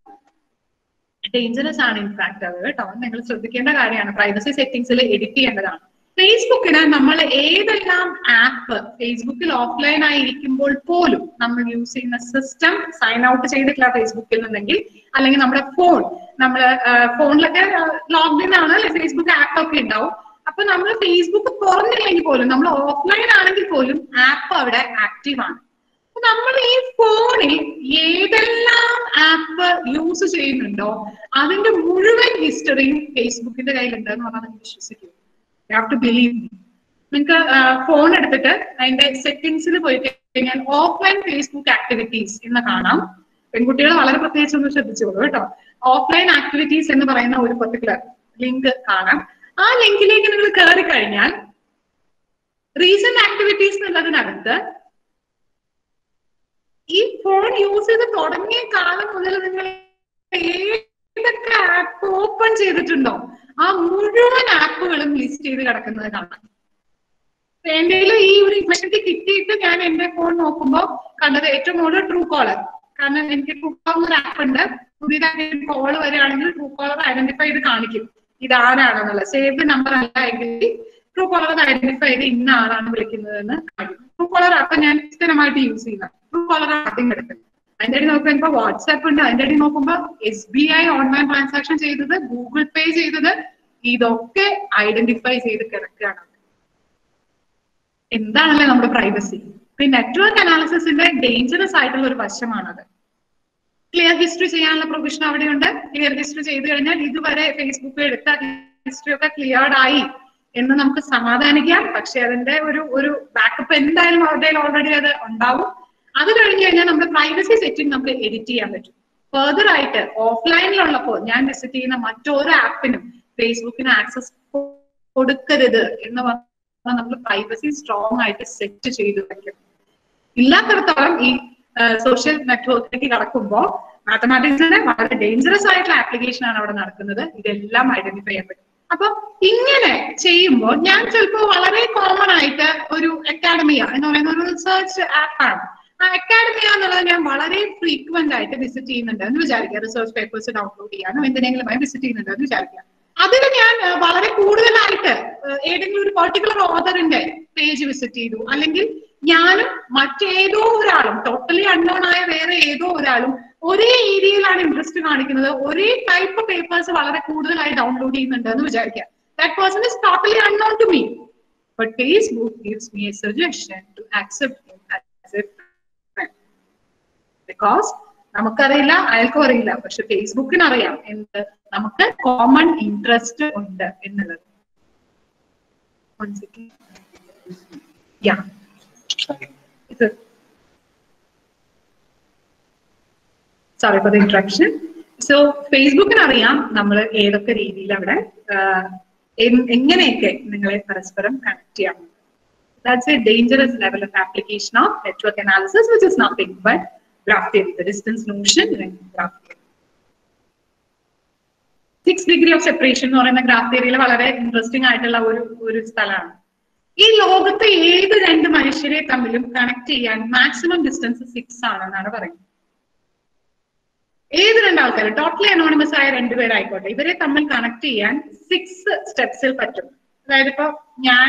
ഡേഞ്ചറസ് ആണ് ഇൻഫാക്ട് അത് കേട്ടോ നിങ്ങൾ ശ്രദ്ധിക്കേണ്ട കാര്യമാണ് പ്രൈവസി സെറ്റിംഗ്സിൽ എഡിറ്റ് ചെയ്യേണ്ടതാണ് ഫേസ്ബുക്കിന് നമ്മൾ ഏതെല്ലാം ആപ്പ് ഫേസ്ബുക്കിൽ ഓഫ്ലൈൻ ആയിരിക്കുമ്പോൾ പോലും നമ്മൾ യൂസ് ചെയ്യുന്ന സിസ്റ്റം സൈൻ ഔട്ട് ചെയ്തിട്ടില്ല ഫേസ്ബുക്കിൽ നിന്നെങ്കിൽ അല്ലെങ്കിൽ നമ്മുടെ ഫോൺ നമ്മൾ ഫോണിലൊക്കെ ലോക്ക്ഡൌൺ ആണ് അല്ലെ ഫേസ്ബുക്ക് ആപ്പ് ഒക്കെ ഉണ്ടാവും അപ്പൊ നമ്മൾ ഫേസ്ബുക്ക് തുറന്നില്ലെങ്കിൽ പോലും നമ്മൾ ഓഫ്ലൈൻ ആണെങ്കിൽ പോലും ആപ്പ് അവിടെ ആക്റ്റീവ് ആണ് അപ്പൊ നമ്മൾ ഈ ഫോണിൽ ഏതെല്ലാം ആപ്പ് യൂസ് ചെയ്യുന്നുണ്ടോ അതിന്റെ മുഴുവൻ ഹിസ്റ്ററിയും ഫേസ്ബുക്കിന്റെ കയ്യിലുണ്ട് എന്ന് പറഞ്ഞാൽ നിങ്ങൾ വിശ്വസിക്കും you have to believe me നിങ്ങൾക്ക് ഫോൺ എടുത്തിട്ട് അതിന്റെ സെറ്റിംഗ്സിൽ പോയി കഴിഞ്ഞാൽ ഓഫ്ലൈൻ ഫേസ്ബുക്ക് ആക്ടിവിറ്റീസ് എന്ന് കാണാം പെൺകുട്ടികൾ വളരെ പ്രത്യേകിച്ച് ഒന്ന് ശ്രദ്ധിച്ചോളൂ കേട്ടോ ഓഫ്ലൈൻ ആക്ടിവിറ്റീസ് എന്ന് പറയുന്ന ഒരു പെർട്ടിക്കുലർ ലിങ്ക് കാണാം ആ ലിങ്കിലേക്ക് നിങ്ങൾ കയറി കഴിഞ്ഞാൽ റീസെന്റ് ആക്ടിവിറ്റീസ് എന്നുള്ളതിനകത്ത് ഈ ഫോൺ യൂസ് ചെയ്ത് തുടങ്ങിയ കാലം മുതൽ നിങ്ങൾ ഏതൊക്കെ ആപ്പ് ഓപ്പൺ ചെയ്തിട്ടുണ്ടോ ആ മുഴുവൻ ആപ്പുകളും ലിസ്റ്റ് ചെയ്ത് കിടക്കുന്നത് കാണാം എന്റെ ഈ ഒരു ഇൻഫർമേഷൻ കിട്ടിയിട്ട് ഞാൻ എന്റെ ഫോൺ നോക്കുമ്പോൾ കണ്ടത് ഏറ്റവും കൂടുതൽ ട്രൂ കോളർ കാരണം എനിക്ക് ട്രൂ കോളർ ഒരു ആപ്പ് ഉണ്ട് പുതിയതായിട്ട് കോൾ വരികയാണെങ്കിൽ ട്രൂ കോളർ ഐഡന്റിഫൈ ചെയ്ത് കാണിക്കും ഇത് ആരാണെന്നുള്ളത് സേവ് നമ്പർ അല്ല എങ്കിൽ ട്രൂ കോളർ ഐഡന്റിഫൈ ചെയ്ത് ഇന്ന ആളാണ് വിളിക്കുന്നതെന്ന് കാണിക്കും ട്രൂ കോളർ ആപ്പ് ഞാൻ സ്ഥിരമായിട്ട് യൂസ് ചെയ്യുന്ന ട്രൂ കോളർ ആദ്യം കിടക്കുന്നത് അതിന്റെ അടി നോക്കുമ്പോ വാട്സാപ്പ് ഉണ്ട് അതിന്റെ അടി നോക്കുമ്പോ S B I online transaction ചെയ്തത് ഗൂഗിൾ പേ ചെയ്തത് ഇതൊക്കെ ഐഡന്റിഫൈ ചെയ്ത് കിടക്കുകയാണ് എന്താണല്ലേ നമ്മുടെ പ്രൈവസി ഈ നെറ്റ്വർക്ക് അനാലിസിസിന്റെ ഡേഞ്ചറസ് ആയിട്ടുള്ള ഒരു വശമാണത് ക്ലിയർ ഹിസ്റ്ററി ചെയ്യാനുള്ള പ്രൊവിഷൻ അവിടെയുണ്ട് ക്ലിയർ ഹിസ്റ്ററി ചെയ്തു കഴിഞ്ഞാൽ ഇതുവരെ ഫേസ്ബുക്ക് എടുത്ത ഹിസ്റ്ററി ഒക്കെ ക്ലിയർഡ് ആയി എന്ന് നമുക്ക് സമാധാനിക്കാം പക്ഷെ അതിന്റെ ഒരു ഒരു ബാക്കപ്പ് എന്തായാലും അവരുടെ ഓൾറെഡി അത് ഉണ്ടാവും അത് കഴിഞ്ഞ് കഴിഞ്ഞാൽ നമ്മുടെ പ്രൈവസി സെറ്റിംഗ് നമുക്ക് എഡിറ്റ് ചെയ്യാൻ പറ്റും ഫെർദർ ആയിട്ട് ഓഫ്ലൈനിലുള്ളപ്പോൾ ഞാൻ വിസിറ്റ് ചെയ്യുന്ന മറ്റൊരു ആപ്പിനും ഫേസ്ബുക്കിന് ആക്സസ് കൊടുക്കരുത് എന്ന് പറഞ്ഞാൽ നമ്മൾ പ്രൈവസി സ്ട്രോങ് ആയിട്ട് സെറ്റ് ചെയ്ത് വെക്കും ഇല്ലാത്തിടത്തോളം ഈ സോഷ്യൽ നെറ്റ്വർക്കിലേക്ക് കടക്കുമ്പോൾ മാത്തമാറ്റിക്സിന്റെ വളരെ ഡേഞ്ചറസ് ആയിട്ടുള്ള ആപ്ലിക്കേഷൻ ആണ് അവിടെ നടക്കുന്നത് ഇതെല്ലാം ഐഡന്റിഫൈ ചെയ്യാൻ പറ്റും അപ്പൊ ഇങ്ങനെ ചെയ്യുമ്പോൾ ഞാൻ ചിലപ്പോൾ വളരെ കോമൺ ആയിട്ട് ഒരു അക്കാഡമിയ എന്ന് പറയുന്ന ഒരു റിസർച്ച് ആപ്പാണ് ആ അക്കാഡമിയ എന്നുള്ളത് ഞാൻ വളരെ ഫ്രീക്വന്റ് ആയിട്ട് വിസിറ്റ് ചെയ്യുന്നുണ്ട് എന്ന് വിചാരിക്കുക റിസർച്ച് പേപ്പേഴ്സ് ഡൗൺലോഡ് ചെയ്യാനോ എന്തിനെങ്കിലുമായി വിസിറ്റ് ചെയ്യുന്നുണ്ട് എന്ന് വിചാരിക്കുക അതിൽ ഞാൻ അഹ് വളരെ കൂടുതലായിട്ട് അഹ് ഏതെങ്കിലും ഒരു പെർട്ടിക്കുലർ ഓതറിന്റെ പേജ് വിസിറ്റ് ചെയ്തു അല്ലെങ്കിൽ ഞാനും മറ്റേതോ ഒരാളും ടോട്ടലി അൺനോൺ ആയ വേറെ ഏതോ ഒരാളും ഒരേ ഏരിയയിലാണ് ഇൻട്രസ്റ്റ് കാണിക്കുന്നത് ഒരേ ടൈപ്പ് പേപ്പേഴ്സ് വളരെ കൂടുതലായി ഡൗൺലോഡ് ചെയ്യുന്നുണ്ട് എന്ന് വിചാരിക്കുക that person is totally unknown to me but Facebook gives me a suggestion to accept as a because നമുക്കറിയില്ല അയാൾക്കും അറിയില്ല പക്ഷെ ഫേസ്ബുക്കിന് അറിയാം എന്ത് നമുക്ക് കോമൺ ഇൻട്രസ്റ്റ് ഉണ്ട് എന്നുള്ളത് യാ ഇത് sorry for the interruption so ഫേസ്ബുക്കിന് അറിയാം നമ്മൾ ഏതൊക്കെ രീതിയിൽ അവിടെ ആഹ്, എൻ- എങ്ങനെയൊക്കെ നിങ്ങളെ പരസ്പരം കണക്ട് ചെയ്യാം that's a dangerous level of application of network analysis, which is nothing but graph theory, the distance notion in graph theory. Six degree of separation എന്ന് പറയുന്ന ഗ്രാഫ് തിയറിയിൽ വളരെ ഇൻട്രസ്റ്റിംഗ് ആയിട്ടുള്ള ഒരു ഒരു സ്ഥലമാണ് ഈ ലോകത്തെ ഏത് രണ്ട് മനുഷ്യരെ തമ്മിലും കണക്ട് ചെയ്യാൻ മാക്സിമം ഡിസ്റ്റൻസ് സിക്സ് ആണെന്നാണ് പറയുന്നത് ഏത് രണ്ടാൾക്കാർ ടോട്ടലി അനോണിമസ് ആയ രണ്ടുപേരായിക്കോട്ടെ ഇവരെ തമ്മിൽ കണക്ട് ചെയ്യാൻ സിക്സ് സ്റ്റെപ്സിൽ പറ്റും അതായത് ഇപ്പൊ ഞാൻ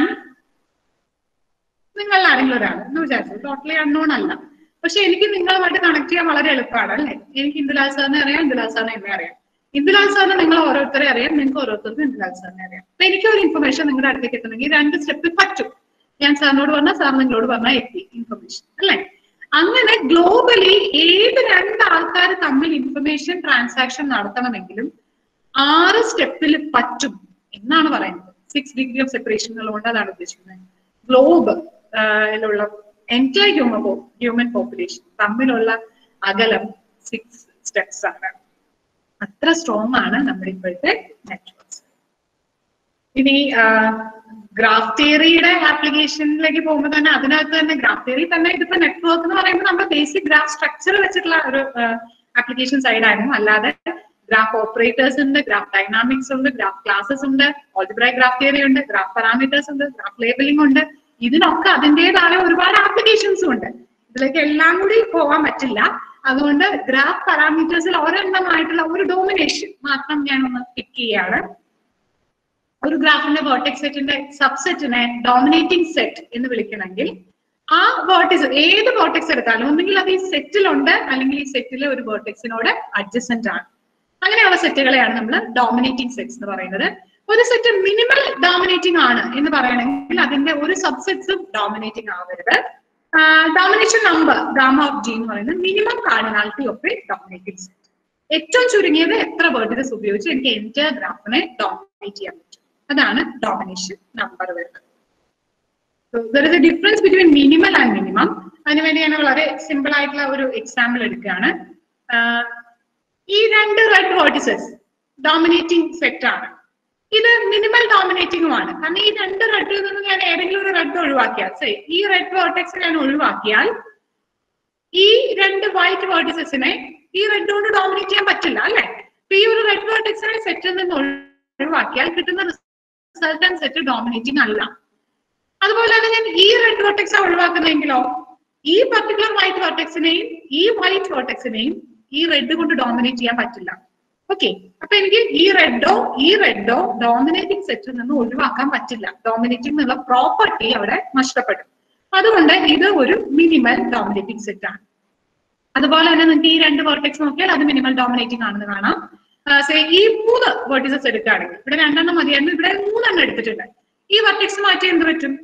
നിങ്ങൾ ആരെങ്കിലും ഒരാൾ എന്ന് വിചാരിച്ചു ടോട്ടലി അൺനോൺ അല്ല പക്ഷെ എനിക്ക് നിങ്ങളുമായിട്ട് കണക്ട് ചെയ്യാൻ വളരെ എളുപ്പമാണ് അല്ലേ എനിക്ക് ഇന്ദുലാൽ സാറിനെ അറിയാം ഇന്ദുലാൽ സാറിനെ എന്നെ അറിയാം ഇന്ദുലാൽ സാറിനെ നിങ്ങൾ ഓരോരുത്തരെ അറിയാം നിങ്ങൾക്ക് ഓരോരുത്തർക്കും ഇന്ദുലാൽ സാറിനെ അറിയാം അപ്പൊ എനിക്ക് ഒരു ഇൻഫർമേഷൻ നിങ്ങളുടെ അടുത്തേക്ക് എത്തണമെങ്കിൽ രണ്ട് സ്റ്റെപ്പിൽ പറ്റും ഞാൻ സാറിനോട് പറഞ്ഞാൽ സാർ നിങ്ങളോട് പറഞ്ഞാൽ എത്തി ഇൻഫർമേഷൻ അല്ലേ അങ്ങനെ ഗ്ലോബലി ഏത് രണ്ട് ആൾക്കാർ തമ്മിൽ ഇൻഫർമേഷൻ ട്രാൻസാക്ഷൻ നടത്തണമെങ്കിലും ആറ് സ്റ്റെപ്പിൽ പറ്റും എന്നാണ് പറയുന്നത് സിക്സ് ഡിഗ്രി ഓഫ് സെപ്പറേഷൻ എന്നുള്ളതുകൊണ്ട് അതാണ് ഉദ്ദേശിക്കുന്നത് ഗ്ലോബ് ിലുള്ള എൻറ്റയർ ഹ്യൂമൻ ഹ്യൂമൻ പോപ്പുലേഷൻ തമ്മിലുള്ള അകലം സിക്സ് സ്റ്റെപ്സ് ആണ് അത്ര സ്ട്രോങ് ആണ് നമ്മുടെ ഇപ്പോഴത്തെ നെറ്റ്വർക്ക്സ് ഇനി ഗ്രാഫ് തിയറിയുടെ ആപ്ലിക്കേഷനിലേക്ക് പോകുമ്പോൾ തന്നെ അതിനകത്ത് തന്നെ ഗ്രാഫ് തിയറി തന്നെ ഇതിപ്പോ നെറ്റ്വർക്ക് എന്ന് പറയുമ്പോൾ നമ്മുടെ ബേസിക് ഗ്രാഫ് സ്ട്രക്ചർ വെച്ചിട്ടുള്ള ഒരു ആപ്ലിക്കേഷൻ സൈഡ് ആയിരുന്നു അല്ലാതെ ഗ്രാഫ് ഓപ്പറേറ്റേഴ്സ് ഉണ്ട് ഗ്രാഫ് ഡൈനാമിക്സ് ഉണ്ട് ഗ്രാഫ് ക്ലാസ്സസ് ഉണ്ട് ഓൾജിബ്രായി ഗ്രാഫ് തിയറി ഉണ്ട് ഗ്രാഫ് പാരാമീറ്റേഴ്സ് ഉണ്ട് ഗ്രാഫ് ലേബലിംഗ് ഉണ്ട് ഇതിനൊക്കെ അതിൻ്റെതായ ഒരുപാട് ആപ്ലിക്കേഷൻസും ഉണ്ട് ഇതിലേക്ക് എല്ലാം കൂടി പോകാൻ പറ്റില്ല അതുകൊണ്ട് ഗ്രാഫ് പാരാമീറ്റേഴ്സിൽ ഒരെണ്ണമായിട്ടുള്ള ഒരു ഡോമിനേഷൻ മാത്രം ഞാൻ ഒന്ന് പിക്ക് ചെയ്യാണ് ഒരു ഗ്രാഫിന്റെ വേർട്ടെക്സ് സെറ്റിന്റെ സബ്സെറ്റിനെ ഡോമിനേറ്റിംഗ് സെറ്റ് എന്ന് വിളിക്കണമെങ്കിൽ ആ വേർട്ടെക്സ് ഏത് വേർട്ടെക്സ് എടുത്താലും ഒന്നുകിൽ അത് ഈ സെറ്റിലുണ്ട് അല്ലെങ്കിൽ ഈ സെറ്റിലെ ഒരു വേർട്ടെക്സിനോട് അഡ്ജസന്റ് ആണ് അങ്ങനെയുള്ള സെറ്റുകളെയാണ് നമ്മൾ ഡോമിനേറ്റിംഗ് സെറ്റ്സ് എന്ന് പറയുന്നത് ഒരു സെറ്റ് മിനിമൽ ഡോമിനേറ്റിംഗ് ആണ് എന്ന് പറയണമെങ്കിൽ അതിന്റെ ഒരു സബ്സെറ്റ്സും ഡോമിനേറ്റിംഗ് ആവരുത് domination number gamma of G എന്ന് പറയുന്നത് minimum cardinality of a dominating set ഏറ്റവും ചുരുങ്ങിയത് എത്ര വേർഡുകൾ ഉപയോഗിച്ച് എനിക്ക് എന്റെ ഗ്രാഫിനെ ഡോമിനേറ്റ് ചെയ്യാൻ പറ്റും അതാണ് ഡോമിനേഷൻ നമ്പർ വരുന്നത് there is a difference between minimal and minimum അതിനുവേണ്ടി ഞാൻ വളരെ സിമ്പിൾ ആയിട്ടുള്ള ഒരു എക്സാമ്പിൾ എടുക്കുകയാണ് ആഹ് ഈ രണ്ട് റെഡ് വേർട്ടിസസ് ഡോമിനേറ്റിംഗ് സെറ്റ് ആണ് ഇത് മിനിമൽ ഡോമിനേറ്റിംഗും ആണ് കാരണം ഈ രണ്ട് റെഡിൽ നിന്ന് ഞാൻ ഏതെങ്കിലും ഒരു റെഡ് ഒഴിവാക്കിയാൽ say, ഈ റെഡ് വേർട്ടെക്സ് ഞാൻ ഒഴിവാക്കിയാൽ ഈ രണ്ട് വൈറ്റ് വേർട്ടിസസിനെ ഈ റെഡ് കൊണ്ട് ഡോമിനേറ്റ് ചെയ്യാൻ പറ്റില്ല അല്ലെ അപ്പൊ ഈ ഒരു റെഡ് വേർട്ടിക്സിനെ സെറ്റിൽ നിന്ന് ഒഴിവാക്കിയാൽ കിട്ടുന്ന റിസൾട്ട് ആൻഡ് സെറ്റ് ഡോമിനേറ്റിംഗ് അല്ല അതുപോലെ തന്നെ ഞാൻ ഈ റെഡ് വെർട്ടെക്സ് ഒഴിവാക്കുന്നെങ്കിലോ ഈ പർട്ടിക്കുലർ വൈറ്റ് വെർട്ടെക്സിനെയും ഈ വൈറ്റ് വെർട്ടെക്സിനെയും ഈ റെഡ് കൊണ്ട് ഡോമിനേറ്റ് ചെയ്യാൻ പറ്റില്ല ഓക്കെ അപ്പൊ എനിക്ക് ഈ റെഡോ ഈ റെഡോ ഡോമിനേറ്റിംഗ് സെറ്റിൽ നിന്ന് ഒഴിവാക്കാൻ പറ്റില്ല ഡോമിനേറ്റിംഗ് എന്നുള്ള പ്രോപ്പർട്ടി അവിടെ നഷ്ടപ്പെടും അതുകൊണ്ട് ഇത് ഒരു മിനിമൽ ഡോമിനേറ്റിംഗ് സെറ്റ് ആണ് അതുപോലെ തന്നെ നിങ്ങൾക്ക് ഈ രണ്ട് വെർട്ടെക്സ് നോക്കിയാൽ അത് മിനിമൽ ഡോമിനേറ്റിംഗ് ആണെന്ന് കാണാം ആ, say ഈ മൂന്ന് വെർട്ടിസസ് എടുക്കുകയാണെങ്കിൽ ഇവിടെ രണ്ടെണ്ണം മതിയായിരുന്നു ഇവിടെ മൂന്നെണ്ണം എടുത്തിട്ടുണ്ട് ഈ വെർട്ടെക്സ് മാറ്റി എന്ത് പറ്റും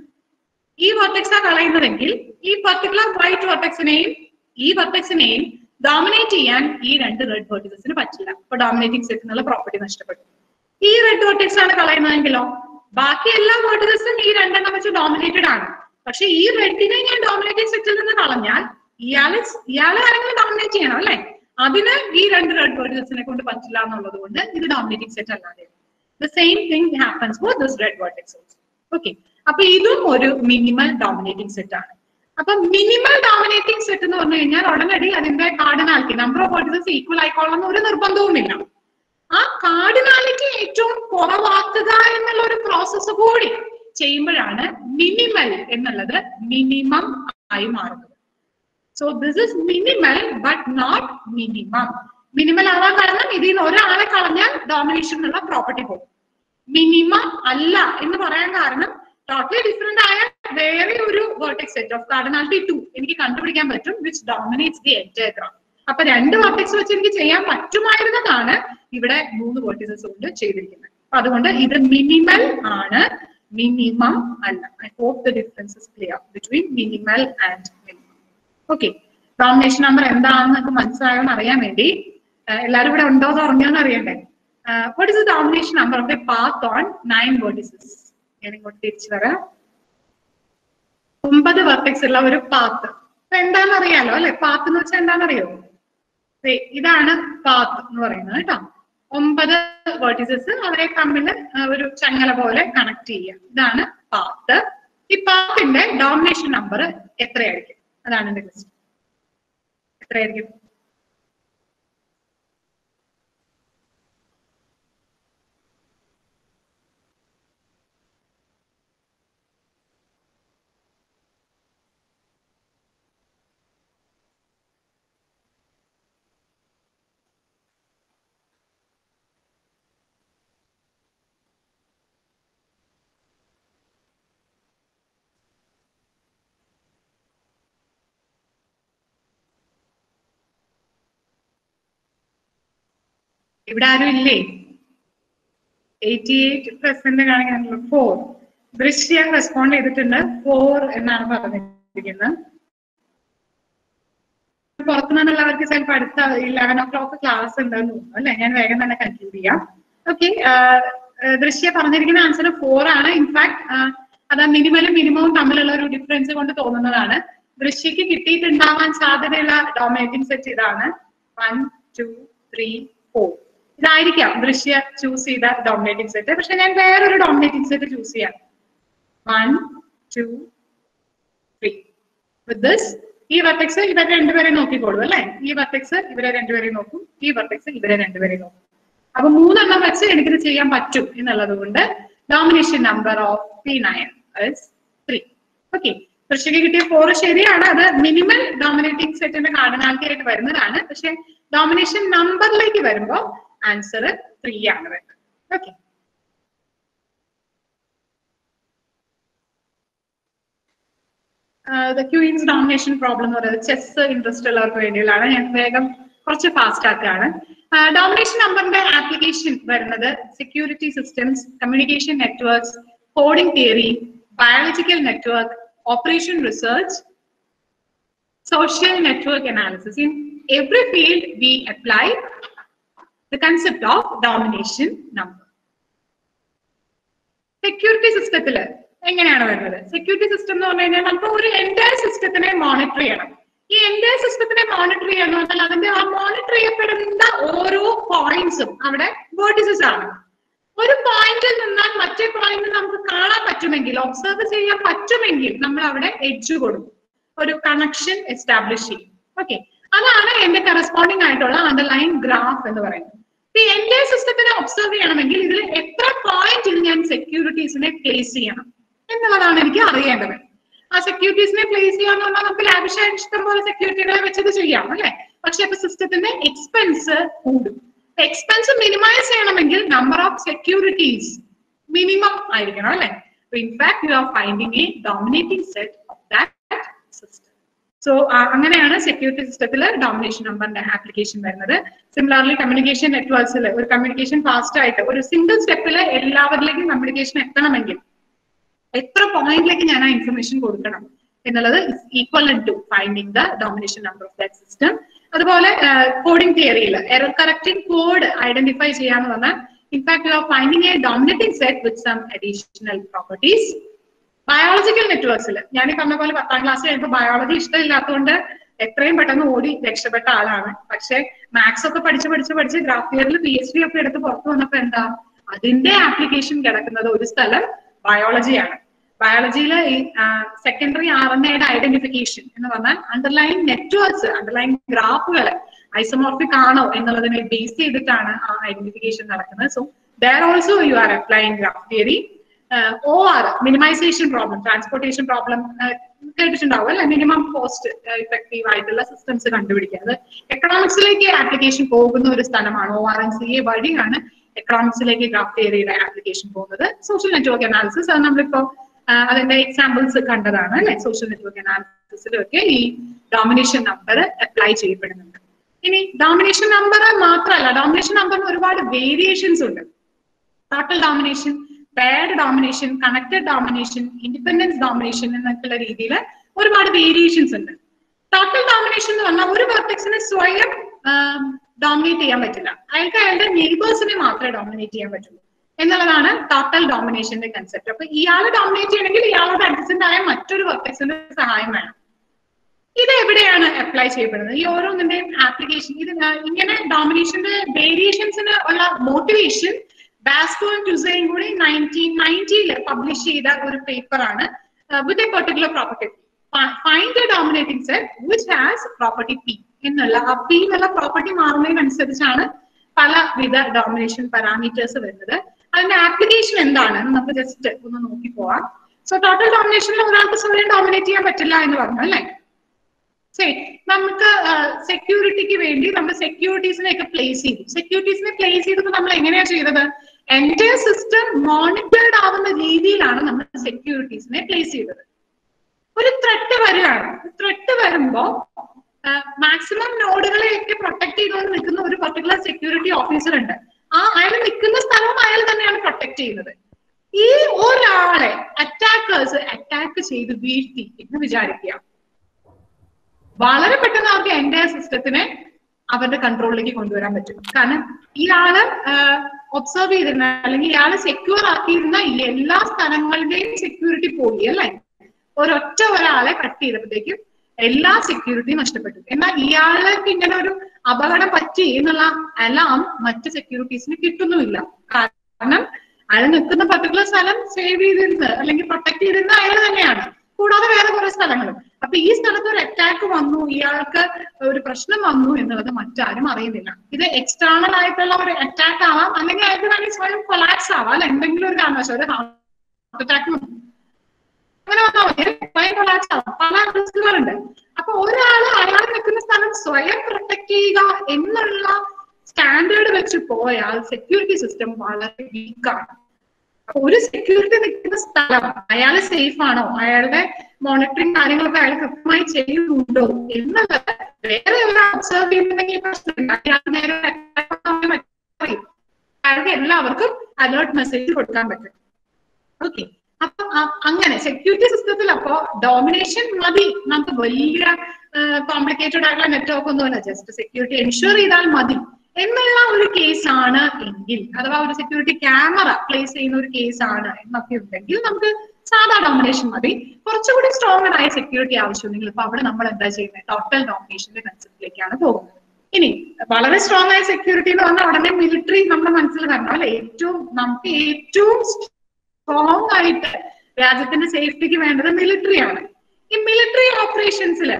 ഈ വെർട്ടെക്സ് ആ കളയുന്നതെങ്കിൽ ഈ പർട്ടിക്കുലർ വൈറ്റ് വെർട്ടെക്സിനെയും ഈ വെർട്ടെക്സിനെയും ഡോമിനേറ്റ് ചെയ്യാൻ ഈ രണ്ട് റെഡ് വെർട്ടിസസിന് പറ്റില്ല അപ്പൊ ഡോമിനേറ്റിംഗ് സെറ്റ് എന്നുള്ള പ്രോപ്പർട്ടി നഷ്ടപ്പെടും ഈ റെഡ് വെർട്ടെക്സ് ആണ് കളയുന്നതെങ്കിലോ ബാക്കി എല്ലാ വെർട്ടിസസും ഈ രണ്ടെണ്ണം വെച്ച് ഡോമിനേറ്റഡ് ആണ് പക്ഷെ ഈ റെഡിനെ ഞാൻ ഡോമിനേറ്റിംഗ് സെറ്റിൽ നിന്ന് കളഞ്ഞാൽ ഇയാളെ ഇയാളെ ആരെങ്കിലും ഡോമിനേറ്റ് ചെയ്യണം അല്ലെ അതിന് ഈ രണ്ട് റെഡ് വെർട്ടിസസിനെ കൊണ്ട് പറ്റില്ല എന്നുള്ളത് കൊണ്ട് ഇത് ഡോമിനേറ്റിംഗ് സെറ്റ് അല്ലാതെ the same thing happens for this red vertex okay അപ്പൊ ഇതും ഒരു മിനിമൽ ഡോമിനേറ്റിംഗ് സെറ്റ് ആണ് അപ്പൊ മിനിമൽ ഡോമിനേറ്റിംഗ് സെറ്റ് എന്ന് പറഞ്ഞു കഴിഞ്ഞാൽ ഉടനടി അതിന്റെ cardinality number of vertices equal ആയിക്കോളണം ഒരു നിർബന്ധവുമില്ല ആ കാർഡിനാലിറ്റി ഏറ്റവും കുറവാക്കുക എന്നുള്ള ഒരു പ്രോസസ്സ് കൂടി ചെയ്യുമ്പോഴാണ് മിനിമൽ എന്നുള്ളത് മിനിമം ആയി മാറുന്നത് so this is minimal but not minimum minimal ആവാൻ കാരണം ഇതിൽ നിന്ന് ഒരാളെ കളഞ്ഞാൽ ഡോമിനേഷൻ എന്നുള്ള പ്രോപ്പർട്ടി പോകും മിനിമം അല്ല എന്ന് പറയാൻ കാരണം ടോട്ടലി ഡിഫറെന്റ് ആയ വേറെ ഒരു vertex set of cardinality two എനിക്ക് കണ്ടുപിടിക്കാൻ പറ്റും വിച്ച് ഡോമിനേറ്റ്സ് ദി എൻറ്റയർ അപ്പൊ രണ്ട് വേർട്ടെക്സ് വെച്ച് എനിക്ക് ചെയ്യാൻ പറ്റുമായിരുന്നതാണ് ഇവിടെ മൂന്ന് വേർട്ടിസസ് കൊണ്ട് ചെയ്തിരിക്കുന്നത് അപ്പൊ അതുകൊണ്ട് ഇത് മിനിമൽ ആണ് മിനിമം അല്ല I hope the difference is clear between minimal and minimum okay domination number എന്താണെന്ന് നമുക്ക് മനസ്സിലായോ എന്ന് അറിയാൻ വേണ്ടി ആ, എല്ലാവരും ഇവിടെ ഉണ്ടോ എന്ന് അറിഞ്ഞോന്ന് അറിയണ്ടേ what is the domination number of a path on nine vertices ഞാൻ ഇങ്ങോട്ട് തിരിച്ചു വരാം ഒമ്പത് വെർട്ടെക്സ് ഉള്ള ഒരു പാത്ത് എന്താണെന്ന് അറിയാലോ അല്ലെ പാത്ത് എന്ന് വെച്ചാൽ എന്താണെന്നറിയോ ദേ, ഇതാണ് പാത്ത് എന്ന് പറയുന്നത് കേട്ടോ ഒമ്പത് വേർട്ടിസസ് അവരെ തമ്മിൽ ആ, ഒരു ചങ്ങല പോലെ കണക്ട് ചെയ്യുക ഇതാണ് പാത്ത് ഈ പാത്തിന്റെ ഡോമിനേഷൻ നമ്പർ എത്രയായിരിക്കും അതാണ് എന്റെ ക്വസ്റ്റ്യൻ എത്രയായിരിക്കും ഇവിടെ ആരും ഇല്ലേ എയ്റ്റി എയ്റ്റ് പെർസെന്റ് കാണിക്കാനുള്ള ഫോർ ദൃശ്യ റെസ്പോണ്ട് ചെയ്തിട്ടുണ്ട് ഫോർ എന്നാണ് പറഞ്ഞിരിക്കുന്നത് പുറത്തു നിന്നുള്ളവർക്ക് ചിലപ്പോൾ അടുത്ത ഇലവൻ ഓ ക്ലോക്ക് ക്ലാസ് ഉണ്ടെന്ന് തോന്നുന്നു അല്ലെ ഞാൻ വേഗം തന്നെ കൺക്ലൂഡ് ചെയ്യാം ഓക്കെ ദൃശ്യ പറഞ്ഞിരിക്കുന്ന ആൻസർ ഫോർ ആണ് ഇൻഫാക്ട് അത് മിനിമലും മിനിമവും തമ്മിലുള്ള ഒരു ഡിഫറൻസ് കൊണ്ട് തോന്നുന്നതാണ് ദൃശ്യക്ക് കിട്ടിയിട്ടുണ്ടാവാൻ സാധ്യതയുള്ള ഡോമിനേറ്റിംഗ് സെറ്റ് ഇതാണ് വൺ ടു ത്രീ ഫോർ ഇതായിരിക്കാം ദൃശ്യ ചൂസ് ചെയ്ത ഡോമിനേറ്റിംഗ് സെറ്റ് പക്ഷെ ഞാൻ വേറൊരു ഡോമിനേറ്റിംഗ് സെറ്റ് ചൂസ് ചെയ്യാം one two three with this ഈ വെർട്ടെക്സ് ഇവരെ രണ്ടുപേരെ നോക്കിക്കോളൂ അല്ലെ ഈ വെർട്ടെക്സ് ഇവരെ രണ്ടുപേരെ നോക്കും ഈ വെർട്ടെക്സ് ഇവരെ രണ്ടുപേരെ നോക്കും അപ്പൊ മൂന്നെണ്ണം വെച്ച് എനിക്കിത് ചെയ്യാൻ പറ്റും എന്നുള്ളത് കൊണ്ട് domination number of P nine three okay കൃഷിക്ക് കിട്ടിയ ഫോർ ശരിയാണ് അത് മിനിമൽ ഡോമിനേറ്റിംഗ് സെറ്റിന്റെ കാർഡിനാലിറ്റി ആയിട്ട് വരുന്നതാണ് പക്ഷെ ഡോമിനേഷൻ നമ്പറിലേക്ക് വരുമ്പോ ആൻസർ ത്രീ ആണ് വരുന്നത് okay the queens domination problem എന്ന് പറയുന്നത് ചെസ് ഇൻട്രസ്റ്റ് ഉള്ളവർക്ക് വേണ്ടിയുള്ളതാണ് ഞാൻ വേഗം കുറച്ച് ഫാസ്റ്റ് ആക്കുകയാണ് ഡോമിനേഷൻ നമ്പറിന്റെ ആപ്ലിക്കേഷൻ വരുന്നത് security systems communication networks coding theory biological network operation research social network analysis. In every field, we apply the concept of domination number. Security സിസ്റ്റത്തിൽ എങ്ങനെയാണ് വരുന്നത് സെക്യൂരിറ്റി സിസ്റ്റം എന്ന് പറഞ്ഞു കഴിഞ്ഞാൽ നമുക്ക് ഒരു എൻറ്റയർ സിസ്റ്റത്തിനെ മോണിറ്റർ ചെയ്യണം ഈ എൻറ്റയർ സിസ്റ്റത്തിനെ മോണിറ്റർ ചെയ്യാന്ന് പറഞ്ഞാൽ അതിന്റെ ആ മോണിറ്റർ ചെയ്യപ്പെടുന്ന ഓരോ പോയിന്റ്സും അവിടെ വേർട്ടിസസ് ആണ് ഒരു പോയിന്റിൽ നിന്നാൽ മറ്റേ പോയിന്റ് നമുക്ക് കാണാൻ പറ്റുമെങ്കിൽ ഒബ്സർവ് ചെയ്യാൻ പറ്റുമെങ്കിൽ നമ്മൾ അവിടെ എഡ്ജ് കൊടുക്കും ഒരു കണക്ഷൻ എസ്റ്റാബ്ലിഷ് ചെയ്യും ഓക്കെ അതാണ് എന്റെ കറസ്പോണ്ടിങ് ആയിട്ടുള്ള അണ്ടർലൈൻ ഗ്രാഫ് എന്ന് പറയുന്നത് ഈ എന്റെ സിസ്റ്റത്തിനെ ഒബ്സർവ് ചെയ്യണമെങ്കിൽ ഇതിൽ എത്ര പോയിന്റിൽ ഞാൻ സെക്യൂരിറ്റീസിനെ പ്ലേസ് ചെയ്യണം എന്നുള്ളതാണ് എനിക്ക് അറിയേണ്ടത് ആ സെക്യൂരിറ്റീസിനെ പ്ലേസ് ചെയ്യാന്ന് പറഞ്ഞാൽ നമുക്ക് ലാവിഷായ ഇഷ്ടം പോലെ സെക്യൂരിറ്റികളെ വെച്ചത് ചെയ്യാം അല്ലെ പക്ഷെ അപ്പൊ സിസ്റ്റത്തിന്റെ എക്സ്പെൻസ് കൂടും എക്സ്പെൻസ് മിനിമൈസ് ചെയ്യണമെങ്കിൽ നമ്പർ ഓഫ് സെക്യൂരിറ്റീസ് മിനിമം ആയിരിക്കണം അല്ലെ in fact you are finding a dominating set of that system so അങ്ങനെയാണ് സെക്യൂരിറ്റി സിസ്റ്റത്തിൽ ഡോമിനേഷൻ നമ്പറിന്റെ ആപ്ലിക്കേഷൻ വരുന്നത് സിമിലർലി കമ്മ്യൂണിക്കേഷൻ നെറ്റ്വർക്സിൽ ഒരു കമ്മ്യൂണിക്കേഷൻ ഫാസ്റ്റ് ആയിട്ട് ഒരു സിംഗിൾ സ്റ്റെപ്പിൽ എല്ലാവരിലേക്കും കമ്മ്യൂണിക്കേഷൻ എത്തണമെങ്കിൽ എത്ര പോയിന്റിലേക്ക് ഞാൻ ആ ഇൻഫർമേഷൻ കൊടുക്കണം എന്നുള്ളത് equal to finding the domination number of that system അതുപോലെ കോഡിംഗ് തിയറിയിൽ എറർ കറക്റ്റിംഗ് കോഡ് ഐഡന്റിഫൈ ചെയ്യാന്ന് പറഞ്ഞാൽ in fact you are finding a dominating set with some additional properties biological നെറ്റ്വർക്സിൽ ഞാൻ ഈ പറഞ്ഞ പോലെ പത്താം ക്ലാസ് കഴിയുമ്പോൾ ബയോളജി ഇഷ്ടമില്ലാത്തതുകൊണ്ട് എത്രയും പെട്ടെന്ന് ഓടി രക്ഷപ്പെട്ട ആളാണ് പക്ഷെ മാത്സ് ഒക്കെ പഠിച്ച് പഠിച്ച് പഠിച്ച് ഗ്രാഫ് തിയറിൽ പി എച്ച് ഡി ഒക്കെ എടുത്ത് പുറത്തു വന്നപ്പോ എന്താ അതിന്റെ ആപ്ലിക്കേഷൻ കിടക്കുന്നത് ഒരു സ്ഥലം ബയോളജിയാണ് ബയോളജിയിൽ ഈ സെക്കൻഡറി ആർ എൻ എയുടെ ഐഡന്റിഫിക്കേഷൻ എന്ന് പറഞ്ഞാൽ അണ്ടർലൈൻ നെറ്റ്വർക്ക്സ് അണ്ടർലൈൻ ഗ്രാഫുകൾ ഐസോമോർഫിക് ആണോ എന്നുള്ളതിനെ ബേസ് ചെയ്തിട്ടാണ് ആ ഐഡന്റിഫിക്കേഷൻ നടക്കുന്നത് so there also you are applying graph theory O R minimisation problem transportation problem കേട്ടിട്ടുണ്ടാവും അല്ലെ മിനിമം കോസ്റ്റ് ഇഫക്റ്റീവ് ആയിട്ടുള്ള സിസ്റ്റംസ് കണ്ടുപിടിക്കുക അത് എക്കണോമിക്സിലേക്ക് ആപ്ലിക്കേഷൻ പോകുന്ന ഒരു സ്ഥലമാണ് O R N C A വഴിയാണ് എക്കണോമിക്സിലേക്ക് ഗ്രാഫ് തിയറിയുടെ ആപ്ലിക്കേഷൻ പോകുന്നത് സോഷ്യൽ നെറ്റ്വർക്ക് അനാലിസിസ് അത് നമ്മളിപ്പോ ആ, അതിന്റെ എക്സാമ്പിൾസ് കണ്ടതാണ് അല്ലെ സോഷ്യൽ നെറ്റ്വർക്ക് അനാലിസിസിലൊക്കെ ഈ ഡോമിനേഷൻ നമ്പർ അപ്ലൈ ചെയ്യപ്പെടുന്നുണ്ട് ഇനി ഡോമിനേഷൻ നമ്പർ മാത്രമല്ല ഡോമിനേഷൻ നമ്പറിന് ഒരുപാട് വേരിയേഷൻസ് ഉണ്ട് total domination paired domination connected domination independence domination എന്നൊക്കെയുള്ള രീതിയിൽ ഒരുപാട് വേരിയേഷൻസ് ഉണ്ട് ടോട്ടൽ ഡോമിനേഷൻ എന്ന് പറഞ്ഞാൽ ഒരു വെർട്ടെക്സിനെ സ്വയം ഡോമിനേറ്റ് ചെയ്യാൻ പറ്റില്ല അയാൾക്ക് അയാളുടെ നെയ്ബേഴ്സിനെ മാത്രമേ ഡോമിനേറ്റ് ചെയ്യാൻ പറ്റുള്ളൂ എന്നുള്ളതാണ് ടോട്ടൽ ഡോമിനേഷന്റെ കൺസെപ്റ്റ് അപ്പൊ ഇയാളെ ഡോമിനേറ്റ് ചെയ്യണമെങ്കിൽ ഇയാളോട് അഡ്ജസ്റ്റന്റ് ആയ മറ്റൊരു വെർട്ടെക്സിന്റെ സഹായം വേണം ഇത് എവിടെയാണ് അപ്ലൈ ചെയ്യപ്പെടുന്നത് ഈ ഓരോന്നിന്റെയും ആപ്ലിക്കേഷൻ ഇത് ഞാൻ- ഇങ്ങനെ ഡോമിനേഷന്റെ വേരിയേഷൻസിന് ഉള്ള മോട്ടിവേഷൻ ബാസ്കോയും ടുസയും കൂടി നയൻറ്റീൻ നയൻറ്റിയിൽ പബ്ലിഷ് ചെയ്ത ഒരു പേപ്പറാണ് with a particular property find a dominating set which has property P എന്നുള്ള ആ പി എന്നുള്ള പ്രോപ്പർട്ടി മാറുന്നതിനനുസരിച്ചാണ് പലവിധ ഡോമിനേഷൻ പാരാമീറ്റേഴ്സ് വരുന്നത് അതിന്റെ ആപ്ലിക്കേഷൻ എന്താണ് എന്ന് നമുക്ക് ജസ്റ്റ് ഒന്ന് നോക്കി പോവാം സോ ടോട്ടൽ ഡോമിനേഷനിൽ ഒരാൾക്ക് സ്വയം ഡോമിനേറ്റ് ചെയ്യാൻ പറ്റില്ല എന്ന് പറഞ്ഞു അല്ലേ ശരി നമുക്ക് സെക്യൂരിറ്റിക്ക് വേണ്ടി നമ്മൾ സെക്യൂരിറ്റീസിനെ ഒക്കെ പ്ലേസ് ചെയ്തു സെക്യൂരിറ്റീസിനെ പ്ലേസ് ചെയ്തത് നമ്മൾ എങ്ങനെയാ ചെയ്തത് എന്റെ സിസ്റ്റം മോണിറ്റേർഡ് ആവുന്ന രീതിയിലാണ് നമ്മൾ സെക്യൂരിറ്റീസിനെ പ്ലേസ് ചെയ്തത് ഒരു ത്രെട്ട് വരികയാണ് ത്രെട്ട് വരുമ്പോ മാക്സിമം നോഡുകളെയൊക്കെ പ്രൊട്ടക്ട് ചെയ്തുകൊണ്ട് നിൽക്കുന്ന ഒരു പർട്ടിക്കുലർ സെക്യൂരിറ്റി ഓഫീസർ ഉണ്ട് ആ അയാൾ നിൽക്കുന്ന സ്ഥലവും അയാൾ തന്നെയാണ് പ്രൊട്ടക്ട് ചെയ്യുന്നത് ഈ ഒരാളെ അറ്റാക്കേഴ്സ് അറ്റാക്ക് ചെയ്ത് വീഴ്ത്തി എന്ന് വിചാരിക്കുക വളരെ പെട്ടെന്ന് അവർക്ക് എന്റെ സിസ്റ്റത്തിനെ അവരുടെ കൺട്രോളിലേക്ക് കൊണ്ടുവരാൻ പറ്റും കാരണം ഇയാള് ഒബ്സർവ് ചെയ്തിരുന്ന അല്ലെങ്കിൽ ഇയാള് സെക്യൂർ ആക്കിയിരുന്ന ഈ എല്ലാ സ്ഥലങ്ങളുടെയും സെക്യൂരിറ്റി പോയി അല്ലേ ഒരൊറ്റ ഒരാളെ കട്ട് ചെയ്തപ്പോഴത്തേക്കും എല്ലാ സെക്യൂരിറ്റിയും നഷ്ടപ്പെട്ടു എന്നാൽ ഇയാൾക്ക് ഇങ്ങനെ ഒരു അപകടം പറ്റി എന്നുള്ള അലാം മറ്റ് സെക്യൂരിറ്റീസിന് കിട്ടുന്നുമില്ല കാരണം അയാൾ നിൽക്കുന്ന പർട്ടിക്കുലർ സ്ഥലം സേവ് ചെയ്തിരുന്നത് അല്ലെങ്കിൽ പ്രൊട്ടക്ട് ചെയ്തിരുന്ന അയാൾ തന്നെയാണ് കൂടാതെ വേറെ കുറെ സ്ഥലങ്ങളും അപ്പൊ ഈ സ്ഥലത്ത് ഒരു അറ്റാക്ക് വന്നു ഇയാൾക്ക് ഒരു പ്രശ്നം വന്നു എന്നുള്ളത് മറ്റാരും അറിയുന്നില്ല ഇത് എക്സ്റ്റേണൽ ആയിട്ടുള്ള ഒരു അറ്റാക്ക് ആവാം അല്ലെങ്കിൽ അയാൾക്ക് വേണമെങ്കിൽ സ്വയം കൊലാപ്സ് ആവാം അല്ല എന്തെങ്കിലും ഒരു കാരണവശാൽ ഒരു ഹാർട്ട് അറ്റാക്ക് അങ്ങനെ വന്നാൽ മതി സ്വയം കൊലാപ്സ് ആവാം പല റിസ്കുകളുണ്ട് അപ്പൊ ഒരാള് അയാൾ നിൽക്കുന്ന സ്ഥലം സ്വയം പ്രൊട്ടക്ട് ചെയ്യുക എന്നുള്ള സ്റ്റാൻഡേർഡ് വെച്ച് പോയാൽ സെക്യൂരിറ്റി സിസ്റ്റം വളരെ വീക്കാണ് അപ്പൊ ഒരു സെക്യൂരിറ്റി നിൽക്കുന്ന സ്ഥലം അയാൾ സേഫ് ആണോ അയാളുടെ മോണിറ്ററിങ് കാര്യങ്ങളൊക്കെ അയാൾ കൃത്യമായി ചെയ്യുന്നുണ്ടോ എന്നുള്ളത് വേറെ ഒരാൾ ഒബ്സർവ് ചെയ്യുന്നുണ്ടെങ്കിൽ പ്രശ്നമില്ല അയാൾ നേരെ attack ആവാൻ പറ്റും. അയാൾക്ക് എല്ലാവർക്കും അലേർട്ട് മെസ്സേജ് കൊടുക്കാൻ പറ്റും ഓക്കെ അപ്പൊ അ- അങ്ങനെ സെക്യൂരിറ്റി സിസ്റ്റത്തിൽ അപ്പോ ഡോമിനേഷൻ മതി നമുക്ക് വലിയ കോംപ്ലിക്കേറ്റഡ് ആയിട്ടുള്ള നെറ്റ്വർക്ക് ഒന്നുമല്ല ജസ്റ്റ് സെക്യൂരിറ്റി എൻഷുർ ചെയ്താൽ മതി എന്നുള്ള ഒരു കേസ് ആണ് എങ്കിൽ അഥവാ ഒരു സെക്യൂരിറ്റി ക്യാമറ പ്ലേസ് ചെയ്യുന്ന ഒരു കേസ് ആണ് എന്നൊക്കെ ഉണ്ടെങ്കിൽ നമുക്ക് സാധാ ഡോമിനേഷൻ മതി കുറച്ചുകൂടി സ്ട്രോങ് ആയ സെക്യൂരിറ്റി ആവശ്യമുണ്ടെങ്കിൽ ഇപ്പൊ അവിടെ നമ്മൾ എന്താ ചെയ്യുന്നത് ടോട്ടൽ ഡോമിനേഷന്റെ കൺസെപ്റ്റിലേക്കാണ് പോകുന്നത് ഇനി വളരെ സ്ട്രോങ് ആയ സെക്യൂരിറ്റി എന്ന് പറഞ്ഞാൽ ഉടനെ മിലിറ്ററി നമ്മുടെ മനസ്സിൽ വരണം അല്ലെ ഏറ്റവും നമുക്ക് ഏറ്റവും സ്ട്രോങ് ആയിട്ട് രാജ്യത്തിന്റെ സേഫ്റ്റിക്ക് വേണ്ടത് മിലിറ്ററി ആണ് ഈ മിലിറ്ററി ഓപ്പറേഷൻസിൽ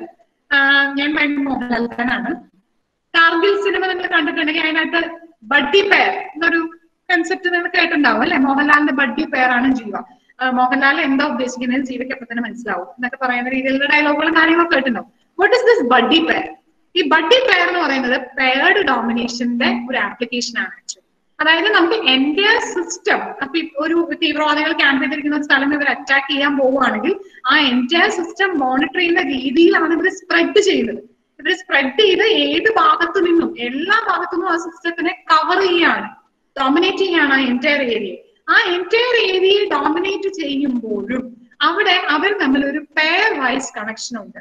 ഞാൻ ഭയങ്കര മോഹൻലാൽ ഫാനാണ് കാർഗിൽ സിനിമ നിങ്ങൾ കണ്ടിട്ടുണ്ടെങ്കിൽ അതിനകത്ത് ബഡ്ഡി പെയർ എന്നൊരു കൺസെപ്റ്റ് നിങ്ങൾ കേട്ടിട്ടുണ്ടാവും അല്ലെ മോഹൻലാലിന്റെ ബഡ്ഡി പെയർ ആണ് ജീവ ആ, മോഹൻലാൽ എന്താ ഉദ്ദേശിക്കുന്നത് ജീവയ്ക്ക് അപ്പൊ തന്നെ മനസ്സിലാവും എന്നൊക്കെ പറയുന്ന രീതിയിലുള്ള ഡയലോഗുകളും കാര്യങ്ങളും കേട്ടിട്ടുണ്ടാവും what is this buddy pair ഈ ബഡ്ഡി പെയർ എന്ന് പറയുന്നത് പെയർഡ് ഡോമിനേഷന്റെ ഒരു ആപ്ലിക്കേഷൻ ആണ് ആക്ച്വലി അതായത് നമുക്ക് എന്റെ സിസ്റ്റം അപ്പൊ ഈ ഒരു തീവ്രവാദികൾ ക്യാമ്പ് ചെയ്തിരിക്കുന്ന ഒരു സ്ഥലം ഇവർ അറ്റാക്ക് ചെയ്യാൻ പോവുകയാണെങ്കിൽ ആ എന്റെ സിസ്റ്റം മോണിറ്റർ ചെയ്യുന്ന രീതിയിലാണ് ഇവർ സ്പ്രെഡ് ചെയ്യുന്നത് ഇവർ സ്പ്രെഡ് ചെയ്ത് ഏത് ഭാഗത്തു നിന്നും എല്ലാ ഭാഗത്തു നിന്നും ആ സിസ്റ്റത്തിനെ കവർ ചെയ്യാണ് ഡോമിനേറ്റ് ചെയ്യാണ് ആ എൻറ്റയർ ഏരിയ ആ എൻറ്റയർ ഏരിയയെ ഡോമിനേറ്റ് ചെയ്യുമ്പോഴും അവിടെ അവർ തമ്മിൽ ഒരു പെയർ വൈസ് കണക്ഷൻ ഉണ്ട്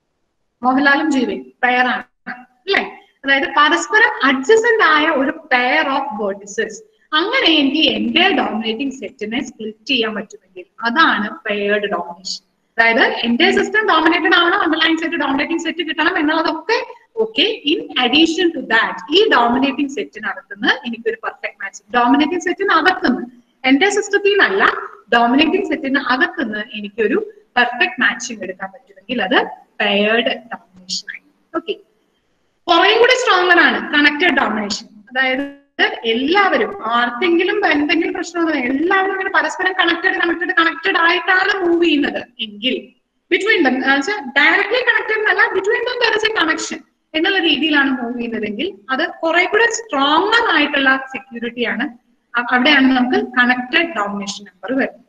മോഹൻലാലും ജീവയും പെയറാണ് അല്ലേ അതായത് പരസ്പരം അഡ്ജസന്റ് ആയ ഒരു പെയർ ഓഫ് വേർട്ടിസസ് അങ്ങനെ എനിക്ക് എന്റെ ഡോമിനേറ്റിംഗ് സെറ്റിനെ സ്പ്ലിറ്റ് ചെയ്യാൻ പറ്റുമെങ്കിൽ അതാണ് പെയർഡ് ഡോമിനേഷൻ അതായത് എന്റെ സിസ്റ്റം ഡോമിനേറ്റഡ് ആവണം അണ്ടർലൈൻ സെറ്റ് ഡോമിനേറ്റിംഗ് സെറ്റ് കിട്ടണം എന്നുള്ളതൊക്കെ okay in addition to that ഈ ഡോമിനേറ്റിംഗ് സെറ്റിനകത്തുനിന്ന് എനിക്കൊരു പെർഫെക്റ്റ് മാച്ച് ഡോമിനേറ്റിംഗ് സെറ്റിനകത്തുനിന്ന് എന്റെ സിസ്റ്റത്തിൽ നിന്നല്ല ഡോമിനേറ്റിംഗ് സെറ്റിന് അകത്തുനിന്ന് എനിക്കൊരു പെർഫെക്റ്റ് മാച്ചിങ് എടുക്കാൻ പറ്റുമെങ്കിൽ അത് പെയർഡ് ഡോമിനേഷൻ ആയി ഓക്കെ കുറേ കൂടി സ്ട്രോങ്ങർ ആണ് കണക്റ്റഡ് ഡോമിനേഷൻ അതായത് എല്ലാവരും ആർക്കെങ്കിലും എന്തെങ്കിലും പ്രശ്നം വന്നാൽ എല്ലാവരും ഇങ്ങനെ പരസ്പരം കണക്റ്റഡ് കണക്റ്റഡ് കണക്റ്റഡ് ആയിട്ടാണ് മൂവ് ചെയ്യുന്നത് എങ്കിൽ ബിറ്റ്വീൻ ദം ഡയറക്ട്ലി കണക്റ്റഡ് അല്ല between them there is a connection എന്നുള്ള രീതിയിലാണ് മൂവ് ചെയ്യുന്നതെങ്കിൽ അത് കുറെ കൂടെ സ്ട്രോങ്ങർ ആയിട്ടുള്ള സെക്യൂരിറ്റിയാണ് അവിടെയാണ് നമുക്ക് കണക്റ്റഡ് ഡോമിനേഷൻ നമ്പർ വരുന്നത്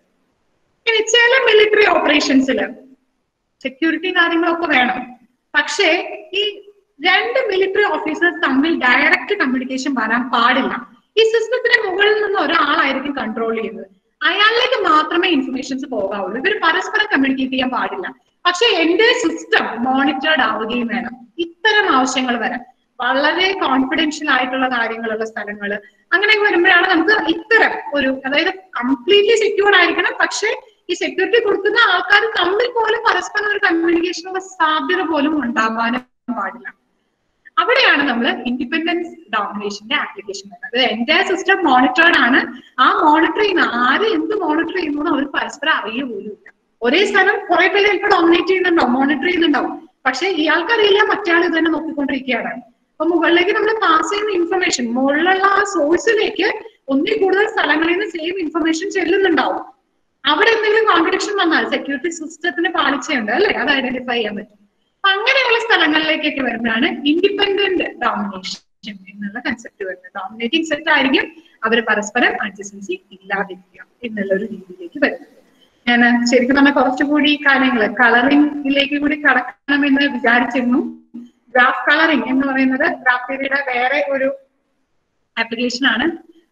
ഇനി ചില മിലിറ്ററി ഓപ്പറേഷൻസിൽ സെക്യൂരിറ്റി കാര്യങ്ങളൊക്കെ വേണം പക്ഷേ ഈ രണ്ട് മിലിറ്ററി ഓഫീസേഴ്സ് തമ്മിൽ ഡയറക്റ്റ് കമ്മ്യൂണിക്കേഷൻ വരാൻ പാടില്ല ഈ സിസ്റ്റത്തിന് മുകളിൽ നിന്ന് ഒരാളായിരിക്കും കൺട്രോൾ ചെയ്യുന്നത് അയാളിലേക്ക് മാത്രമേ ഇൻഫർമേഷൻസ് പോകാവുള്ളൂ ഇവർ പരസ്പരം കമ്മ്യൂണിക്കേറ്റ് ചെയ്യാൻ പാടില്ല പക്ഷെ എന്റെ സിസ്റ്റം മോണിറ്റേർഡ് ആവുകയും വേണം ഇത്തരം ആവശ്യങ്ങൾ വരാൻ വളരെ കോൺഫിഡൻഷ്യൽ ആയിട്ടുള്ള കാര്യങ്ങളുള്ള സ്ഥലങ്ങൾ അങ്ങനെയൊക്കെ വരുമ്പോഴാണ് നമുക്ക് ഇത്തരം ഒരു അതായത് കംപ്ലീറ്റ്ലി സെക്യൂർഡ് ആയിരിക്കണം പക്ഷെ ഈ സെക്യൂരിറ്റി കൊടുക്കുന്ന ആൾക്കാർ തമ്മിൽ പോലും പരസ്പരം ഒരു കമ്മ്യൂണിക്കേഷനുള്ള സാധ്യത പോലും ഉണ്ടാകാനും പാടില്ല അവിടെയാണ് നമ്മൾ ഇൻഡിപെൻഡൻസ് ഡോമിനേഷന്റെ ആപ്ലിക്കേഷൻ വരുന്നത് എന്റെ സിസ്റ്റം മോണിറ്റേർഡ് ആണ് ആ മോണിറ്റർ ചെയ്യുന്ന ആര് എന്ത് മോണിറ്റർ ചെയ്യുന്നു എന്ന് അവർ പരസ്പരം അറിയ പോലും ഇല്ല ഒരേ സ്ഥലം കുറെ പേര് ചിലപ്പോൾ ഡോമിനേറ്റ് ചെയ്യുന്നുണ്ടാവും മോണിറ്റർ ചെയ്യുന്നുണ്ടാവും പക്ഷെ ഇയാൾക്ക് അറിയില്ല മറ്റേ ഇത് തന്നെ നോക്കിക്കൊണ്ടിരിക്കുകയാണ് അപ്പൊ മുകളിലേക്ക് നമ്മൾ പാസ് ചെയ്യുന്ന ഇൻഫർമേഷൻ മുകളിലുള്ള ആ സോഴ്സിലേക്ക് ഒന്നിൽ കൂടുതൽ സ്ഥലങ്ങളിൽ നിന്ന് സെയിം ഇൻഫർമേഷൻ ചെല്ലുന്നുണ്ടാവും അവിടെ എന്തെങ്കിലും കോൺട്രഡിക്ഷൻ വന്നാൽ സെക്യൂരിറ്റി സിസ്റ്റത്തിന് പാളിച്ചുണ്ട് അല്ലെ അത് ഐഡന്റിഫൈ ചെയ്യാൻ പറ്റും അപ്പൊ അങ്ങനെയുള്ള സ്ഥലങ്ങളിലേക്കൊക്കെ വരുമ്പോഴാണ് ഇൻഡിപെൻഡന്റ് ഡോമിനേഷൻ എന്നുള്ള കൺസെപ്റ്റ് വരുന്നത് ഡോമിനേറ്റിംഗ് സെറ്റ് ആയിരിക്കും അവർ പരസ്പരം അഡ്ജസ്റ്റൻസി ഇല്ലാതിരിക്കുക എന്നുള്ള ഒരു രീതിയിലേക്ക് വരുന്നത് ഞാൻ ശരിക്കും പറഞ്ഞാൽ കുറച്ചുകൂടി കാര്യങ്ങൾ കളറിംഗിലേക്ക് കൂടി കടക്കണമെന്ന് വിചാരിച്ചിരുന്നു ഗ്രാഫ് കളറിംഗ് എന്ന് പറയുന്നത് ഗ്രാഫ് തിയറിയുടെ വേറെ ഒരു ആപ്ലിക്കേഷൻ ആണ്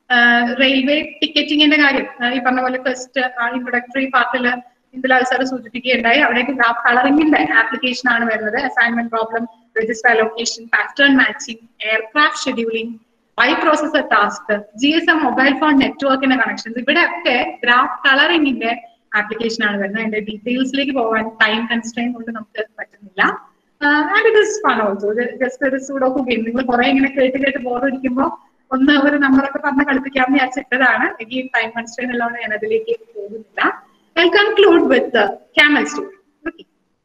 റെയിൽവേ ടിക്കറ്റിംഗിന്റെ കാര്യം ആ, ഈ പറഞ്ഞ പോലെ ഫസ്റ്റ് ഇൻട്രൊഡക്ടറി പാർട്ടിൽ ഇന്ദുലാൽ സാർ സൂചിപ്പിക്കുകയുണ്ടായി അവിടേക്ക് ഗ്രാഫ് കളറിംഗിന്റെ ആപ്ലിക്കേഷൻ ആണ് വരുന്നത് assignment problem register allocation pattern matching aircraft scheduling by processor task G S M mobile phone നെറ്റ്വർക്കിന്റെ കണക്ഷൻസ് ഇവിടെ ഒക്കെ ഗ്രാഫ് കളറിംഗിന്റെ ആപ്ലിക്കേഷൻ ആണ് വരുന്നത് അതിന്റെ ഡീറ്റെയിൽസിലേക്ക് പോകാൻ ടൈം കൺസ്ട്രെയിൻ കൊണ്ട് നമുക്ക് പറ്റുന്നില്ല and it is fun also just ഒരു സൂഡോക്കു ഗെയിം നിങ്ങൾ കുറെ ഇങ്ങനെ കേട്ട് കേട്ട് ബോറടിക്കുമ്പോൾ ഒന്ന് ഒരു നമ്പറൊക്കെ പറഞ്ഞ് കളിപ്പിക്കാമെന്ന് വിചാരിച്ചിട്ടതാണ് ഈ ടൈം കൺസ്ട്രെയിൻ ഉള്ളതുകൊണ്ട് ഞാൻ അതിലേക്ക് പോകുന്നില്ല I conclude with camel story okay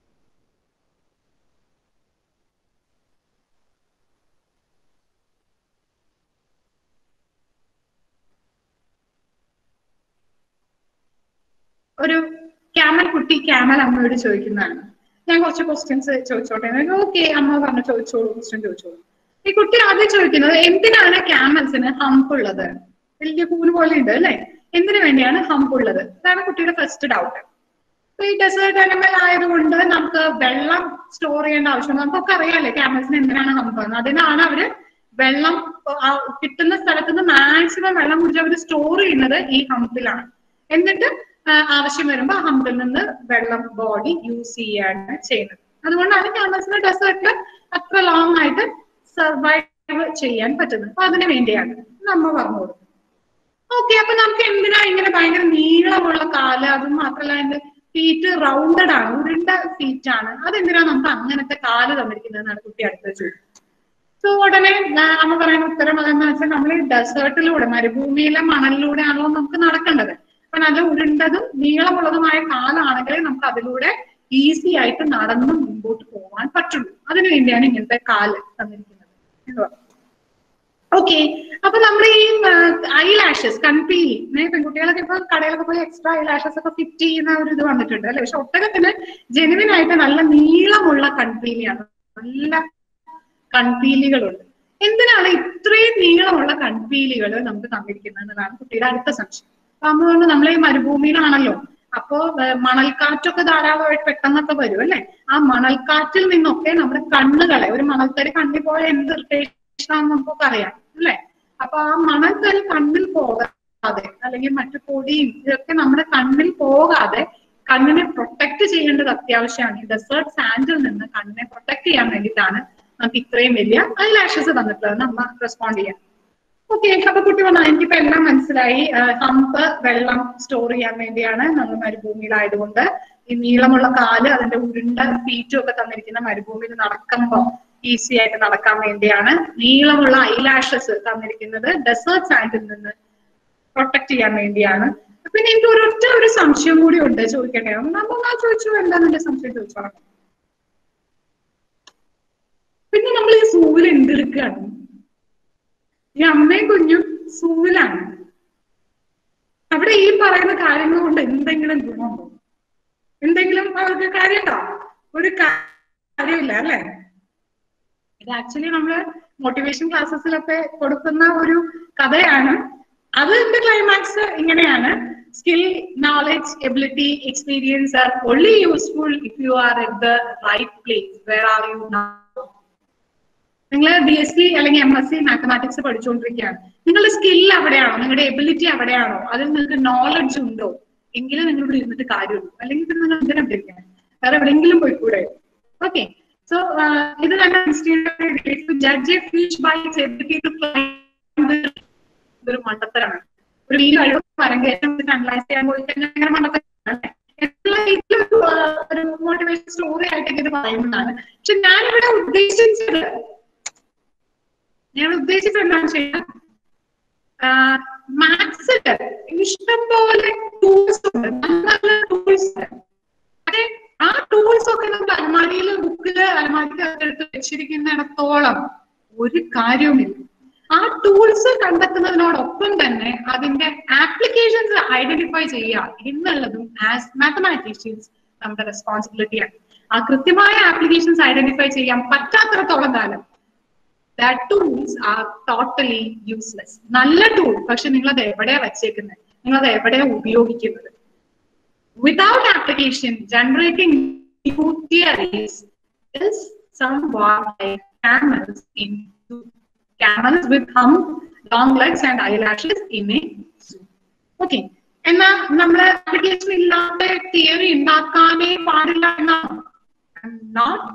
ഒരു ക്യാമൽ കുട്ടി ക്യാമൽ അമ്മയോട് ചോദിക്കുന്നതാണ് ഞാൻ കുറച്ച് ക്വസ്റ്റ്യൻസ് ചോദിച്ചോട്ടെ ഓക്കെ അമ്മ പറഞ്ഞു ചോദിച്ചോളൂ ക്വസ്റ്റ്യൻ ചോദിച്ചോളൂ ഈ കുട്ടി ആദ്യം ചോദിക്കുന്നത് എന്തിനാണ് ക്യാമൽസിന് ഹംപ് ഉള്ളത് വലിയ കൂന് പോലെ ഉണ്ട് അല്ലെ എന്തിനു വേണ്ടിയാണ് ഹംപ് ഉള്ളത് അതാണ് കുട്ടിയുടെ ഫസ്റ്റ് ഡൗട്ട് അപ്പൊ ഈ ഡെസേർട്ട് അനിമൽ ആയതുകൊണ്ട് നമുക്ക് വെള്ളം സ്റ്റോർ ചെയ്യേണ്ട ആവശ്യം നമുക്കൊക്കെ അറിയാലേ ക്യാമൽസിന് എന്തിനാണ് ഹംപ് എന്ന് അതിനാണ് അവര് വെള്ളം ആ കിട്ടുന്ന സ്ഥലത്ത് നിന്ന് മാക്സിമം വെള്ളം കുടിച്ച് അവർ സ്റ്റോർ ചെയ്യുന്നത് ഈ ഹംപിലാണ് എന്നിട്ട് ആ, ആവശ്യം വരുമ്പോൾ ആ ഹമ്പിൽ നിന്ന് വെള്ളം ബോഡി യൂസ് ചെയ്യാണ് ചെയ്യുന്നത് അതുകൊണ്ടാണ് ക്യാമൽസിന് ഡെസേർട്ടിൽ അത്ര ലോങ് ആയിട്ട് സർവൈവ് ചെയ്യാൻ പറ്റുന്നത് അപ്പൊ അതിനു വേണ്ടിയാണ് നമ്മ പറഞ്ഞു കൊടുക്കുന്നത് ഓക്കെ അപ്പൊ നമുക്ക് എന്തിനാ ഇങ്ങനെ ഭയങ്കര നീളമുള്ള കാല് അതും മാത്രമല്ല അതിന്റെ ഫീറ്റ് റൗണ്ടഡ് ആണ് ഉരുണ്ട ഫീറ്റ് ആണ് അതെന്തിനാ നമുക്ക് അങ്ങനത്തെ കാല് തന്നിരിക്കുന്നതെന്നാണ് കുട്ടി അടുത്തത് ചോദിച്ചത് സോ ഉടനെ ഞാൻ അമ്മ പറയുന്ന ഉത്തരം അതെന്ന് വെച്ചാൽ നമ്മൾ ഈ ഡെസേർട്ടിലൂടെ മരുഭൂമിയിലെ മണലിലൂടെ ആണല്ലോ നമുക്ക് നടക്കേണ്ടത് അപ്പൊ നല്ല ഉരുണ്ടതും നീളമുള്ളതുമായ കാലാണെങ്കിൽ നമുക്ക് അതിലൂടെ ഈസി ആയിട്ട് നടന്ന് മുമ്പോട്ട് പോകാൻ പറ്റുള്ളൂ അതിനു വേണ്ടിയാണ് ഇങ്ങനത്തെ കാല് തന്നിരിക്കുന്നത് എന്ന് പറഞ്ഞു ഓക്കെ അപ്പൊ നമ്മുടെ ഈ ഐ ലാഷസ് കൺപീലി ഏ, പെൺകുട്ടികളൊക്കെ ഇപ്പൊ കടയിലൊക്കെ പോയി എക്സ്ട്രാ ഐ ലാഷസ് ഒക്കെ ഫിറ്റ് ചെയ്യുന്ന ഒരു ഇത് വന്നിട്ടുണ്ട് അല്ലെ പക്ഷെ ഒട്ടകത്തിന് ജെനുവിൻ ആയിട്ട് നല്ല നീളമുള്ള കൺപീലിയാണ് നല്ല കൺപീലികളുണ്ട് എന്തിനാണ് ഇത്രയും നീളമുള്ള കൺപീലികൾ നമുക്ക് തന്നിരിക്കുന്നത് എന്നതാണ് കുട്ടിയുടെ അടുത്ത സംശയം അപ്പൊ അമ്മ പറഞ്ഞു നമ്മൾ ഈ മരുഭൂമിയിലാണല്ലോ അപ്പോ ഏർ മണൽക്കാറ്റൊക്കെ ധാരാളമായിട്ട് പെട്ടെന്നൊക്കെ വരും അല്ലെ ആ മണൽക്കാറ്റിൽ നിന്നൊക്കെ നമ്മുടെ കണ്ണുകളെ ഒരു മണൽത്തരി കണ്ണിൽ പോയ എന്ത് ഇറിറ്റേഷൻ ആണെന്ന് നമുക്കൊക്കെ അറിയാം അല്ലെ അപ്പൊ ആ മണൽത്തരി കണ്ണിൽ പോകാതെ അല്ലെങ്കിൽ മറ്റു പൊടിയും ഇതൊക്കെ നമ്മുടെ കണ്ണിൽ പോകാതെ കണ്ണിനെ പ്രൊട്ടക്ട് ചെയ്യേണ്ടത് അത്യാവശ്യമാണ് ഈ ഡെസേർട്ട് സാൻഡിൽ നിന്ന് കണ്ണിനെ പ്രൊട്ടക്ട് ചെയ്യാൻ വേണ്ടിയിട്ടാണ് നമുക്ക് ഇത്രയും വലിയ ഐ ലാഷസ് തന്നിട്ടുള്ളത് നമ്മ റെസ്പോണ്ട് ചെയ്യാം ഓക്കെ അപ്പൊ കുട്ടി പറഞ്ഞു എനിക്കിപ്പോ എല്ലാം മനസ്സിലായി ഹമ്പ് വെള്ളം സ്റ്റോർ ചെയ്യാൻ വേണ്ടിയാണ് നമ്മൾ മരുഭൂമിയിലായതുകൊണ്ട് ഈ നീളമുള്ള കാല് അതിന്റെ ഉരുണ്ട ഫീറ്റും ഒക്കെ തന്നിരിക്കുന്ന മരുഭൂമിയിൽ നടക്കുമ്പോ ഈസി ആയിട്ട് നടക്കാൻ വേണ്ടിയാണ് നീളമുള്ള ഐലാഷസ് തന്നിരിക്കുന്നത് ഡെസേർട്ട് സാൻഡിൽ നിന്ന് പ്രൊട്ടക്ട് ചെയ്യാൻ വേണ്ടിയാണ് പിന്നെ എനിക്ക് ഒരൊറ്റ ഒരു സംശയം കൂടി ഉണ്ട് ചോദിക്കട്ടെ നമ്മൾ ഞാൻ ചോദിച്ചു എന്താന്ന് എന്റെ സംശയം ചോദിച്ചോളാം പിന്നെ നമ്മൾ ഈ സൂവിൽ എന്തെടുക്കുകയാണ് ഈ അമ്മയും കുഞ്ഞും സൂവിലാണ് അവിടെ ഈ പറയുന്ന കാര്യങ്ങൾ കൊണ്ട് എന്തെങ്കിലും ഗുണമുണ്ടോ എന്തെങ്കിലും അവർക്ക് കാര്യമുണ്ടോ ഒരു കാര്യമില്ല അല്ലെ ഇത് ആക്ച്വലി നമ്മള് മോട്ടിവേഷൻ ക്ലാസ്സസിലൊക്കെ കൊടുക്കുന്ന ഒരു കഥയാണ് അതിന്റെ ക്ലൈമാക്സ് ഇങ്ങനെയാണ് skill knowledge ability experience are only useful if you are at the right place where are you now നിങ്ങൾ ബി എസ് സി അല്ലെങ്കിൽ എം എസ് സി മാത്തമാറ്റിക്സ് പഠിച്ചുകൊണ്ടിരിക്കുകയാണ് നിങ്ങളുടെ സ്കിൽ അവിടെയാണോ നിങ്ങളുടെ എബിലിറ്റി അവിടെയാണോ അതിൽ നിങ്ങൾക്ക് നോളജ് ഉണ്ടോ എങ്കിലും നിങ്ങൾ ഇവിടെ ഇരുന്നിട്ട് കാര്യമുള്ളൂ അല്ലെങ്കിൽ പിന്നെ നിങ്ങൾ എന്തിനാ ഇരിക്കുന്നത് വേറെ എവിടെയെങ്കിലും പോയിക്കൂടെ ഓക്കെ സോ ഇത് തന്നെ judge a fish by its ability to climb the- ഇതൊരു മണ്ടത്തരാണ് ഒരു വീട് കഴിവ് മരം കയറ്റം അനലൈസ് ചെയ്യാൻ പോയി കഴിഞ്ഞാൽ അങ്ങനെ മണ്ടത്തരാണ് എന്നുള്ള രീതിയിൽ ഒരു, ആ, ഒരു മോട്ടിവേഷൻ സ്റ്റോറി ആയിട്ടൊക്കെ ഇത് പറയുന്നതാണ് പക്ഷെ ഞാനിവിടെ ഉദ്ദേശിച്ചത് ഞാൻ ഉദ്ദേശിച്ചത് എന്താണെന്ന് വെച്ചാൽ മാത്സില് ഇഷ്ടംപോലെ ടൂൾസ് ഉണ്ട് നല്ല നല്ല ടൂൾസ് അതെ ആ ടൂൾസ് ഒക്കെ നമ്മൾ അലമാരിയില് ബുക്കില് അലമാരിക്ക് എടുത്ത് വെച്ചിരിക്കുന്നിടത്തോളം ഒരു കാര്യവുമില്ല ആ ടൂൾസ് കണ്ടെത്തുന്നതിനോടൊപ്പം തന്നെ അതിന്റെ ആപ്ലിക്കേഷൻസ് ഐഡന്റിഫൈ ചെയ്യുക എന്നുള്ളതും ആസ് മാത്തമാറ്റീഷ്യൻസ് നമ്മുടെ റെസ്പോൺസിബിലിറ്റിയാണ് ആ കൃത്യമായ ആപ്ലിക്കേഷൻസ് ഐഡന്റിഫൈ ചെയ്യാൻ പറ്റാത്തിടത്തോളം കാലം that tools are totally useless നല്ല ടൂൾ പക്ഷെ നിങ്ങൾ അത് എവിടെയാ വച്ചേക്കുന്നത് നിങ്ങൾ അത് എവിടെയാ ഉപയോഗിക്കുന്നത് without application, generating new theories is somewhat like camels in zoo. Camels with hump, long legs and eyelashes in a zoo. Okay. എന്നാ നമ്മള് ആപ്ലിക്കേഷൻ ഇല്ലാത്ത തിയറി ഉണ്ടാക്കാനേ പാടില്ല എന്നാണ് not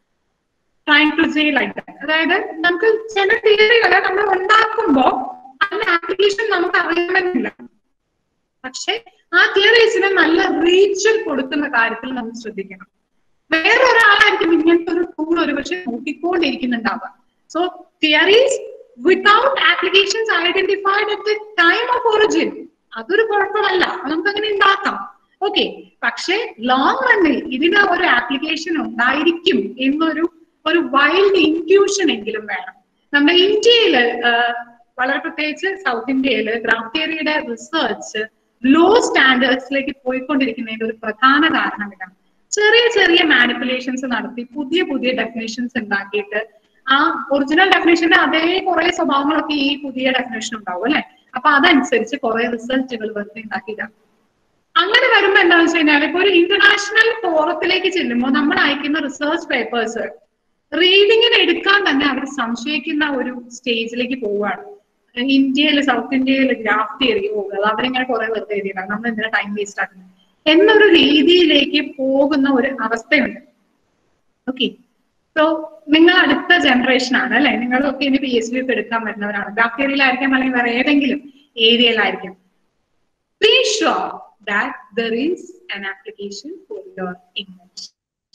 trying to say like that അതായത് നമുക്ക് ചില തിയറികളെ നമ്മൾ ഉണ്ടാക്കുമ്പോ അതിന്റെ ആപ്ലിക്കേഷൻ നമുക്ക് അറിയണമെന്നില്ല പക്ഷെ ആ തിയറീസിന് നല്ല റീച്ച് കൊടുക്കുന്ന കാര്യത്തിൽ നമ്മൾ ശ്രദ്ധിക്കണം വേറെ ഒരാളായിരിക്കും ഇങ്ങനത്തെ ഒരു ടൂൾ ഒരു പക്ഷെ നോക്കിക്കൊണ്ടിരിക്കുന്നുണ്ടാവുക so theories without applications identified at the time of origin അതൊരു കുഴപ്പമല്ല അത് നമുക്ക് അങ്ങനെ ഉണ്ടാക്കാം ഓക്കെ പക്ഷെ ലോങ് റണ്ണിൽ ഇതിന് ഒരു ആപ്ലിക്കേഷൻ ഉണ്ടായിരിക്കും എന്നൊരു ഒരു വൈൽഡ് ഇൻക്യൂഷൻ എങ്കിലും വേണം നമ്മുടെ ഇന്ത്യയില് ആഹ്, വളരെ പ്രത്യേകിച്ച് സൗത്ത് ഇന്ത്യയില് ഗ്രാഫ് തിയറിയുടെ റിസർച്ച് ലോ സ്റ്റാൻഡേർഡ്സിലേക്ക് പോയിക്കൊണ്ടിരിക്കുന്നതിന്റെ ഒരു പ്രധാന കാരണം ഇതാണ് ചെറിയ ചെറിയ മാനിപ്പുലേഷൻസ് നടത്തി പുതിയ പുതിയ ഡെഫിനേഷൻസ് ഉണ്ടാക്കിയിട്ട് ആ ഒറിജിനൽ ഡെഫിനേഷന്റെ അതേ കുറെ സ്വഭാവങ്ങളൊക്കെ ഈ പുതിയ ഡെഫിനേഷൻ ഉണ്ടാവും അല്ലെ അപ്പൊ അതനുസരിച്ച് കുറെ റിസൾട്ടുകൾ വെറുതെ ഉണ്ടാക്കിയതാണ് അങ്ങനെ വരുമ്പോ എന്താണെന്ന് വെച്ച് കഴിഞ്ഞാൽ ഇപ്പൊ ഒരു ഇന്റർനാഷണൽ ഫോറത്തിലേക്ക് ചെല്ലുമ്പോൾ നമ്മൾ അയക്കുന്ന റിസർച്ച് പേപ്പേഴ്സ് റീഡിങ്ങിന് എടുക്കാൻ തന്നെ അവർ സംശയിക്കുന്ന ഒരു സ്റ്റേജിലേക്ക് പോവുകയാണ് ഇന്ത്യയിൽ സൗത്ത് ഇന്ത്യയിൽ ഗ്രാഫ് തിയറി പോകുക അവരിങ്ങനെ കുറെ വെറുതെ എഴുതിയതാണ് നമ്മൾ എന്തിനാ ടൈം വേസ്റ്റ് ആക്കുന്നത് എന്നൊരു രീതിയിലേക്ക് പോകുന്ന ഒരു അവസ്ഥയുണ്ട് ഓക്കെ സോ നിങ്ങൾ അടുത്ത ജനറേഷൻ ആണ് അല്ലെ നിങ്ങളൊക്കെ ഇനി പി എച്ച് ഡി ഒക്കെ എടുക്കാൻ വരുന്നവരാണ് ഗ്രാഫ് തിയറിയിലായിരിക്കാം അല്ലെങ്കിൽ വേറെ ഏതെങ്കിലും ഏരിയയിലായിരിക്കും be sure that there is an application for your invention.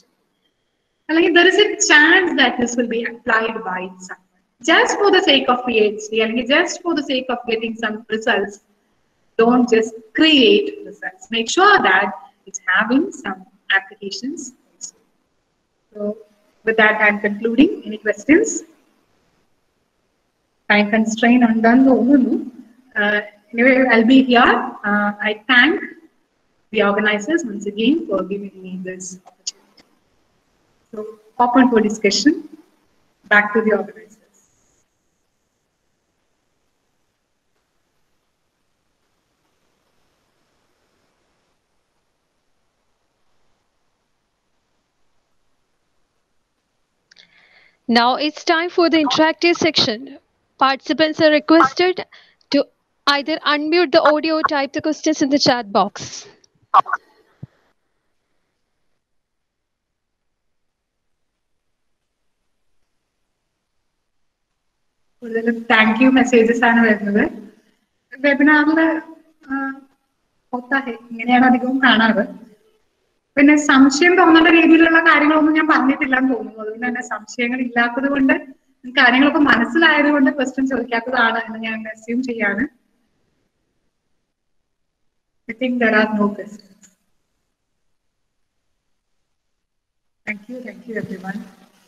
Like there is a chance that this will be applied by someone. Just for the sake of PhD, and just for the sake of getting some results, don't just create results. Make sure that it's having some applications. So with that, I'm concluding. Any questions? Time constraint undone. Uh, anyway, I'll be here. Uh, I thank the organizers once again for giving me this opportunity. So open for discussion. Back to the organizers. Now it's time for the interactive section. Participants are requested to either unmute the audio or type the questions in the chat box. കൂടുതലും thank you messages ആണ് വരുന്നത് വെബിനാറില് ഹോത്താഹെ ഇങ്ങനെയാണ് അധികവും കാണാറ് പിന്നെ സംശയം തോന്നുന്ന രീതിയിലുള്ള കാര്യങ്ങളൊന്നും ഞാൻ പറഞ്ഞിട്ടില്ല എന്ന് തോന്നുന്നു അതുകൊണ്ട് തന്നെ സംശയങ്ങൾ ഇല്ലാത്തത് കൊണ്ട് കാര്യങ്ങളൊക്കെ മനസ്സിലായത് കൊണ്ട് ക്വസ്റ്റ്യൻ ചോദിക്കാത്തതാണ് എന്ന് ഞാൻ അസ്യൂം ചെയ്യാണ് I think there are no questions thank you thank you everyone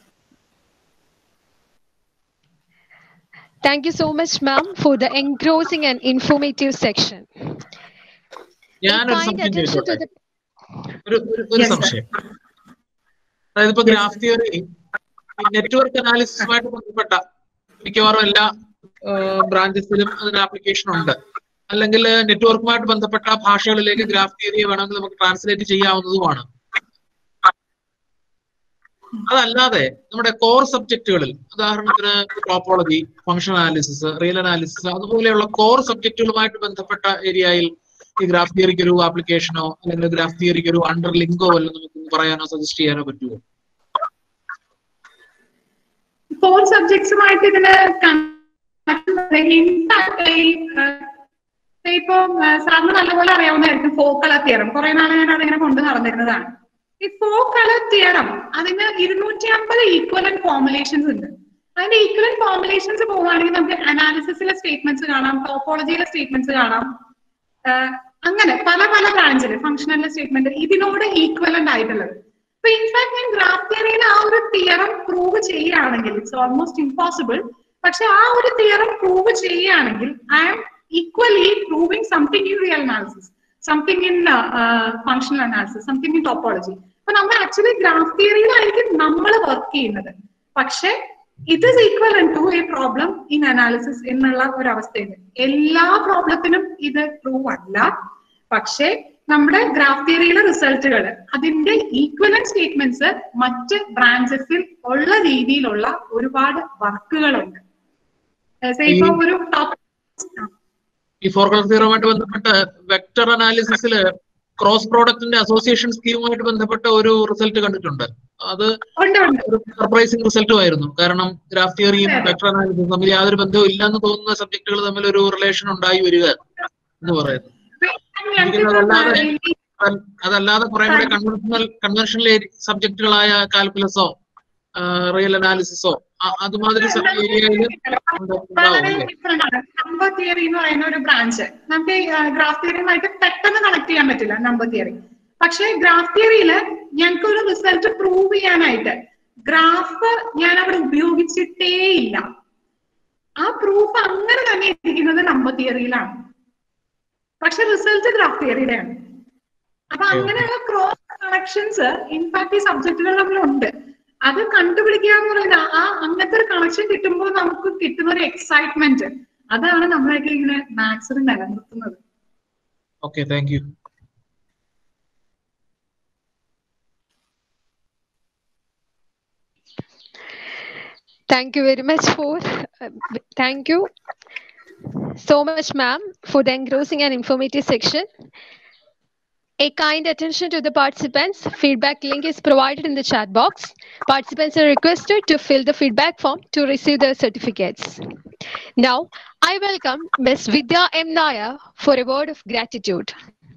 Thank you so much, ma'am, for the engrossing and informative section. A ഞാനൊരു kind സംശയം attention to ചോദിച്ചോട്ടെ the ഒരു ഒരു- ഒരു Yes, sir. സംശയം അതായത് ഇപ്പൊ ഗ്രാഫ് തിയറി നെറ്റ്വർക്ക് അനാലിസിസുമായിട്ട് ബന്ധപ്പെട്ട മിക്കവാറും എല്ലാ ബ്രാഞ്ചസിലും അതിന് ആപ്ലിക്കേഷൻ ഉണ്ട് അല്ലെങ്കിൽ നെറ്റ്വർക്കുമായിട്ട് ബന്ധപ്പെട്ട ഭാഷകളിലേക്ക് ഗ്രാഫ് തിയറിയെ വേണമെങ്കിൽ നമുക്ക് ട്രാൻസ്ലേറ്റ് ചെയ്യാവുന്നതുമാണ് അതല്ലാതെ നമ്മുടെ കോർ സബ്ജക്റ്റുകളിൽ ഉദാഹരണത്തിന് topology function analysis real analysis അതുപോലെയുള്ള കോർ സബ്ജക്റ്റുകളുമായിട്ട് ബന്ധപ്പെട്ട ഏരിയയിൽ ഈ ഗ്രാഫ് തിയറിക്ക് ഒരു ആപ്ലിക്കേഷനോ അല്ലെങ്കിൽ ഗ്രാഫ് തിയറിക്ക് ഒരു അണ്ടർ ലിങ്കോ വല്ലതും നമുക്ക് പറയാനോ സജസ്റ്റ് ചെയ്യാനോ പറ്റുമോ ഫോർ സബ്ജക്ട്സുമായിട്ട് ഇതിന് ഇപ്പൊ സാറിന് നല്ലപോലെ അറിയാവുന്നതായിരിക്കും ഫോ കളർ തിയറം കുറെ നാൾ ഞാൻ അതിങ്ങനെ കൊണ്ടു നടന്നിരുന്നതാണ് ഈ ഫോ കളർ തിയറം അതിന് ഇരുന്നൂറ്റി അമ്പത് ഈക്വലന്റ് ഫോർമുലേഷൻസ് ഉണ്ട് അതിന്റെ ഈക്വലന്റ് ഫോർമുലേഷൻസ് പോവുകയാണെങ്കിൽ നമുക്ക് അനാലിസിസിലെ സ്റ്റേറ്റ്മെന്റ്സ് കാണാം ടോപ്പോളജിയിലെ സ്റ്റേറ്റ്മെന്റ്സ് കാണാം ആഹ് അങ്ങനെ പല പല ബ്രാഞ്ചിൽ ഫംഗ്ഷണൽ സ്റ്റേറ്റ്മെന്റ് ഇതിനോട് ഈക്വലന്റ് ആയിട്ടുള്ളത് അപ്പൊ ഇൻഫാക്ട് ഞാൻ ഗ്രാഫ് തിയറിയിൽ ആ ഒരു തിയറം പ്രൂവ് ചെയ്യുകയാണെങ്കിൽ ഇറ്റ്സ് ഓൾമോസ്റ്റ് ഇമ്പോസിബിൾ പക്ഷെ ആ ഒരു തിയറം പ്രൂവ് ചെയ്യുകയാണെങ്കിൽ I am equally proving something in real analysis something in functional analysis something in topology അപ്പൊ നമ്മൾ ആക്ച്വലി ഗ്രാഫ് തിയറിയിലായിരിക്കും നമ്മൾ വർക്ക് ചെയ്യുന്നത് പക്ഷെ it is equal to a problem in analysis എന്നുള്ള ഒരു അവസ്ഥയുണ്ട് എല്ലാ പ്രോബ്ലത്തിനും ഇത് പ്രൂവ് അല്ല പക്ഷേ നമ്മുടെ ഗ്രാഫ് തിയറിയിലെ റിസൾട്ടുകൾ അതിന്റെ ഈക്വലന്റ് സ്റ്റേറ്റ്മെന്റ്സ് മറ്റ് ബ്രാഞ്ചസിൽ ഉള്ള രീതിയിലുള്ള ഒരുപാട് വർക്കുകളുണ്ട് ഇപ്പൊ ഒരു ടോപ്പ് ഈ ഫോർ കളർ തിയറുമായിട്ട് ബന്ധപ്പെട്ട് വെക്ടർ അനാലിസിസിൽ ക്രോസ് പ്രോഡക്റ്റിന്റെ അസോസിയേഷൻ സ്കീമുമായിട്ട് ബന്ധപ്പെട്ട ഒരു റിസൾട്ട് കണ്ടിട്ടുണ്ട് അത് ഉണ്ട് ഉണ്ട് ഒരു സർപ്രൈസിംഗ് റിസൾട്ടും ആയിരുന്നു കാരണം ഗ്രാഫ് തിയറിയും വെക്ടർ അനാലിസിസും തമ്മിൽ യാതൊരു ബന്ധവും ഇല്ലെന്ന് തോന്നുന്ന സബ്ജക്റ്റുകൾ തമ്മിൽ ഒരു റിലേഷൻ ഉണ്ടായി വരിക എന്ന് പറയുന്നത് അതല്ലാതെ അത് അതല്ലാതെ കുറെ കൂടെ കൺവെൻഷണൽ കൺവെൻഷണൽ സബ്ജക്റ്റുകളായ കാൽക്കുലസോ റിയൽ അനാലിസിസോ അതുമാതിരി ഏരിയയിൽ വളരെ ഡിഫറെന്റ് ആണ് നമ്പർ തിയറി എന്ന് പറയുന്ന ഒരു ബ്രാഞ്ച് നമുക്ക് ഗ്രാഫ് തിയറിയുമായിട്ട് പെട്ടെന്ന് കണക്ട് ചെയ്യാൻ പറ്റില്ല നമ്പർ തിയറി പക്ഷേ ഗ്രാഫ് തിയറിയിൽ ഞങ്ങൾക്ക് ഒരു റിസൾട്ട് പ്രൂവ് ചെയ്യാനായിട്ട് ഗ്രാഫ് ഞാൻ അവിടെ ഉപയോഗിച്ചിട്ടേ ഇല്ല ആ പ്രൂഫ് അങ്ങനെ തന്നെ ഇരിക്കുന്നത് നമ്പർ തിയറിയിലാണ് പക്ഷെ റിസൾട്ട് ഗ്രാഫ് തിയറിയുടെയാണ് അപ്പൊ അങ്ങനെയുള്ള ക്രോസ് കണക്ഷൻസ് ഇൻഫാക്ട് ഈ സബ്ജക്റ്റുകൾ തമ്മിലുണ്ട് അത് കണ്ടുപിടിക്കുക എന്ന് പറയുന്നത് ആ അങ്ങനത്തെ ഒരു കണക്ഷൻ കിട്ടുമ്പോൾ നമുക്ക് കിട്ടുന്ന ഒരു എക്സൈറ്റ്മെന്റ് അതാണ് നമ്മളൊക്കെ ഇങ്ങനെ മാത്സിൽ നിലനിർത്തുന്നത് okay thank you Thank you very much for, uh, thank you so much, ma'am, for the engrossing and informative section. A kind attention to the participants. Feedback link is provided in the chat box. Participants are requested to fill the feedback form to receive their certificates. Now, I welcome Ms. Vidya M. Nair for a word of gratitude.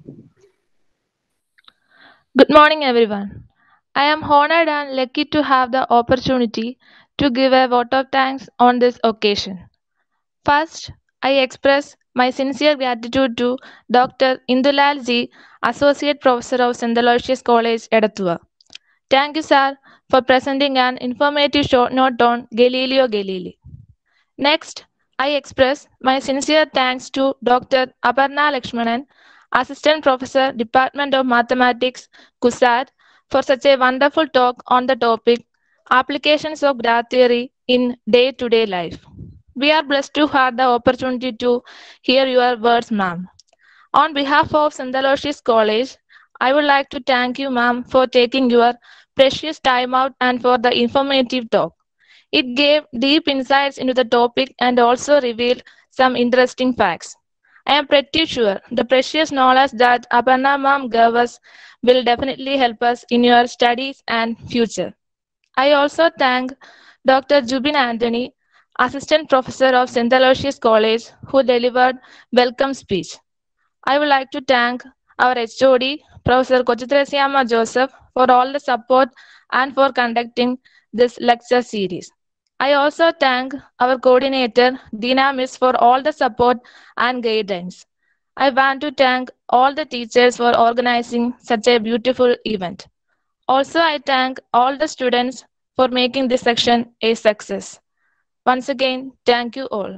Good morning, everyone. I am honored and lucky to have the opportunity to give a vote of thanks on this occasion. First, I express my sincere gratitude to Dr. Indulal Ji, Associate Professor of St. Aloysius College, Edatua. Thank you, sir, for presenting an informative short note on Galileo Galilei. Next, I express my sincere thanks to Dr. Aparna Lakshmanan, Assistant Professor, Department of Mathematics, KUSAT, for such a wonderful talk on the topic Applications of Graph Theory in Day to Day Life. We are blessed to have the opportunity to hear your words, ma'am. On behalf of St. Aloysius College, I would like to thank you, ma'am, for taking your precious time out and for the informative talk. It gave deep insights into the topic and also revealed some interesting facts. I am pretty sure the precious knowledge that Aparna ma'am gave us will definitely help us in your studies and future. I also thank Dr. Jubin Anthony, Assistant Professor of St. Aloysius College, who delivered welcome speech. I would like to thank our HOD, Professor Kochitresiyama Joseph, for all the support and for conducting this lecture series. I also thank our coordinator, Dina Miss, for all the support and guidance. I want to thank all the teachers for organizing such a beautiful event. Also, I thank all the students for making this section a success. Once again, thank you all.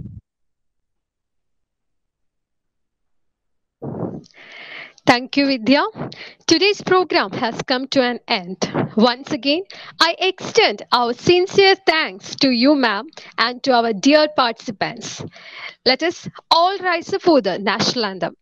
Thank you, Vidya. Today's program has come to an end. Once again, I extend our sincere thanks to you, ma'am, and to our dear participants. Let us all rise for the national anthem.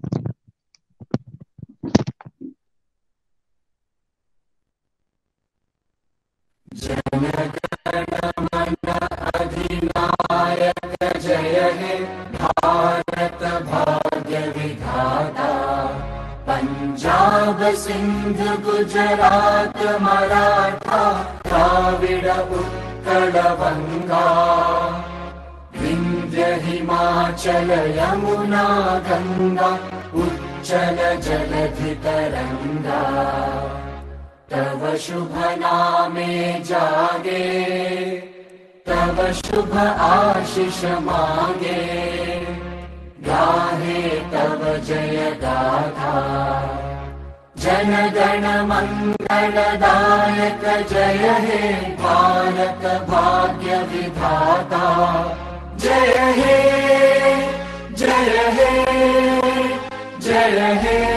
Punjab Sindh Gujarat Maratha Dravida Utkal Banga Vindhya Himachal Yamuna Ganga उच्चल जलधि तरंगा तव शुभ नामे जागे तव शुभ आशीष मांगे गाहे तव जय गाथा जन गण मंगलदायक जय हे भारत भाग्य विधाता जय हे जय हे जय हे